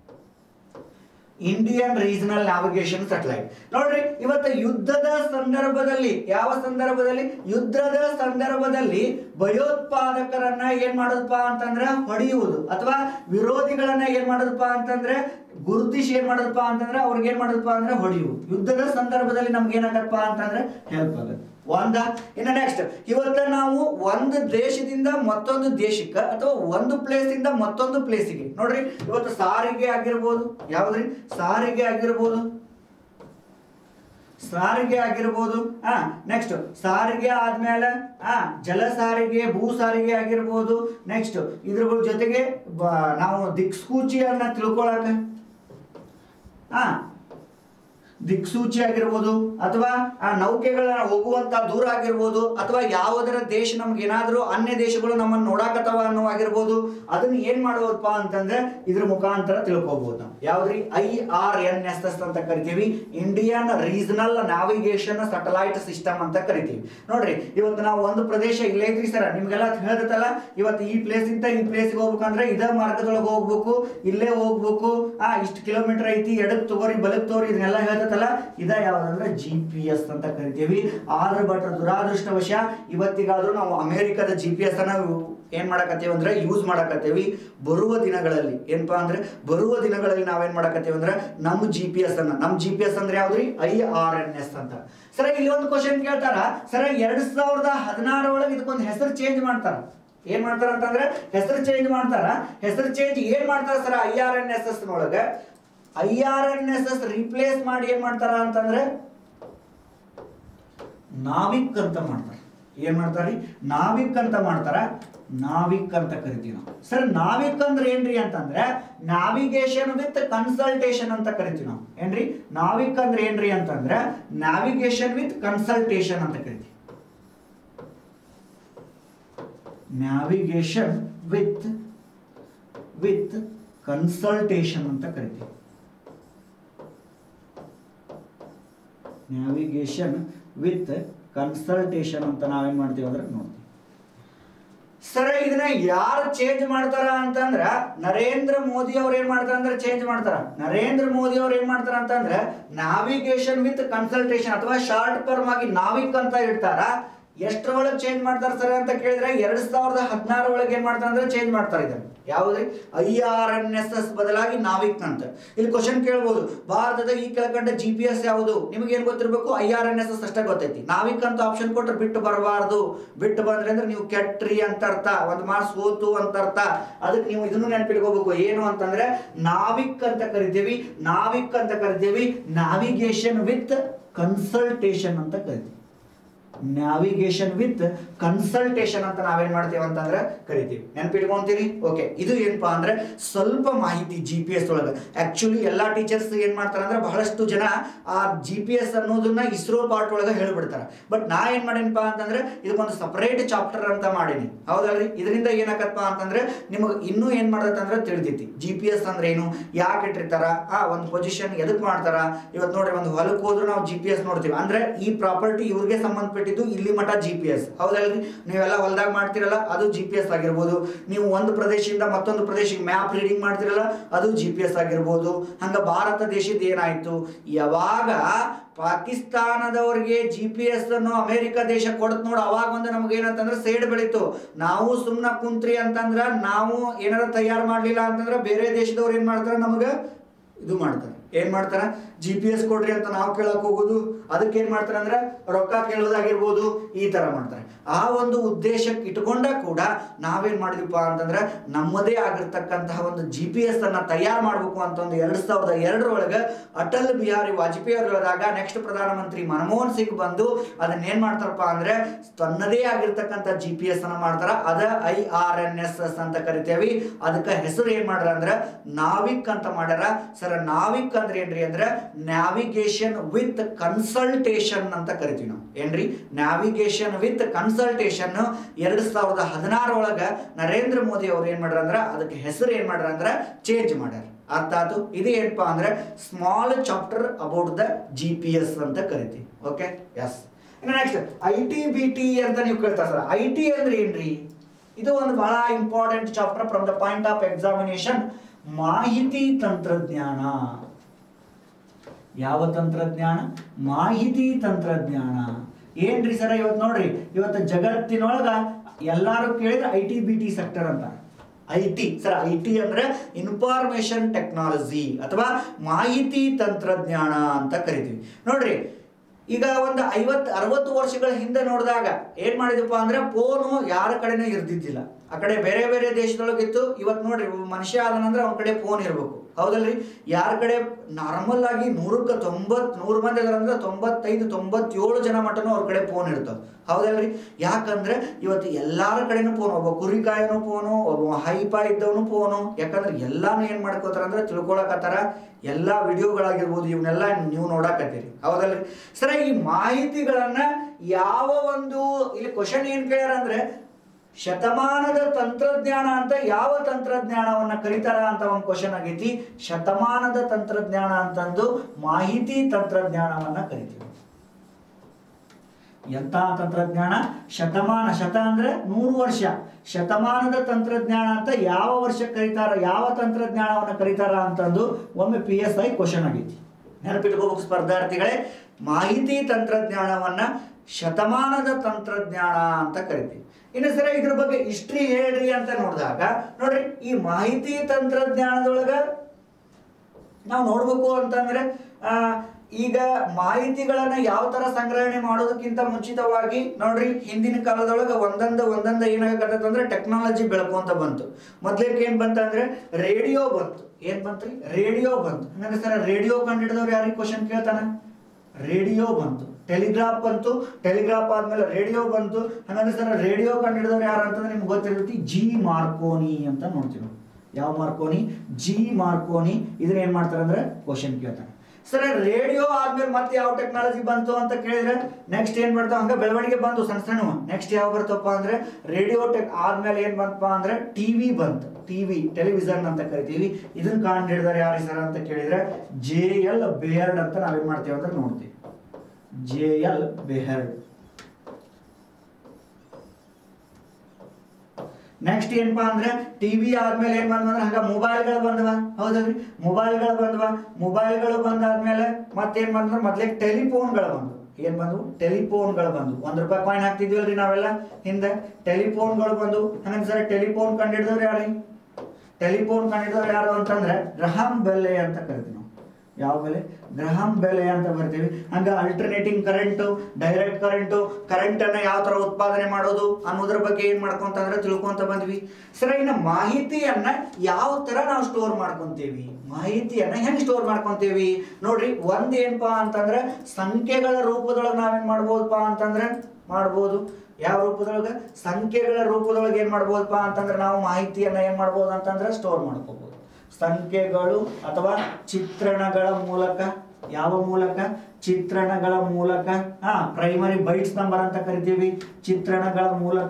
ಇಂಡಿಯನ್ ರೀಜನಲ್ ನ್ಯಾವಿಗೇಷನ್ ಸೆಟಲೈಟ್ ನೋಡ್ರಿ ಇವತ್ತು ಯುದ್ಧದ ಸಂದರ್ಭದಲ್ಲಿ ಯಾವ ಸಂದರ್ಭದಲ್ಲಿ ಯುದ್ಧದ ಸಂದರ್ಭದಲ್ಲಿ ಭಯೋತ್ಪಾದಕರನ್ನ ಏನ್ ಮಾಡೋದಪ್ಪ ಅಂತಂದ್ರೆ ಹೊಡೆಯುವುದು ಅಥವಾ ವಿರೋಧಿಗಳನ್ನ ಏನ್ ಮಾಡೋದಪ್ಪ ಅಂತಂದ್ರೆ ಗುರುತಿಸಿ ಏನ್ ಮಾಡೋದಪ್ಪ ಅಂತಂದ್ರೆ ಅವ್ರಿಗೆ ಏನ್ ಮಾಡೋದಪ್ಪ ಅಂದ್ರೆ ಹೊಡೆಯುವುದು ಯುದ್ಧದ ಸಂದರ್ಭದಲ್ಲಿ ನಮ್ಗೆ ಏನಾಗತ್ತಪ್ಪ ಅಂತಂದ್ರೆ ಹೆಲ್ಪ್ ಆಗುತ್ತೆ ಒಂದ ಇನ್ನು ನೆಕ್ಸ್ಟ್ ಇವತ್ತ ನಾವು ಒಂದು ದೇಶದಿಂದ ಮತ್ತೊಂದು ದೇಶಕ್ಕೆ ಅಥವಾ ಒಂದು ಪ್ಲೇಸ್ ಇಂದ ಮತ್ತೊಂದು ಪ್ಲೇಸಿಗೆ ನೋಡ್ರಿ ಇವತ್ತು ಸಾರಿಗೆ ಆಗಿರ್ಬೋದು ಯಾವ್ದ್ರಿ ಸಾರಿಗೆ ಆಗಿರ್ಬೋದು ಸಾರಿಗೆ ಆಗಿರ್ಬೋದು ಆ ನೆಕ್ಸ್ಟ್ ಸಾರಿಗೆ ಆದ್ಮೇಲೆ ಆ ಜಲ ಸಾರಿಗೆ ಭೂ ಸಾರಿಗೆ ಆಗಿರ್ಬೋದು ನೆಕ್ಸ್ಟ್ ಇದ್ರ ಜೊತೆಗೆ ಬ- ನಾವು ದಿಕ್ಸೂಚಿಯನ್ನ ತಿಳ್ಕೊಳಕ ಆ ದಿಕ್ಸೂಚಿ ಆಗಿರ್ಬೋದು ಅಥವಾ ಆ ನೌಕೆಗಳ ಹೋಗುವಂತ ದೂರ ಆಗಿರ್ಬೋದು ಅಥವಾ ಯಾವುದರ ದೇಶ ನಮ್ಗೆ ಏನಾದರೂ ಅನ್ಯ ದೇಶಗಳು ನಮ್ಮನ್ನು ನೋಡಾಕತ್ತವ ಅನ್ನೋ ಆಗಿರ್ಬೋದು ಅದನ್ನ ಏನ್ ಮಾಡೋದಪ್ಪ ಅಂತಂದ್ರೆ ಇದ್ರ ಮುಖಾಂತರ ತಿಳ್ಕೊಬಹುದು ನಾವು ಯಾವ್ದ್ರಿ I R N S S ಅಂತ ಕರಿತೀವಿ Indian regional navigation satellite system ಅಂತ ಕರಿತೀವಿ ನೋಡ್ರಿ ಇವತ್ತು ನಾವು ಒಂದು ಪ್ರದೇಶ ಇಲ್ಲೇ ಐತ್ರಿ ಸರ್ ನಿಮ್ಗೆಲ್ಲ ಹೇಳ್ದತ್ತಲ್ಲ ಇವತ್ತು ಈ ಪ್ಲೇಸ್ ಇಂದ ಈ ಪ್ಲೇಸ್ಗೆ ಹೋಗ್ಬೇಕಂದ್ರೆ ಇದ ಮಾರ್ಗದೊಳಗೆ ಹೋಗ್ಬೇಕು ಇಲ್ಲೇ ಹೋಗ್ಬೇಕು ಆ ಇಷ್ಟು ಕಿಲೋಮೀಟರ್ ಐತಿ ಎಡಕ್ ತಗೋರಿ ಬಲಕ್ ತಗೋರಿ ಇದನ್ನೆಲ್ಲ ಹೇಳ್ತತ್ತಲ್ಲ ಇದ ಯಾವ್ದಂದ್ರೆ ಜಿ ಪಿ ಎಸ್ ಅಂತ ಕರಿತೀವಿ ಆದ್ರ ಬಟ್ ದುರಾದೃಷ್ಟವಶ ಇವತ್ತಿಗಾದ್ರೂ ನಾವು ಅಮೆರಿಕದ ಜಿ ಪಿ ಎಸ್ ಅನ್ನ ಏನ್ ಮಾಡಕತ್ತೀವಿ ಅಂದ್ರೆ ಯೂಸ್ ಮಾಡಕತ್ತೀವಿ ಬರುವ ದಿನಗಳಲ್ಲಿ ಏನಪ್ಪಾ ಅಂದ್ರೆ ಬರುವ ದಿನಗಳಲ್ಲಿ ನಾವೇನ್ ಮಾಡಕತ್ತೀವಿ ಅಂದ್ರೆ ನಮ್ಮ ಜಿ ಪಿ ಎಸ್ ಅನ್ನ ನಮ್ಮ ಜಿ ಪಿ ಎಸ್ ಅಂದ್ರೆ ಯಾವ್ದ್ರಿ ಐ ಆರ್ ಎನ್ ಎಸ್ ಅಂತ ಸರ ಇಲ್ಲಿ ಒಂದು ಕ್ವಶನ್ ಕೇಳ್ತಾರ ಸರ ಎರಡ್ ಸಾವಿರದ ಹದಿನಾರೊಳಗೆ ಇದಕ್ಕೊಂದು ಹೆಸರು ಚೇಂಜ್ ಮಾಡ್ತಾರ ಏನ್ ಮಾಡ್ತಾರ ಅಂತಂದ್ರೆ ಹೆಸರು ಚೇಂಜ್ ಮಾಡ್ತಾರ ಹೆಸರು ಚೇಂಜ್ ಏನ್ ಮಾಡ್ತಾರ sir I R N S S ನೊಳಗ I R N S S replace ಮಾಡಿ ಏನ್ ಮಾಡ್ತಾರ ಅಂತಂದ್ರೆ ನಾವಿಕ್ ಅಂತ ಮಾಡ್ತಾರೆ ಏನ್ ಮಾಡ್ತಾರ್ರಿ ನಾವಿಕ್ ಅಂತ ಮಾಡ್ತಾರ ನಾವಿಕ್ ಅಂತ ಕರಿತೀವಿ ನಾವು ಸರ್ ನಾವಿಕ್ ಅಂದ್ರೆ ಏನ್ರಿ ಅಂತಂದ್ರೆ ನಾವಿಗೇಷನ್ ವಿತ್ ಕನ್ಸಲ್ಟೇಷನ್ ಅಂತ ಕರಿತೀವಿ ನಾವು ಏನ್ರಿ ನಾವಿಕ್ ಅಂದ್ರೆ ಏನ್ರಿ ಅಂತಂದ್ರೆ ನಾವಿಗೇಷನ್ ವಿತ್ ಕನ್ಸಲ್ಟೇಷನ್ ಅಂತ ಕರಿತೀವಿ ನ್ಯಾವಿಗೇಷನ್ ವಿತ್ ವಿತ್ ಕನ್ಸಲ್ಟೇಷನ್ ಅಂತ ಕರಿತೀವಿ ನ್ಯಾವಿಗೇಷನ್ ವಿತ್ ಕನ್ಸಲ್ಟೇಷನ್ ಅಂತ ನಾವೇನ್ ಮಾಡ್ತೀವಿ ಅಂದ್ರೆ ನೋಡ್ತೀವಿ ಸರ್ ಇದನ್ನ ಯಾರು ಚೇಂಜ್ ಮಾಡ್ತಾರ ಅಂತಂದ್ರ ನರೇಂದ್ರ ಮೋದಿ ಅವ್ರು ಏನ್ ಮಾಡ್ತಾರ ಅಂದ್ರೆ ಚೇಂಜ್ ಮಾಡ್ತಾರ ನರೇಂದ್ರ ಮೋದಿ ಅವ್ರು ಏನ್ ಮಾಡ್ತಾರ ಅಂತಂದ್ರೆ ನಾವಿಗೇಷನ್ ವಿತ್ ಕನ್ಸಲ್ಟೇಷನ್ ಅಥವಾ ಶಾರ್ಟ್ ಫಾರ್ಮ್ ಆಗಿ ನಾವಿಕ್ ಅಂತ ಇಡ್ತಾರ ಎಷ್ಟರೊಳಗೆ ಚೇಂಜ್ ಮಾಡ್ತಾರೆ ಸರ್ ಅಂತ ಕೇಳಿದ್ರೆ ಎರಡ್ ಸಾವಿರದ ಹದಿನಾರ ಒಳಗೆ ಏನ್ ಮಾಡ್ತಾರೆ ಅಂದ್ರೆ ಚೇಂಜ್ ಮಾಡ್ತಾರೆ ಇದನ್ನ ಯಾವ್ದ್ರಿ I R N S S ಬದಲಾಗಿ ನಾವಿಕ್ ಅಂತ ಇಲ್ಲಿ ಕ್ವಶನ್ ಕೇಳ್ಬೋದು ಭಾರತದ ಈ ಕೆಳಕಂಡ ಜಿ ಪಿ ಎಸ್ ಯಾವುದು ನಿಮ್ಗೆ ಏನ್ ಗೊತ್ತಿರ್ಬೇಕು I R N S S ಅಷ್ಟೇ ಗೊತ್ತೈತಿ ನಾವಿಕ್ ಅಂತ ಆಪ್ಷನ್ ಕೊಟ್ರೆ ಬಿಟ್ಟು ಬರಬಾರ್ದು ಬಿಟ್ಟು ಬಂದ್ರೆ ಅಂದ್ರೆ ನೀವು ಕೆಟ್ರಿ ಅಂತ ಅರ್ಥ ಒಂದ್ ಮಾರ್ಕ್ಸ್ ಹೋತು ಅಂತ ಅರ್ಥ ಅದಕ್ಕೆ ನೀವು ಇದನ್ನು ನೆನಪಿಟ್ಕೋಬೇಕು ಏನು ಅಂತಂದ್ರೆ ನಾವಿಕ್ ಅಂತ ಕರಿತೀವಿ ನಾವಿಕ್ ಅಂತ ಕರಿತೀವಿ ನಾವಿಗೇಷನ್ ವಿತ್ ಕನ್ಸಲ್ಟೇಷನ್ ಅಂತ ಕರಿತೀವಿ ನ್ಯಾವಿಗೇಷನ್ ವಿತ್ ಕನ್ಸಲ್ಟೇಷನ್ ಅಂತ ನಾವೇನ್ ಮಾಡ್ತೇವೆ ಅಂತಂದ್ರೆ ಕರಿತೀವಿ ನೆನ್ಪಿಟ್ಕೊಂತೀರಿ ಓಕೆ ಇದು ಏನಪ್ಪಾ ಅಂದ್ರೆ ಸ್ವಲ್ಪ ಮಾಹಿತಿ ಜಿ ಪಿ ಎಸ್ ಒಳಗೆ ಆಕ್ಚುಲಿ ಎಲ್ಲಾ ಟೀಚರ್ಸ್ ಏನ್ ಮಾಡ್ತಾರೆ ಅಂದ್ರೆ ಬಹಳಷ್ಟು ಜನ ಆ ಜಿ ಪಿ ಎಸ್ ಅನ್ನೋದನ್ನ ಇಸ್ರೋ ಪಾರ್ಟ್ ಒಳಗೆ ಹೇಳ್ಬಿಡ್ತಾರೆ ಬಟ್ ನಾ ಏನ್ ಮಾಡೇನಪ್ಪ ಅಂತಂದ್ರೆ ಇದಕ್ಕೊಂದು ಸಪರೇಟ್ ಚಾಪ್ಟರ್ ಅಂತ ಮಾಡೀನಿ ಹೌದಲ್ರಿ ಇದರಿಂದ ಏನಾಗತ್ತಪ್ಪ ಅಂತಂದ್ರೆ ನಿಮಗೆ ಇನ್ನೂ ಏನ್ ಮಾಡತ್ತಂದ್ರೆ ತಿಳಿದೈತಿ ಜಿ ಪಿ ಎಸ್ ಅಂದ್ರೆ ಏನು ಯಾಕೆ ಇಟ್ಟಿರ್ತಾರ ಆ ಒಂದು ಪೊಸಿಷನ್ ಎದಕ್ ಮಾಡ್ತಾರ ಇವತ್ತು ನೋಡ್ರಿ ಒಂದು ಹೊಲಕ್ಕೆ ಹೋದ್ರು ನಾವು ಜಿ ಪಿ ಎಸ್ ನೋಡ್ತೀವಿ ಅಂದ್ರೆ ಈ ಪ್ರಾಪರ್ಟಿ ಇವ್ರಿಗೆ ಸಂಬಂಧಪಟ್ಟಿದ್ದು ಇಲ್ಲಿ ಮಠ ಜಿ ಪಿ ಎಸ್ ಹೌದಲ್ರಿ ನೀವೆಲ್ಲ ಹೊಲದಾಗ ಮಾಡ್ತಿರಲ್ಲ ಅದು ಜಿ ಪಿ ಎಸ್ ಆಗಿರ್ಬೋದು ನೀವು ಒಂದು ಪ್ರದೇಶದಿಂದ ಮತ್ತೊಂದು ಪ್ರದೇಶಕ್ಕೆ ಮ್ಯಾಪ್ ರೀಡಿಂಗ್ ಮಾಡ್ತಿರಲ್ಲ ಅದು ಜಿ ಪಿ ಎಸ್ ಆಗಿರ್ಬೋದು ಹಂಗ ಭಾರತ ದೇಶದ ಏನಾಯ್ತು ಯಾವಾಗ ಪಾಕಿಸ್ತಾನದವ್ರಿಗೆ ಜಿ ಪಿ ಎಸ್ ಅನ್ನು ಅಮೆರಿಕ ದೇಶ ಕೊಡತ್ ನೋಡು ಅವಾಗ ಒಂದು ನಮ್ಗೆ ಏನಂತಂದ್ರೆ ಸೇಡ್ ಬೆಳೀತು ನಾವು ಸುಮ್ನ ಕುಂತ್ರಿ ಅಂತಂದ್ರ ನಾವು ಏನಾರ ತಯಾರು ಮಾಡ್ಲಿಲ್ಲ ಅಂತಂದ್ರೆ ಬೇರೆ ದೇಶದವ್ರು ಏನ್ ಮಾಡ್ತಾರ ನಮಗ ಇದು ಮಾಡ್ತಾರೆ ಏನ್ ಮಾಡ್ತಾರ ಜಿ ಪಿ ಎಸ್ ಕೊಡ್ರಿ ಅಂತ ನಾವು ಕೇಳಕ್ ಹೋಗೋದು ಅದಕ್ಕೆ ಏನ್ ಮಾಡ್ತಾರೆ ಅಂದ್ರೆ ರೊಕ್ಕ ಕೇಳೋದಾಗಿರ್ಬೋದು ಈ ತರ ಮಾಡ್ತಾರೆ ಆ ಒಂದು ಉದ್ದೇಶಕ್ಕೆ ಇಟ್ಕೊಂಡ ಕೂಡ ನಾವೇನ್ ಮಾಡಿದ್ವಿಪ್ಪ ಅಂತಂದ್ರೆ ನಮ್ಮದೇ ಆಗಿರ್ತಕ್ಕಂತಹ ಒಂದು ಜಿ ಪಿ ಎಸ್ ಅನ್ನ ತಯಾರು ಮಾಡ್ಬೇಕು ಅಂತ ಒಂದು ಎರಡ್ ಸಾವಿರದ ಎರಡರೊಳಗೆ ಅಟಲ್ ಬಿಹಾರಿ ವಾಜಪೇಯಿ ಅವರು ಹೇಳಿದಾಗ ನೆಕ್ಸ್ಟ್ ಪ್ರಧಾನಮಂತ್ರಿ ಮನಮೋಹನ್ ಸಿಂಗ್ ಬಂದು ಅದನ್ನ ಏನ್ ಮಾಡ್ತಾರಪ್ಪ ಅಂದ್ರೆ ತನ್ನದೇ ಆಗಿರ್ತಕ್ಕಂಥ ಜಿ ಪಿ ಎಸ್ ಅನ್ನ ಮಾಡ್ತಾರ ಅದ I R N S S ಅಂತ ಕರಿತೇವಿ ಅದಕ್ಕೆ ಹೆಸರು ಏನ್ ಮಾಡ್ಯಾರ ಅಂದ್ರೆ ನಾವಿಕ್ ಅಂತ ಮಾಡ್ಯಾರ ಸರ್ ನಾವಿಕ್ ಅಂದ್ರೆ ಏನ್ರಿ ಅಂದ್ರೆ ನ್ಯಾವಿಗೇಷನ್ ವಿತ್ ಕನ್ಸಲ್ಟೇಷನ್ ಅಂತ ಕರಿತೀವಿ ನಾವು ಏನ್ರಿ ನ್ಯಾವಿಗೇಷನ್ ವಿತ್ ಕನ್ಸಲ್ಟೇಷನ್ ಎರಡ್ ಸಾವಿರದ ಹದಿನಾರೊಳಗ ನರೇಂದ್ರ ಮೋದಿ ಅವ್ರು ಏನ್ ಮಾಡ್ಯಾರ ಅಂದ್ರೆ ಅದಕ್ಕೆ ಹೆಸರು ಏನ್ ಮಾಡ್ಯಾರ ಅಂದ್ರೆ ಚೇಂಜ್ ಮಾಡ್ಯಾರ ಅರ್ಥ ಆಯ್ತು ಇದು ಏನಪ್ಪಾ ಅಂದ್ರೆ small chapter about the G P S ಅಂತ ಕರಿತೀವಿ ಓಕೆ ಎಸ್ ಇನ್ನು next I T B T ಅಂತ ನೀವು ಕೇಳ್ತಾ ಸರ್ ಐ ಟಿ ಅಂದ್ರೆ ಏನ್ರಿ ಇದು ಒಂದು ಬಹಳ important chapter from the point of examination ಮಾಹಿತಿ ತಂತ್ರಜ್ಞಾನ ಯಾವ ತಂತ್ರಜ್ಞಾನ ಮಾಹಿತಿ ತಂತ್ರಜ್ಞಾನ ಏನ್ರಿ ಸರ ಇವತ್ತು ನೋಡ್ರಿ ಇವತ್ತು ಜಗತ್ತಿನೊಳಗ ಎಲ್ಲಾರು ಕೇಳಿದ್ರೆ I T B T sector ಅಂತ I T sir I T ಅಂದ್ರೆ ಇನ್ಫಾರ್ಮೇಶನ್ ಟೆಕ್ನಾಲಜಿ ಅಥವಾ ಮಾಹಿತಿ ತಂತ್ರಜ್ಞಾನ ಅಂತ ಕರಿತೀವಿ ನೋಡ್ರಿ ಈಗ ಒಂದು ಐವತ್ತು ಅರವತ್ತು ವರ್ಷಗಳ ಹಿಂದೆ ನೋಡಿದಾಗ ಏನ್ ಮಾಡಿದಪ್ಪ ಅಂದ್ರೆ ಫೋನು ಯಾರ ಕಡೆನೂ ಇರ್ದಿದ್ದಿಲ್ಲ ಆ ಕಡೆ ಬೇರೆ ಬೇರೆ ದೇಶದೊಳಗಿತ್ತು ಇವತ್ತು ನೋಡ್ರಿ ಒಬ್ಬ ಮನುಷ್ಯ ಆದನಂದ್ರೆ ಅವನ ಕಡೆ ಫೋನ್ ಇರಬೇಕು ಹೌದಲ್ರಿ ಯಾರ ಕಡೆ ನಾರ್ಮಲ್ ಆಗಿ ನೂರಕ್ಕೆ ತೊಂಬತ್ ನೂರು ಮಂದಿ ಅದಾರ ಅಂದ್ರೆ ತೊಂಬತ್ತೈದು ತೊಂಬತ್ತೇಳು ಜನ ಮಟನು ಅವ್ರ ಕಡೆ ಫೋನ್ ಇರ್ತಾವ ಹೌದಲ್ರಿ ಯಾಕಂದ್ರೆ ಇವತ್ತು ಎಲ್ಲಾರ ಕಡೆನೂ ಫೋನ್ ಒಬ್ಬ ಕುರಿಕಾಯನು ಫೋನು ಒಬ್ಬ ಹೈಪಾ ಇದ್ದವನು ಫೋನು ಯಾಕಂದ್ರೆ ಎಲ್ಲಾನು ಏನ್ ಮಾಡ್ಕೋತಾರ ಅಂದ್ರೆ ತಿಳ್ಕೊಳಕತ್ತಾರ ಎಲ್ಲಾ ವಿಡಿಯೋಗಳಾಗಿರ್ಬೋದು ಇವನ್ನೆಲ್ಲ ನೀವು ನೋಡಾಕತ್ತೀರಿ ಹೌದಲ್ರಿ ಸರ ಈ ಮಾಹಿತಿಗಳನ್ನ ಯಾವ ಒಂದು ಇಲ್ಲಿ ಕ್ವಶನ್ ಏನ್ ಕೇಳ್ಯಾರ ಅಂದ್ರೆ ಶತಮಾನದ ತಂತ್ರಜ್ಞಾನ ಅಂತ ಯಾವ ತಂತ್ರಜ್ಞಾನವನ್ನ ಕರೀತಾರ ಅಂತ ಒಂದು ಕ್ವಶನ್ ಆಗೈತಿ ಶತಮಾನದ ತಂತ್ರಜ್ಞಾನ ಅಂತಂದು ಮಾಹಿತಿ ತಂತ್ರಜ್ಞಾನವನ್ನ ಕರಿತೀವಿ ಎಂತ ತಂತ್ರಜ್ಞಾನ ಶತಮಾನ ಶತ ಅಂದ್ರೆ ನೂರು ವರ್ಷ ಶತಮಾನದ ತಂತ್ರಜ್ಞಾನ ಅಂತ ಯಾವ ವರ್ಷ ಕರೀತಾರ ಯಾವ ತಂತ್ರಜ್ಞಾನವನ್ನ ಕರೀತಾರ ಅಂತಂದು ಒಮ್ಮೆ ಪಿ ಎಸ್ ಐ ಕ್ವಶನ್ ಆಗೈತಿ ನೆನಪಿಟ್ಕೋಬೇಕು ಸ್ಪರ್ಧಾರ್ಥಿಗಳೇ ಮಾಹಿತಿ ತಂತ್ರಜ್ಞಾನವನ್ನ ಶತಮಾನದ ತಂತ್ರಜ್ಞಾನ ಅಂತ ಕರಿತೀವಿ ಇನ್ನು ಸರ ಇದ್ರ ಬಗ್ಗೆ ಹಿಸ್ಟ್ರಿ ಹೇಳ್ರಿ ಅಂತ ನೋಡಿದಾಗ ನೋಡ್ರಿ ಈ ಮಾಹಿತಿ ತಂತ್ರಜ್ಞಾನದೊಳಗ ನಾವು ನೋಡ್ಬೇಕು ಅಂತಂದ್ರೆ ಆ, ಈಗ ಮಾಹಿತಿಗಳನ್ನ ಯಾವ ತರ ಸಂಗ್ರಹಣೆ ಮಾಡೋದಕ್ಕಿಂತ ಮುಂಚಿತವಾಗಿ ನೋಡ್ರಿ ಹಿಂದಿನ ಕಾಲದೊಳಗ ಒಂದೊಂದು ಒಂದೊಂದು ಏನಾಗತ್ತಂದ್ರೆ ಅಂದ್ರೆ ಟೆಕ್ನಾಲಜಿ ಬೆಳ್ಕೊಂತ ಬಂತು ಮೊದ್ಲೇಕ್ ಏನ್ ಬಂತಂದ್ರೆ ರೇಡಿಯೋ ಬಂತು ಏನ್ ಬಂತ್ರಿ ರೇಡಿಯೋ ಬಂತು ಹಂಗಂದ್ರೆ ಸರ್ ರೇಡಿಯೋ ಕಂಡಿಡಿದವ್ರು ಯಾರಿಗೆ ಕ್ವಶನ್ ಕೇಳ್ತಾನ ರೇಡಿಯೋ ಬಂತು ಟೆಲಿಗ್ರಾಫ್ ಬಂತು ಟೆಲಿಗ್ರಾಫ್ ಆದ್ಮೇಲೆ ರೇಡಿಯೋ ಬಂತು ಹಂಗಂದ್ರೆ ಸರ್ ರೇಡಿಯೋ ಕಂಡಿಡಿದವ್ರು ಯಾರು ಅಂತಂದ್ರೆ ನಿಮ್ಗೆ ಗೊತ್ತಿರ್ತೈತಿ ಜಿ ಮಾರ್ಕೋನಿ ಅಂತ ನೋಡ್ತೀವಿ ನಾವು. ಯಾವ ಮಾರ್ಕೋನಿ ಜಿ ಮಾರ್ಕೋನಿ ಇದನ್ನ ಏನ್ ಮಾಡ್ತಾರೆ ಅಂದ್ರೆ ಕ್ವಶನ್ ಕೇಳ್ತಾನೆ ಸರ್ ರೇಡಿಯೋ ಆದ್ಮೇಲೆ ಮತ್ತೆ ಯಾವ ಟೆಕ್ನಾಲಜಿ ಬಂತು ಅಂತ ಕೇಳಿದ್ರೆ ನೆಕ್ಸ್ಟ್ ಏನ್ ಬರ್ತಾವ ಹಂಗ ಬೆಳವಣಿಗೆ ಬಂತು ಸಣ್ಣ ಸಣ್ಣ ನೆಕ್ಸ್ಟ್ ಯಾವ ಬರ್ತಪ್ಪ ಅಂದ್ರೆ ರೇಡಿಯೋ ಟೆಕ್ ಆದ್ಮೇಲೆ ಏನ್ ಬಂತಪ್ಪ ಅಂದ್ರೆ ಟಿವಿ ಬಂತು ಟಿವಿ ಟೆಲಿವಿಷನ್ ಅಂತ ಕರಿತೀವಿ ಇದನ್ನ ಕಂಡು ಹಿಡಿದಾರೆ ಯಾರು ಸರ್ ಅಂತ ಕೇಳಿದ್ರೆ ಜೆ ಎಲ್ ಬೇರ್ಡ್ ಅಂತ ನಾವೇನ್ ಮಾಡ್ತೀವಿ ಅಂತ ನೋಡ್ತೀವಿ ಜೆ ಎಲ್ ಬೆಹರ್ಡ್ ನೆಕ್ಸ್ಟ್ ಏನಪ್ಪಾ ಅಂದ್ರೆ ಟಿವಿ ಆದ್ಮೇಲೆ ಏನ್ ಬಂದ್ವ ಅಂದ್ರೆ ಹಂಗ ಮೊಬೈಲ್ಗಳು ಬಂದವ ಹೌದಲ್ರಿ ಮೊಬೈಲ್ಗಳು ಬಂದವ ಮೊಬೈಲ್ಗಳು ಬಂದಾದ್ಮೇಲೆ ಮತ್ತೇನ್ ಬಂದ್ರೆ ಮೊದ್ಲೇ ಟೆಲಿಫೋನ್ಗಳು ಬಂದವು ಏನ್ ಬಂದವು ಟೆಲಿಫೋನ್ಗಳು ಬಂದು ಒಂದ್ ರೂಪಾಯಿ ಕಾಯಿನ್ ಹಾಕ್ತಿದ್ವಲ್ರಿ ನಾವೆಲ್ಲ ಹಿಂದೆ ಟೆಲಿಫೋನ್ಗಳು ಬಂದು ಹಂಗಂದ್ರೆ ಸರ್ ಟೆಲಿಫೋನ್ ಕಂಡಿಡಿದವ್ರು ಯಾರು ಟೆಲಿಫೋನ್ ಕಂಡಿಡಿದವ್ರು ಯಾರು ಅಂತಂದ್ರೆ ಗ್ರಹಂ ಬೆಲೆ ಅಂತ ಕರಿತೀವಿ ನಾವು ಯಾವ ಬೆಲೆ ಗ್ರಹಂ ಬೆಲೆ ಅಂತ ಬರ್ತೀವಿ ಹಂಗ alternating current direct current current ಅನ್ನ ಯಾವ ತರ ಉತ್ಪಾದನೆ ಮಾಡೋದು ಅನ್ನೋದ್ರ ಬಗ್ಗೆ ಏನ್ ಮಾಡ್ಕೊಂತಂದ್ರೆ ತಿಳ್ಕೊಂತ ಬಂದ್ವಿ ಸರ ಇನ್ನು ಮಾಹಿತಿಯನ್ನ ಯಾವ ತರ ನಾವು ಸ್ಟೋರ್ ಮಾಡ್ಕೊಂತೀವಿ ಮಾಹಿತಿಯನ್ನ ಹೆಂಗ್ ಸ್ಟೋರ್ ಮಾಡ್ಕೊಂತೀವಿ ನೋಡ್ರಿ ಒಂದ್ ಏನಪ್ಪಾ ಅಂತಂದ್ರೆ ಸಂಖ್ಯೆಗಳ ರೂಪದೊಳಗೆ ನಾವೇನ್ ಮಾಡ್ಬೋದಪ್ಪ ಅಂತಂದ್ರೆ ಮಾಡ್ಬೋದು ಯಾವ ರೂಪದೊಳಗೆ ಸಂಖ್ಯೆಗಳ ರೂಪದೊಳಗೆ ಏನ್ ಮಾಡ್ಬೋದಪ್ಪ ಅಂತಂದ್ರೆ ನಾವು ಮಾಹಿತಿಯನ್ನ ಏನ್ ಮಾಡ್ಬೋದು ಅಂತಂದ್ರೆ ಸ್ಟೋರ್ ಮಾಡ್ಕೋಬಹುದು ಸಂಖ್ಯೆಗಳು ಅಥವಾ ಚಿತ್ರಣಗಳ ಮೂಲಕ ಯಾವ ಮೂಲಕ ಚಿತ್ರಣಗಳ ಮೂಲಕ ಹಾ ಪ್ರೈಮರಿ ಬೈಟ್ಸ್ ನಂಬರ್ ಅಂತ ಕರಿತೀವಿ ಚಿತ್ರಣಗಳ ಮೂಲಕ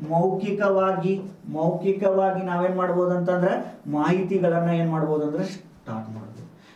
ಮೌಖಿಕವಾಗಿ ಮೌಖಿಕವಾಗಿ ನಾವೇನ್ ಮಾಡ್ಬೋದು ಅಂತಂದ್ರೆ ಮಾಹಿತಿಗಳನ್ನ ಏನ್ ಮಾಡ್ಬೋದು ಅಂದ್ರೆ ಸ್ಟಾರ್ಟ್ ಮಾಡ್ಬೋದು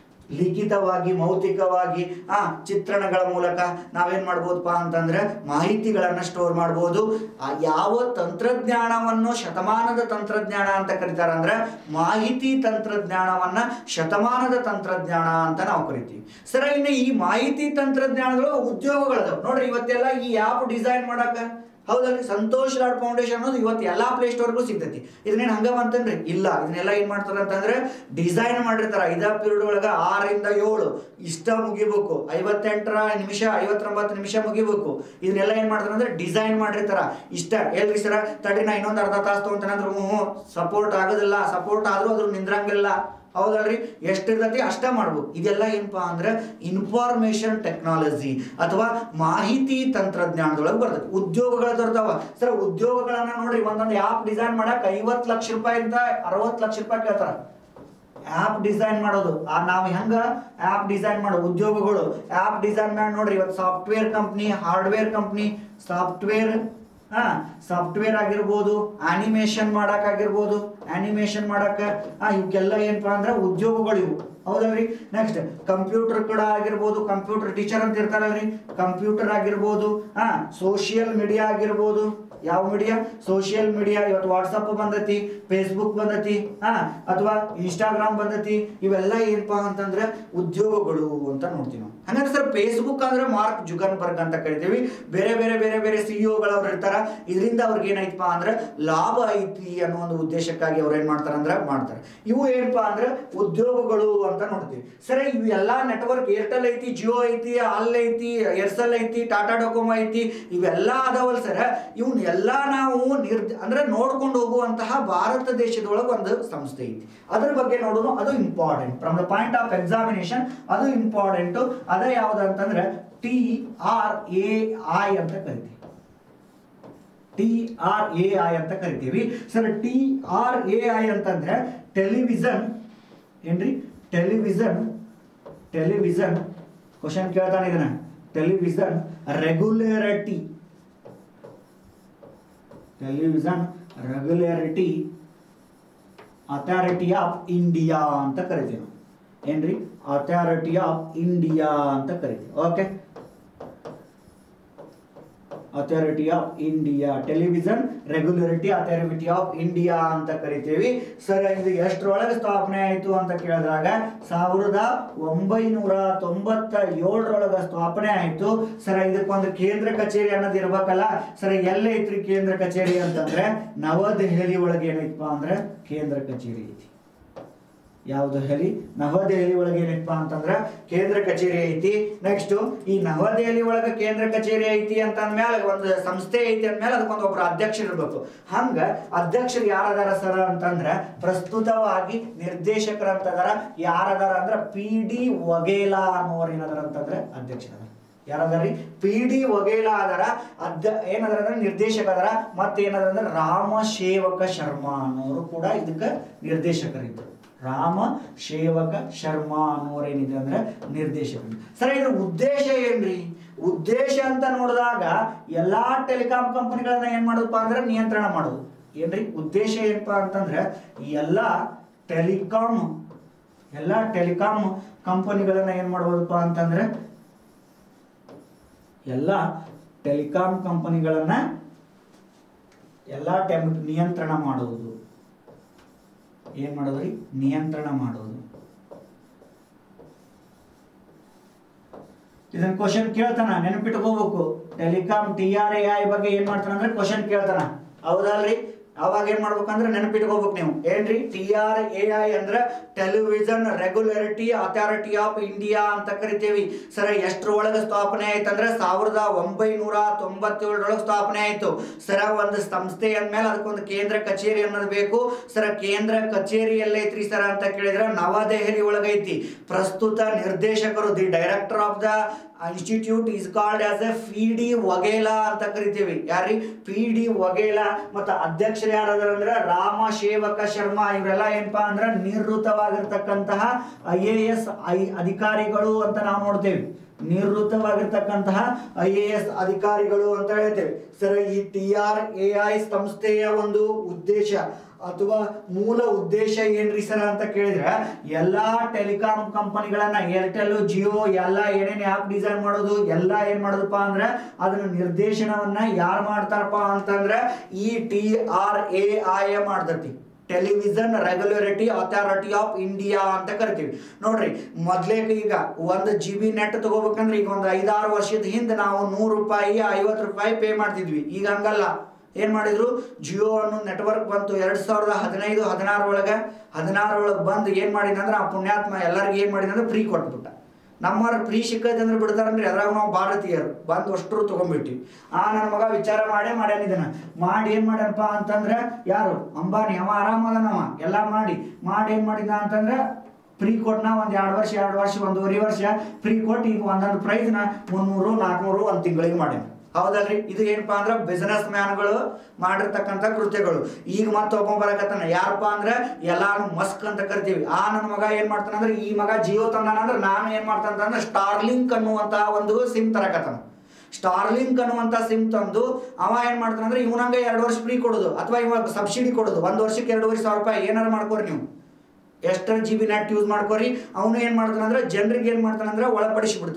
ಲಿಖಿತವಾಗಿ ಮೌಖಿಕವಾಗಿ ಆ ಚಿತ್ರಣಗಳ ಮೂಲಕ ನಾವೇನ್ ಮಾಡ್ಬೋದಪ್ಪ ಅಂತಂದ್ರೆ ಮಾಹಿತಿಗಳನ್ನ ಸ್ಟೋರ್ ಮಾಡ್ಬೋದು ಆ ಯಾವ ತಂತ್ರಜ್ಞಾನವನ್ನು ಶತಮಾನದ ತಂತ್ರಜ್ಞಾನ ಅಂತ ಕರೀತಾರ ಅಂದ್ರೆ ಮಾಹಿತಿ ತಂತ್ರಜ್ಞಾನವನ್ನ ಶತಮಾನದ ತಂತ್ರಜ್ಞಾನ ಅಂತ ನಾವು ಕರಿತೀವಿ ಸರ ಇನ್ನು ಈ ಮಾಹಿತಿ ತಂತ್ರಜ್ಞಾನಗಳು ಉದ್ಯೋಗಗಳದಾವ ನೋಡ್ರಿ ಇವತ್ತೆಲ್ಲ ಈ ಆ್ಯಪ್ ಡಿಸೈನ್ ಮಾಡಕ ಹೌದಲ್ರಿ ಸಂತೋಷ್ ಲಾಡ್ ಫೌಂಡೇಶನ್ ಅನ್ನೋದು ಇವತ್ತು ಎಲ್ಲಾ ಪ್ಲೇ ಸ್ಟೋರ್ಗೂ ಸಿಗ್ತೈತಿ ಇದನ್ನೇನು ಹಂಗ ಬಂತನ್ರಿ ಇಲ್ಲ ಇದನ್ನೆಲ್ಲ ಏನ್ ಮಾಡ್ತಾರ ಅಂತಂದ್ರೆ ಡಿಸೈನ್ ಮಾಡಿರ್ತಾರ ಐದ ಪೀರಿಯಡ್ ಒಳಗ ಆರರಿಂದ ಏಳು ಇಷ್ಟ ಮುಗಿಬೇಕು ಐವತ್ತೆಂಟರ ನಿಮಿಷ ಐವತ್ತೊಂಬತ್ತು ನಿಮಿಷ ಮುಗಿಬೇಕು ಇದನ್ನೆಲ್ಲ ಏನ್ ಮಾಡ್ತಾರ ಅಂದ್ರೆ ಡಿಸೈನ್ ಮಾಡಿರ್ತಾರ ಇಷ್ಟ ಎಲ್ರಿ ಸರ ತಡಿ ನಾ ಇನ್ನೊಂದು ಅರ್ಧ ತಾಸು ತಗೊಂತಾನಂದ್ರೆ ಹ್ಞೂ ಸಪೋರ್ಟ್ ಆಗೋದಿಲ್ಲ ಸಪೋರ್ಟ್ ಆದ್ರೂ ಅದ್ರ ನಿಂದ್ರಂಗಿಲ್ಲ ಹೌದಲ್ರಿ ಎಷ್ಟಿರ್ತೈತಿ ಅಷ್ಟ ಮಾಡ್ಬೇಕು ಇದೆಲ್ಲ ಏನಪ್ಪಾ ಅಂದ್ರೆ ಇನ್ಫಾರ್ಮೇಶನ್ ಟೆಕ್ನಾಲಜಿ ಅಥವಾ ಮಾಹಿತಿ ತಂತ್ರಜ್ಞಾನದೊಳಗೆ ಬರ್ತೈತಿ ಉದ್ಯೋಗಗಳು ದೊರೆತಾವ ಸರ್ ಉದ್ಯೋಗಗಳನ್ನ ನೋಡ್ರಿ ಒಂದೊಂದು ಆ್ಯಪ್ ಡಿಸೈನ್ ಮಾಡಕ್ ಐವತ್ತು ಲಕ್ಷ ರೂಪಾಯಿಂದ ಅರವತ್ತು ಲಕ್ಷ ರೂಪಾಯಿ ಕೇಳ್ತಾರ ಆ್ಯಪ್ ಡಿಸೈನ್ ಮಾಡೋದು ಆ ನಾವು ಹೆಂಗ ಆ್ಯಪ್ ಡಿಸೈನ್ ಮಾಡೋ ಉದ್ಯೋಗಗಳು ಆ್ಯಪ್ ಡಿಸೈನ್ ಮಾಡಿ ನೋಡ್ರಿ ಇವತ್ತು software company hardware company software ಹಾ ಸಾಫ್ಟ್ವೇರ್ ಆಗಿರ್ಬೋದು ಆನಿಮೇಷನ್ ಮಾಡಕ್ ಆಗಿರ್ಬೋದು ಆನಿಮೇಷನ್ ಮಾಡಕ್ ಹಾ ಇವಕ್ಕೆಲ್ಲ ಏನಪ್ಪಾ ಅಂದ್ರೆ ಉದ್ಯೋಗಗಳು ಇವು ಹೌದಲ್ರಿ ನೆಕ್ಸ್ಟ್ ಕಂಪ್ಯೂಟರ್ ಕೂಡ ಆಗಿರ್ಬೋದು ಕಂಪ್ಯೂಟರ್ ಟೀಚರ್ ಅಂತ ಇರ್ತಾರಲ್ರಿ ಕಂಪ್ಯೂಟರ್ ಆಗಿರ್ಬೋದು ಹಾ ಸೋಷಿಯಲ್ ಮೀಡಿಯಾ ಆಗಿರ್ಬೋದು ಯಾವ ಮೀಡಿಯಾ ಸೋಷಿಯಲ್ ಮೀಡಿಯಾ ಇವತ್ತು ವಾಟ್ಸಪ್ ಬಂದೈತಿ ಫೇಸ್ಬುಕ್ ಬಂದೈತಿ ಹಾ ಅಥವಾ ಇನ್ಸ್ಟಾಗ್ರಾಮ್ ಬಂದೈತಿ ಇವೆಲ್ಲ ಏನಪ್ಪಾ ಅಂತಂದ್ರೆ ಉದ್ಯೋಗಗಳು ಅಂತ ನೋಡ್ತೀವಿ ನಾವು ಹಂಗಂದ್ರೆ ಸರ್ ಫೇಸ್ಬುಕ್ ಅಂದ್ರೆ ಮಾರ್ಕ್ ಜುಗನ್ಬರ್ಗ್ ಅಂತ ಕರಿತೀವಿ ಬೇರೆ ಬೇರೆ ಬೇರೆ ಬೇರೆ ಸಿಇಒಗಳು ಅವ್ರು ಇರ್ತಾರ ಇದರಿಂದ ಅವ್ರಿಗೆ ಏನಾಯ್ತಪ್ಪ ಅಂದ್ರೆ ಲಾಭ ಐತಿ ಅನ್ನೋ ಒಂದು ಉದ್ದೇಶಕ್ಕಾಗಿ ಅವ್ರು ಏನ್ ಮಾಡ್ತಾರೆ ಅಂದ್ರೆ ಮಾಡ್ತಾರೆ ಇವು ಏನಪ್ಪಾ ಅಂದ್ರೆ ಉದ್ಯೋಗಗಳು ಅಂತ ನೋಡ್ತೀವಿ ಸರಿ ಇವೆಲ್ಲ ನೆಟ್ವರ್ಕ್ ಏರ್ಟೆಲ್ ಐತಿ ಜಿಯೋ ಐತಿ ಅಲ್ ಐತಿ ಏರ್ಸೆಲ್ ಐತಿ ಟಾಟಾ ಡೊಕೊಮೊ ಐತಿ ಇವೆಲ್ಲ ಅದಾವಲ್ಲ ಸರ್ ಇವನ್ ಎಲ್ಲ ನಾವು ನಿರ್ ಅಂದ್ರೆ ನೋಡ್ಕೊಂಡು ಹೋಗುವಂತಹ ಭಾರತ ದೇಶದೊಳಗೆ ಒಂದು ಸಂಸ್ಥೆ ಐತಿ ಅದ್ರ ಬಗ್ಗೆ ನೋಡೋದು ಅದು important from the point of examination ಅದು ಇಂಪಾರ್ಟೆಂಟ್ ಅದೇ ಯಾವ್ದಂತಂದ್ರೆ ಟಿ ಆರ್ ಎ ಐ ಅಂತ ಕರಿತೀವಿ ಟಿ ಆರ್ ಎ ಐ ಅಂತ ಕರಿತೀವಿ sir T R A I ಅಂತಂದ್ರೆ ಟೆಲಿವಿಷನ್ ಏನ್ರಿ ಟೆಲಿವಿಷನ್ ಟೆಲಿವಿಷನ್ ಕ್ವಶನ್ ಕೇಳ್ತಾನೆ ಇದನ್ನ television regularity television regularity authority of India ಅಂತ ಕರಿತೀವಿ ನಾವು ಏನ್ರಿ ಅಥಾರಿಟಿ ಆಫ್ ಇಂಡಿಯಾ ಅಂತ ಕರಿತೀವಿ okay authority of India television regulatory authority of India ಅಂತ ಕರಿತೀವಿ ಸರ್ ಇದು ಎಷ್ಟರೊಳಗೆ ಸ್ಥಾಪನೆ ಆಯಿತು ಅಂತ ಕೇಳಿದಾಗ ಸಾವಿರದ ಒಂಬೈನೂರ ತೊಂಬತ್ತ ಏಳರೊಳಗೆ ಸ್ಥಾಪನೆ ಆಯಿತು ಸರ್ ಇದಕ್ಕೊಂದು ಕೇಂದ್ರ ಕಚೇರಿ ಅನ್ನೋದು ಇರ್ಬೇಕಲ್ಲ ಸರ್ ಎಲ್ಲೈತ್ರಿ ಕೇಂದ್ರ ಕಚೇರಿ ಅಂತಂದ್ರೆ ನವದೆಹಲಿ ಒಳಗೆ ಏನೈತಪ್ಪ ಅಂದ್ರೆ ಕೇಂದ್ರ ಕಚೇರಿ ಐತಿ ಯಾವ್ದು ಹೇಳಿ ನವದೆಹಲಿ ಒಳಗೆ ಏನಪ್ಪಾ ಅಂತಂದ್ರ ಕೇಂದ್ರ ಕಚೇರಿ ಐತಿ ನೆಕ್ಸ್ಟ್ ಈ ನವದೆಹಲಿ ಒಳಗ ಕೇಂದ್ರ ಕಚೇರಿ ಐತಿ ಅಂತ ಅಂದ್ಮೇಲೆ ಒಂದು ಸಂಸ್ಥೆ ಐತಿ ಅಂದ್ಮೇಲೆ ಅದಕ್ಕೊಂದು ಒಬ್ರು ಅಧ್ಯಕ್ಷರು ಇರ್ಬೇಕು ಹಂಗ ಅಧ್ಯಕ್ಷರು ಯಾರದಾರ ಸರ್ ಅಂತಂದ್ರ ಪ್ರಸ್ತುತವಾಗಿ ನಿರ್ದೇಶಕರಂತದಾರ ಯಾರದಾರ ಅಂದ್ರ ಪಿ ಡಿ ವಗೇಲಾ ಅನ್ನೋರು ಏನದಾರ ಅಂತಂದ್ರೆ ಅಧ್ಯಕ್ಷರ ಯಾರದಾರಿ ಪಿ ಡಿ ವಗೇಲಾ ಅದರ ಅದ್ದ ಏನದರ ಅಂದ್ರೆ ನಿರ್ದೇಶಕ ಅದರ ಮತ್ತೆ ಏನದ ಅಂದ್ರೆ ರಾಮ ಸೇವಕ ಶರ್ಮಾ ಅನ್ನೋರು ಕೂಡ ಇದಕ್ಕೆ ನಿರ್ದೇಶಕರಿದ್ರು ರಾಮ ಸೇವಕ ಶರ್ಮಾ ಅನ್ನೋರು ಏನಿದೆ ಅಂದ್ರೆ ನಿರ್ದೇಶಕರು ಸರ್ ಇದ್ರ ಉದ್ದೇಶ ಏನ್ರಿ ಉದ್ದೇಶ ಅಂತ ನೋಡಿದಾಗ ಎಲ್ಲಾ ಟೆಲಿಕಾಂ ಕಂಪನಿಗಳನ್ನ ಏನ್ ಮಾಡೋದಪ್ಪ ಅಂದ್ರೆ ನಿಯಂತ್ರಣ ಮಾಡೋದು ಏನ್ರಿ ಉದ್ದೇಶ ಏನಪ್ಪಾ ಅಂತಂದ್ರೆ ಈ ಎಲ್ಲಾ ಟೆಲಿಕಾಂ ಎಲ್ಲ ಟೆಲಿಕಾಂ ಕಂಪನಿಗಳನ್ನ ಏನ್ ಮಾಡ್ಬೋದಪ್ಪ ಅಂತಂದ್ರೆ ಎಲ್ಲ ಟೆಲಿಕಾಂ ಕಂಪನಿಗಳನ್ನ ಎಲ್ಲ ಟೆಮ್ ನಿಯಂತ್ರಣ ಮಾಡುವುದು ಏನ್ ಮಾಡೋದ್ರಿ ನಿಯಂತ್ರಣ ಮಾಡೋದು ಇದನ್ನ ಕ್ವಶನ್ ಕೇಳ್ತಾನ ನೆನಪಿಟ್ಕೋಬೇಕು telecom T R A I ಬಗ್ಗೆ ಏನ್ ಮಾಡ್ತಾನ ಅಂದ್ರೆ ಕ್ವಶನ್ ಕೇಳ್ತಾನ ಹೌದಲ್ರಿ ಅವಾಗ ಏನ್ ಮಾಡ್ಬೇಕಂದ್ರೆ ನೆನಪಿಟ್ಕೋಬೇಕು ನೀವು ಏನ್ರಿ ಟಿ ಆರ್ ಎ ಐ ಅಂದ್ರೆ television regulatory authority of India ಅಂತ ಕರಿತೀವಿ ಸರ್ ಎಷ್ಟ್ರೊಳಗೆ ಸ್ಥಾಪನೆ ಆಯ್ತಂದ್ರೆ ಸಾವಿರದ ಒಂಬೈನೂರ ತೊಂಬತ್ತೇಳರೊಳಗೆ ಸ್ಥಾಪನೆ ಆಯ್ತು ಸರ ಒಂದು ಸಂಸ್ಥೆ ಅಂದ್ಮೇಲೆ ಅದಕ್ಕೊಂದು ಕೇಂದ್ರ ಕಚೇರಿ ಅನ್ನೋದು ಬೇಕು ಸರ ಕೇಂದ್ರ ಕಚೇರಿ ಎಲ್ಲೈತ್ರಿ ಸರ ಅಂತ ಕೇಳಿದ್ರೆ ನವದೆಹಲಿ ಒಳಗೈತಿ ಪ್ರಸ್ತುತ ನಿರ್ದೇಶಕರು the director of the institute is called as a P D Vaghela ಅಂತ ಕರಿತೀವಿ ಯಾರಿ ಪಿ ಡಿ ವಗೇಲಾ ಮತ್ತು ಅಧ್ಯಕ್ಷರು ಯಾರಾದ್ರು ಅಂದ್ರೆ ರಾಮ ಸೇವಕ ಶರ್ಮಾ ಇವರೆಲ್ಲ ಏನಪ್ಪಾ ಅಂದ್ರೆ ನಿವೃತ್ತವಾಗಿರ್ತಕ್ಕಂತಹ ಐ ಎ ಎಸ್ ಐ ಅಧಿಕಾರಿಗಳು ಅಂತ ನಾವು ನೋಡ್ತೇವೆ ನಿವೃತ್ತವಾಗಿರ್ತಕ್ಕಂತಹ ಐ ಎ ಎಸ್ ಅಧಿಕಾರಿಗಳು ಅಂತ ಹೇಳ್ತೇವೆ ಸರ್ ಈ ಟಿ ಆರ್ ಎ ಐ ಸಂಸ್ಥೆಯ ಒಂದು ಉದ್ದೇಶ ಅಥವಾ ಮೂಲ ಉದ್ದೇಶ ಏನ್ರಿ ಸರ್ ಅಂತ ಕೇಳಿದ್ರೆ ಎಲ್ಲಾ ಟೆಲಿಕಾಂ ಕಂಪನಿಗಳನ್ನ ಏರ್ಟೆಲ್ ಜಿಯೋ ಎಲ್ಲ ಏನೇನ್ ಆ್ಯಪ್ ಡಿಸೈನ್ ಮಾಡೋದು ಎಲ್ಲ ಏನ್ ಮಾಡೋದಪ್ಪ ಅಂದ್ರೆ ಅದನ್ನ ನಿರ್ದೇಶನವನ್ನ ಯಾರು ಮಾಡ್ತಾರಪ್ಪ ಅಂತಂದ್ರೆ ಈ ಟಿ ಆರ್ ಎ ಐ ಮಾಡ್ತತಿ television regulatory authority of India ಅಂತ ಕರಿತೀವಿ ನೋಡ್ರಿ ಮೊದ್ಲೇಕ ಈಗ ಒಂದು ಜಿ ಬಿ ನೆಟ್ ತಗೋಬೇಕಂದ್ರೆ ಈಗ ಒಂದು ಐದಾರು ವರ್ಷದ ಹಿಂದೆ ನಾವು ನೂರು ರೂಪಾಯಿ ಐವತ್ತು ರೂಪಾಯಿ ಪೇ ಮಾಡ್ತಿದ್ವಿ ಈಗ ಹಂಗಲ್ಲ ಏನ್ ಮಾಡಿದ್ರು ಜಿಯೋ ಅನ್ನೋ ನೆಟ್ವರ್ಕ್ ಬಂತು ಎರಡ್ ಸಾವಿರದ ಹದಿನೈದು ಹದಿನಾರು ಒಳಗೆ ಹದಿನಾರು ಒಳಗೆ ಬಂದು ಏನ್ ಮಾಡಿದಂದ್ರೆ ಆ ಪುಣ್ಯಾತ್ಮ ಎಲ್ಲರಿಗೂ ಏನ್ ಮಾಡಿದಂದ್ರೆ ಫ್ರೀ ಕೊಟ್ಬಿಟ್ಟ ನಮ್ಮವ್ರ ಫ್ರೀ ಸಿಕ್ಕೈತೆ ಅಂದ್ರೆ ಬಿಡ್ತಾರನ್ರಿ ಅದ್ರಾಗ ನಾವು ಭಾರತೀಯರು ಬಂದು ಅಷ್ಟರು ತಗೊಂಡ್ಬಿಟ್ಟಿವಿ ಆ ನನ್ನ ಮಗ ವಿಚಾರ ಮಾಡೇ ಮಾಡ್ಯಾನ ಇದನ್ನ ಮಾಡಿ ಏನ್ ಮಾಡ್ಯಾನಪ್ಪ ಅಂತಂದ್ರೆ ಯಾರು ಅಂಬಾನಿ ಅವ ಆರಾಮದನವ ಎಲ್ಲ ಮಾಡಿ ಮಾಡಿ ಏನ್ ಮಾಡಿದ ಅಂತಂದ್ರೆ ಫ್ರೀ ಕೊಟ್ನ ಒಂದ್ ಎರಡು ವರ್ಷ ಎರಡು ವರ್ಷ ಒಂದೂವರೆ ವರ್ಷ ಫ್ರೀ ಕೊಟ್ಟು ಈಗ ಒಂದೊಂದು ಪ್ರೈಸ್ನ ಮುನ್ನೂರು ನಾಲ್ಕುನೂರು ಒಂದು ತಿಂಗಳಿಗೆ ಮಾಡ್ಯಾನ ಹೌದಲ್ರಿ ಇದು ಏನಪ್ಪಾ ಅಂದ್ರೆ ಬಿಸಿನೆಸ್ ಮ್ಯಾನ್ಗಳು ಮಾಡಿರ್ತಕ್ಕಂಥ ಕೃತ್ಯಗಳು ಈಗ ಮತ್ತೊಬ್ಬ ಬರಕತ್ತಾನ ಯಾರಪ್ಪ ಅಂದ್ರೆ ಎಲ್ಲಾನು ಮಸ್ಕ್ ಅಂತ ಕರಿತೀವಿ ಆ ನನ್ನ ಮಗ ಏನ್ ಮಾಡ್ತಾನ ಅಂದ್ರೆ ಈ ಮಗ ಜಿಯೋ ತಂದಾನ ಅಂದ್ರೆ ನಾನು ಏನ್ ಮಾಡ್ತಾನ ಅಂದ್ರೆ ಸ್ಟಾರ್ಲಿಂಕ್ ಅನ್ನುವಂತ ಒಂದು ಸಿಮ್ ತರಕತ್ತಾನ ಸ್ಟಾರ್ಲಿಂಕ್ ಅನ್ನುವಂತ ಸಿಮ್ ತಂದು ಅವ ಏನ್ ಮಾಡ್ತಾನ ಅಂದ್ರೆ ಇವನಂಗ ಎರಡು ವರ್ಷ ಫ್ರೀ ಕೊಡೋದು ಅಥವಾ ಇವಾಗ ಸಬ್ಸಿಡಿ ಕೊಡೋದು ಒಂದ್ ವರ್ಷಕ್ಕೆ ಎರಡೂವರೆ ಸಾವಿರ ರೂಪಾಯಿ ಏನಾರು ಮಾಡ್ಕೋರಿ ನೀವು ಎಷ್ಟರ ಜಿ ಬಿ ನೆಟ್ ಯೂಸ್ ಮಾಡ್ಕೋರಿ ಅವನು ಏನು ಮಾಡ್ತಾನೆ ಅಂದ್ರೆ ಜನರಿಗೆ ಏನು ಮಾಡ್ತಾನೆ ಅಂದ್ರೆ ಒಳಪಡಿಸಿ ಬಿಡ್ತಾನೆ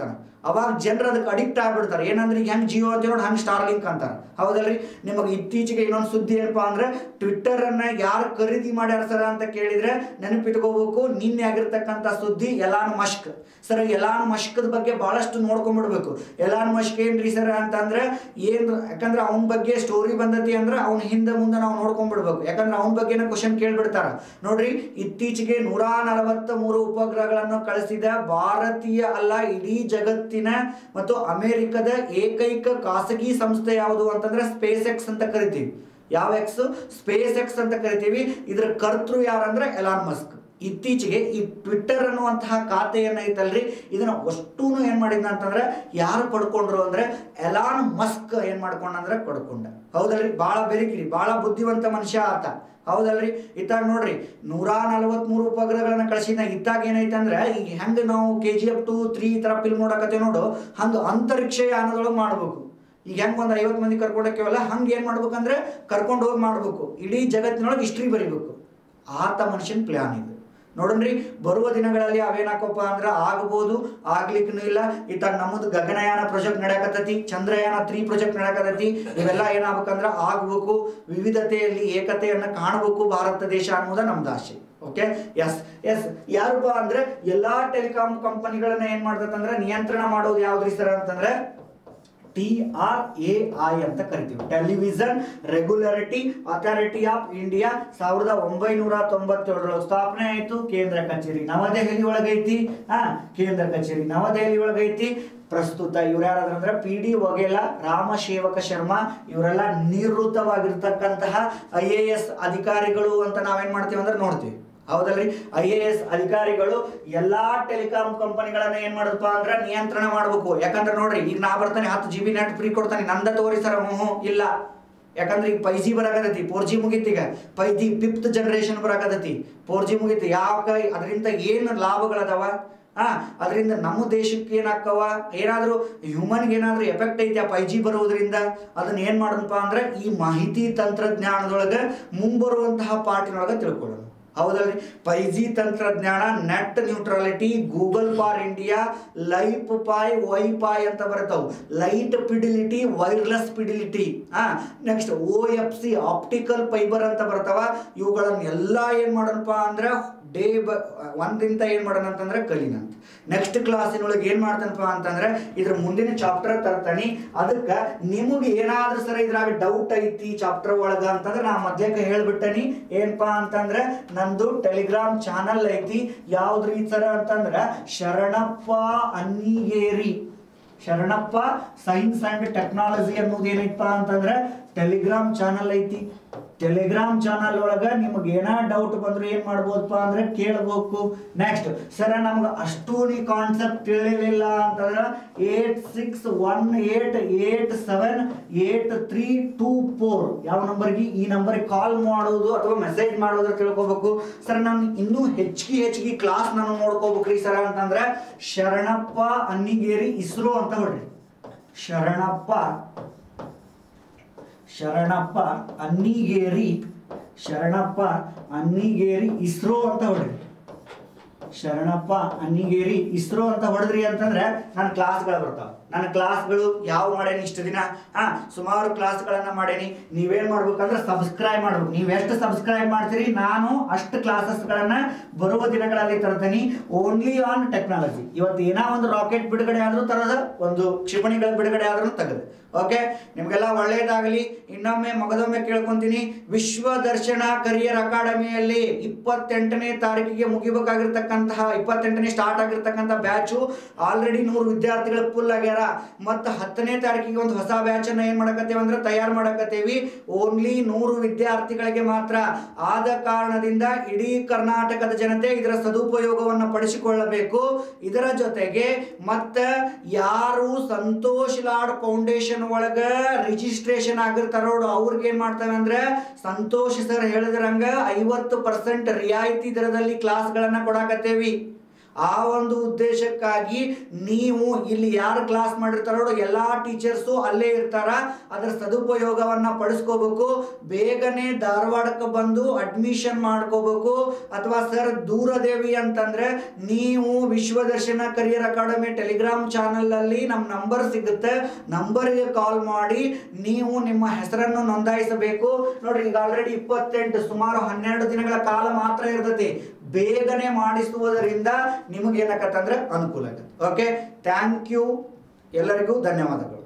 ಅವಾಗ ಜನರು ಅದಕ್ಕೆ ಅಡಿಕ್ಟ್ ಆಗ್ಬಿಡ್ತಾರೆ ಏನಂದ್ರೆ ಈಗ ಹೆಂಗೆ ಜಿಯೋ ಅಂತ ನೋಡಿ ಹಂಗೆ ಸ್ಟಾರ್ ಲಿಂಕ್ ಅಂತಾರೆ ಹೌದಲ್ರಿ ನಿಮಗೆ ಇತ್ತೀಚೆಗೆ ಇನ್ನೊಂದು ಸುದ್ದಿ ಏನಪ್ಪಾ ಅಂದ್ರೆ ಟ್ವಿಟ್ಟರ್ ಅನ್ನ ಯಾರು ಖರೀದಿ ಮಾಡ್ಯಾರ ಸರ ಅಂತ ಕೇಳಿದ್ರೆ ನೆನಪಿಟ್ಕೋಬೇಕು ನಿನ್ನೆ ಆಗಿರ್ತಕ್ಕಂಥ ಸುದ್ದಿ ಎಲಾನ್ ಮಸ್ಕ್ ಸರ್ ಎಲಾನ್ ಮಸ್ಕದ ಬಗ್ಗೆ ಬಹಳಷ್ಟು ನೋಡ್ಕೊಂಡ್ಬಿಡ್ಬೇಕು ಎಲಾನ್ ಮಸ್ಕ್ ಏನ್ರಿ ಸರ್ ಅಂತಂದ್ರೆ ಏನ್ ಯಾಕಂದ್ರೆ ಅವನ ಬಗ್ಗೆ ಸ್ಟೋರಿ ಬಂದತಿ ಅಂದ್ರೆ ಅವ್ನ ಹಿಂದೆ ಮುಂದೆ ನಾವು ನೋಡ್ಕೊಂಡ್ಬಿಡ್ಬೇಕು ಯಾಕಂದ್ರೆ ಅವನ ಬಗ್ಗೆನ ಕ್ವಶನ್ ಕೇಳ್ಬಿಡ್ತಾರ ನೋಡ್ರಿ ಇತ್ತೀಚೆಗೆ ನೂರ ನಲವತ್ತ ಮೂರು ಉಪಗ್ರಹಗಳನ್ನು ಕಳಿಸಿದ ಭಾರತೀಯ ಅಲ್ಲ ಇಡೀ ಜಗತ್ತಿನ ಮತ್ತು ಅಮೆರಿಕದ ಏಕೈಕ ಖಾಸಗಿ ಸಂಸ್ಥೆ ಯಾವುದು ಅಂತಂದ್ರೆ ಸ್ಪೇಸ್ ಎಕ್ಸ್ ಅಂತ ಕರಿತೀವಿ ಯಾವ ಎಕ್ಸ್ ಸ್ಪೇಸ್ ಎಕ್ಸ್ ಅಂತ ಕರಿತೀವಿ ಇದ್ರ ಕರ್ತೃ ಯಾರಂದ್ರೆ ಎಲಾನ್ ಮಸ್ಕ್ ಇತ್ತೀಚೆಗೆ ಈ ಟ್ವಿಟ್ಟರ್ ಅನ್ನುವಂತಹ ಖಾತೆ ಏನೈತಲ್ರಿ ಇದನ್ನ ಅಷ್ಟೂ ಏನ್ ಮಾಡಿದ್ನ ಅಂತಂದ್ರೆ ಯಾರು ಪಡ್ಕೊಂಡ್ರು ಅಂದ್ರೆ ಎಲಾನ್ ಮಸ್ಕ್ ಏನ್ ಮಾಡ್ಕೊಂಡಂದ್ರೆ ಪಡ್ಕೊಂಡ ಹೌದಲ್ರಿ ಬಾಳ ಬೆರಿಕಿರಿ ಬಾಳ ಬುದ್ಧಿವಂತ ಮನುಷ್ಯ ಆತ ಹೌದಲ್ರಿ ಇತ್ತಾಗ ನೋಡ್ರಿ ನೂರ ನಲವತ್ಮೂರು ಉಪಗ್ರಹಗಳನ್ನ ಕಳಿಸಿದ ಇತ್ತಾಗ ಏನೈತೆ ಅಂದ್ರೆ ಈಗ ಹೆಂಗ್ ನಾವು K G F two three ಈ ತರ ಫಿಲ್ಮ್ ನೋಡಕತ್ತೆ ನೋಡು ಹಂಗ ಅಂತರಿಕ್ಷ ಯಾನದೊಳಗೆ ಮಾಡ್ಬೇಕು ಈಗ ಹೆಂಗ್ ಒಂದ್ ಐವತ್ತು ಮಂದಿ ಕರ್ಕೊಂಡೋಕ್ಕೆವಲ್ಲ ಹಂಗ ಏನ್ ಮಾಡ್ಬೇಕಂದ್ರೆ ಕರ್ಕೊಂಡು ಹೋಗಿ ಮಾಡ್ಬೇಕು ಇಡೀ ಜಗತ್ತಿನೊಳಗೆ ಹಿಸ್ಟ್ರಿ ಬರಿಬೇಕು ಆತ ಮನುಷ್ಯನ ಪ್ಲಾನ್ ಇದು ನೋಡನ್ರಿ ಬರುವ ದಿನಗಳಲ್ಲಿ ಅವೇನಾಕಪ್ಪ ಅಂದ್ರೆ ಆಗ್ಬೋದು ಆಗ್ಲಿಕ್ಕೂ ಇಲ್ಲ ಇತ್ತಾಗ ನಮ್ಮದು ಗಗನಯಾನ ಪ್ರಾಜೆಕ್ಟ್ ನಡೆಯಕತ್ತೈತಿ ಚಂದ್ರಯಾನ ತ್ರೀ ಪ್ರಾಜೆಕ್ಟ್ ನಡೆಯಕತ್ತೈತಿ ಇವೆಲ್ಲ ಏನಾಗ್ಬೇಕಂದ್ರೆ ಆಗ್ಬೇಕು ವಿವಿಧತೆಯಲ್ಲಿ ಏಕತೆಯನ್ನ ಕಾಣಬೇಕು ಭಾರತ ದೇಶ ಅನ್ನೋದ ನಮ್ದು ಆಸೆ ಓಕೆ ಎಸ್ ಎಸ್ ಯಾರಪ್ಪ ಅಂದ್ರೆ ಎಲ್ಲಾ ಟೆಲಿಕಾಂ ಕಂಪನಿಗಳನ್ನ ಏನ್ ಮಾಡ್ತಂದ್ರೆ ನಿಯಂತ್ರಣ ಮಾಡೋದು ಯಾವ್ದ್ರಿ ಸರ್ ಅಂತಂದ್ರೆ ಟಿ ಆರ್ ಎ ಐ ಅಂತ ಕರಿತೀವಿ television regularity authority of India ಸಾವಿರದ ಒಂಬೈನೂರ ತೊಂಬತ್ತೇಳರೊಳಗೆ ಸ್ಥಾಪನೆ ಆಯಿತು ಕೇಂದ್ರ ಕಚೇರಿ ನವದೆಹಲಿ ಒಳಗೈತಿ ಹಾ ಕೇಂದ್ರ ಕಚೇರಿ ನವದೆಹಲಿ ಒಳಗೈತಿ ಪ್ರಸ್ತುತ ಇವ್ರು ಯಾರಾದ್ರಂದ್ರೆ ಪಿ ಡಿ ವಘೇಲಾ ರಾಮಸೇವಕ ಶರ್ಮಾ ಇವರೆಲ್ಲ ನಿವೃತ್ತವಾಗಿರ್ತಕ್ಕಂತಹ ಐ ಎ ಎಸ್ ಅಧಿಕಾರಿಗಳು ಅಂತ ನಾವೇನ್ ಮಾಡ್ತೀವಿ ಅಂದ್ರೆ ನೋಡ್ತೀವಿ ಹೌದಲ್ರಿ ಐ ಎ ಎಸ್ ಅಧಿಕಾರಿಗಳು ಎಲ್ಲಾ ಟೆಲಿಕಾಂ ಕಂಪನಿಗಳನ್ನ ಏನ್ ಮಾಡಪ್ಪ ಅಂದ್ರೆ ನಿಯಂತ್ರಣ ಮಾಡ್ಬೇಕು ಯಾಕಂದ್ರೆ ನೋಡ್ರಿ ಈಗ ನಾ ಬರ್ತಾನೆ ಹತ್ತು ಜಿ ಬಿ ನೆಟ್ ಫ್ರೀ ಕೊಡ್ತಾನೆ ನಂದ ತಗೋರಿ ಸರ್ ಹ್ಞೂ ಇಲ್ಲ ಯಾಕಂದ್ರೆ ಈಗ ಫೈ ಜಿ ಬರಾಕತೈತಿ ಫೋರ್ ಜಿ ಮುಗೀತಿ ಈಗ ಫೈ ಜಿ ಫಿಫ್ತ್ ಜನರೇಷನ್ ಬರಾಕತೈತಿ ಫೋರ್ ಜಿ ಮುಗೀತಿ ಯಾವ ಅದರಿಂದ ಏನು ಲಾಭಗಳದಾವ ಹಾ ಅದರಿಂದ ನಮ್ಮ ದೇಶಕ್ಕೆ ಏನಾಕ್ಕವ ಏನಾದರೂ ಹ್ಯೂಮನ್ಗೆ ಏನಾದರೂ ಎಫೆಕ್ಟ್ ಐತಿ ಆ ಫೈ ಜಿ ಬರೋದ್ರಿಂದ ಅದನ್ನ ಏನು ಮಾಡೋಣಪ್ಪ ಅಂದ್ರೆ ಈ ಮಾಹಿತಿ ತಂತ್ರಜ್ಞಾನದೊಳಗೆ ಮುಂಬರುವಂತಹ ಪಾರ್ಟಿನೊಳಗೆ ತಿಳ್ಕೊಳ್ಳೋಣ ಹೌದಲ್ರಿ ಫೈ ಜಿ ತಂತ್ರಜ್ಞಾನ net neutrality Google for India Li-Fi Wi-Fi ಅಂತ ಬರ್ತಾವ ಲೈಟ್ ಫಿಡಿಲಿಟಿ ವೈರ್ಲೆಸ್ ಫಿಡಿಲಿಟಿ ಹಾ next O F C optical fibre ಅಂತ ಬರ್ತಾವ ಇವುಗಳನ್ನ ಎಲ್ಲ ಏನ್ ಮಾಡೋಣಪ್ಪ ಅಂದ್ರೆ ಡೇ ಬ ಒಂದಿಂದ ಏನ್ ಮಾಡೋಣ ಅಂತಂದ್ರೆ ಕಲಿನಂತ ನೆಕ್ಸ್ಟ್ ಕ್ಲಾಸಿನೊಳಗೆ ಏನ್ ಮಾಡ್ತಾನಪ್ಪ ಅಂತಂದ್ರೆ ಇದ್ರ ಮುಂದಿನ ಚಾಪ್ಟರ್ ತರ್ತಾನೆ ಅದಕ್ಕೆ ನಿಮಗೆ ಏನಾದ್ರೂ ಸರ ಇದ್ರಾಗ ಡೌಟ್ ಐತಿ ಚಾಪ್ಟರ್ ಒಳಗ ಅಂತಂದ್ರೆ ನಾ ಮೊದ್ಲೇಕ ಹೇಳ್ಬಿಟ್ಟನಿ ಏನಪ್ಪಾ ಅಂತಂದ್ರೆ ನಂದು ಟೆಲಿಗ್ರಾಮ್ ಚಾನಲ್ ಐತಿ ಯಾವ್ದ್ರಿ ಸರ ಅಂತಂದ್ರ Sharanappa Annigeri Sharanappa science and technology ಅನ್ನೋದು ಏನೈತಪ್ಪ ಅಂತಂದ್ರೆ ಟೆಲಿಗ್ರಾಮ್ ಚಾನಲ್ ಐತಿ ಟೆಲಿಗ್ರಾಮ್ ಚಾನಲ್ ಒಳಗ ನಿಮ್ಗೆ ಏನ ಡೌಟ್ ಬಂದ್ರೆ ಏನ್ ಮಾಡ್ಬೋದಪ್ಪ ಅಂದ್ರೆ ಕೇಳ್ಬೇಕು ನೆಕ್ಸ್ಟ್ ಸರ ನಮ್ಗೆ ಅಷ್ಟು ನೀ ಕಾನ್ಸೆಪ್ಟ್ ತಿಳಿಲಿಲ್ಲ ಅಂತಂದ್ರೆ eight six one eight eight seven eight three two four ಯಾವ ನಂಬರ್ಗೆ ಈ ನಂಬರ್ಗೆ ಕಾಲ್ ಮಾಡೋದು ಅಥವಾ ಮೆಸೇಜ್ ಮಾಡೋದು ತಿಳ್ಕೊಬೇಕು ಸರ್ ನಾನು ಇನ್ನೂ ಹೆಚ್ಚಿಗೆ ಹೆಚ್ಚಿಗೆ ಕ್ಲಾಸ್ ನಾನು ನೋಡ್ಕೋಬೇಕ್ರಿ ಸರ್ ಅಂತಂದ್ರೆ ಶರಣಪ್ಪ ಅನ್ನಿಗೇರಿ ಇಸ್ರೋ ಅಂತ ಹೊಡ್ರಿ ಶರಣಪ್ಪ ಶರಣಪ್ಪ ಅನ್ನಿಗೇರಿ ಶರಣಪ್ಪ ಅನ್ನಿಗೇರಿ ಇಸ್ರೋ ಅಂತ ಹೊಡ್ರಿ ಶರಣಪ್ಪ ಅನ್ನಿಗೇರಿ ಇಸ್ರೋ ಅಂತ ಹೊಡೆದ್ರಿ ಅಂತಂದ್ರೆ ನನ್ನ ಕ್ಲಾಸ್ಗಳು ಬರ್ತಾವ ನನ್ನ ಕ್ಲಾಸ್ಗಳು ಯಾವ ಮಾಡೇನಿ ಇಷ್ಟು ದಿನ ಹಾ ಸುಮಾರು ಕ್ಲಾಸ್ಗಳನ್ನ ಮಾಡೇನಿ ನೀವೇನ್ ಮಾಡ್ಬೇಕಂದ್ರೆ ಸಬ್ಸ್ಕ್ರೈಬ್ ಮಾಡ್ಬೇಕು ನೀವು ಎಷ್ಟು ಸಬ್ಸ್ಕ್ರೈಬ್ ಮಾಡ್ತೀರಿ ನಾನು ಅಷ್ಟು ಕ್ಲಾಸಸ್ಗಳನ್ನ ಬರುವ ದಿನಗಳಲ್ಲಿ ತರ್ತೀನಿ ಓನ್ಲಿ ಆನ್ ಟೆಕ್ನಾಲಜಿ ಇವತ್ತು ಏನೋ ಒಂದು ರಾಕೆಟ್ ಬಿಡುಗಡೆ ಆದ್ರೂ ತರದ ಒಂದು ಕ್ಷಿಪಣಿಗಳ ಬಿಡುಗಡೆ ಆದ್ರೂ ತೆಗೆದು ಓಕೆ ನಿಮ್ಗೆಲ್ಲ ಒಳ್ಳೇದಾಗಲಿ ಇನ್ನೊಮ್ಮೆ ಮಗದೊಮ್ಮೆ ಕೇಳ್ಕೊಂತೀನಿ ವಿಶ್ವ ದರ್ಶನ ಕರಿಯರ್ ಅಕಾಡೆಮಿಯಲ್ಲಿ ಇಪ್ಪತ್ತೆಂಟನೇ ತಾರೀಕಿಗೆ ಮುಗಿಬೇಕಾಗಿರ್ತಕ್ಕಂತಹ ಇಪ್ಪತ್ತೆಂಟನೇ ಸ್ಟಾರ್ಟ್ ಆಗಿರ್ತಕ್ಕಂಥ ಬ್ಯಾಚು ಆಲ್ರೆಡಿ ನೂರು ವಿದ್ಯಾರ್ಥಿಗಳು ಫುಲ್ ಆಗ್ಯಾರ ಮತ್ತು ಹತ್ತನೇ ತಾರೀಕಿಗೆ ಒಂದು ಹೊಸ ಬ್ಯಾಚ್ ಅನ್ನ ಏನ್ ಮಾಡಕತ್ತೇವೆ ಅಂದ್ರೆ ತಯಾರು ಮಾಡಕತ್ತೇವಿ ಓನ್ಲಿ ನೂರು ವಿದ್ಯಾರ್ಥಿಗಳಿಗೆ ಮಾತ್ರ ಆದ ಕಾರಣದಿಂದ ಇಡೀ ಕರ್ನಾಟಕದ ಜನತೆ ಇದರ ಸದುಪಯೋಗವನ್ನು ಪಡಿಸಿಕೊಳ್ಳಬೇಕು ಇದರ ಜೊತೆಗೆ ಮತ್ತ ಯಾರು ಸಂತೋಷ್ ಲಾಡ್ ಫೌಂಡೇಶನ್ ಒಳಗ ರಿಜಿಸ್ಟ್ರೇಷನ್ ಆಗಿರ್ತಾರ ನೋಡು ಅವ್ರಿಗೆ ಏನ್ ಮಾಡ್ತೇವೆ ಅಂದ್ರೆ ಸಂತೋಷ್ ಸರ್ ಹೇಳಿದ್ರಂಗ ಐವತ್ತು ಪರ್ಸೆಂಟ್ ರಿಯಾಯಿತಿ ದರದಲ್ಲಿ ಕ್ಲಾಸ್ಗಳನ್ನ ಕೊಡಾಕತ್ತೇವಿ ಆ ಒಂದು ಉದ್ದೇಶಕ್ಕಾಗಿ ನೀವು ಇಲ್ಲಿ ಯಾರು ಕ್ಲಾಸ್ ಮಾಡಿರ್ತಾರೋ ನೋಡು ಎಲ್ಲ ಟೀಚರ್ಸು ಅಲ್ಲೇ ಇರ್ತಾರ ಅದರ ಸದುಪಯೋಗವನ್ನ ಪಡಿಸ್ಕೋಬೇಕು ಬೇಗನೆ ಧಾರವಾಡಕ್ಕೆ ಬಂದು ಅಡ್ಮಿಷನ್ ಮಾಡ್ಕೋಬೇಕು ಅಥವಾ ಸರ್ ದೂರದೇವಿ ಅಂತಂದ್ರೆ ನೀವು Vishwadarshan career academy Telegram channel ಅಲ್ಲಿ ನಮ್ಮ ನಂಬರ್ ಸಿಗುತ್ತೆ ನಂಬರ್ಗೆ ಕಾಲ್ ಮಾಡಿ ನೀವು ನಿಮ್ಮ ಹೆಸರನ್ನು ನೋಂದಾಯಿಸಬೇಕು ನೋಡ್ರಿ ಈಗ ಆಲ್ರೆಡಿ ಇಪ್ಪತ್ತೆಂಟು ಸುಮಾರು ಹನ್ನೆರಡು ದಿನಗಳ ಕಾಲ ಮಾತ್ರ ಇರ್ತೈತಿ ಬೇಗನೆ ಮಾಡಿಸುವುದರಿಂದ ನಿಮಗೆ ಏನಾಗತ್ತಂದ್ರೆ ಅನುಕೂಲ ಆಗತ್ತೆ ಓಕೆ ಥ್ಯಾಂಕ್ ಯು ಎಲ್ಲರಿಗೂ ಧನ್ಯವಾದಗಳು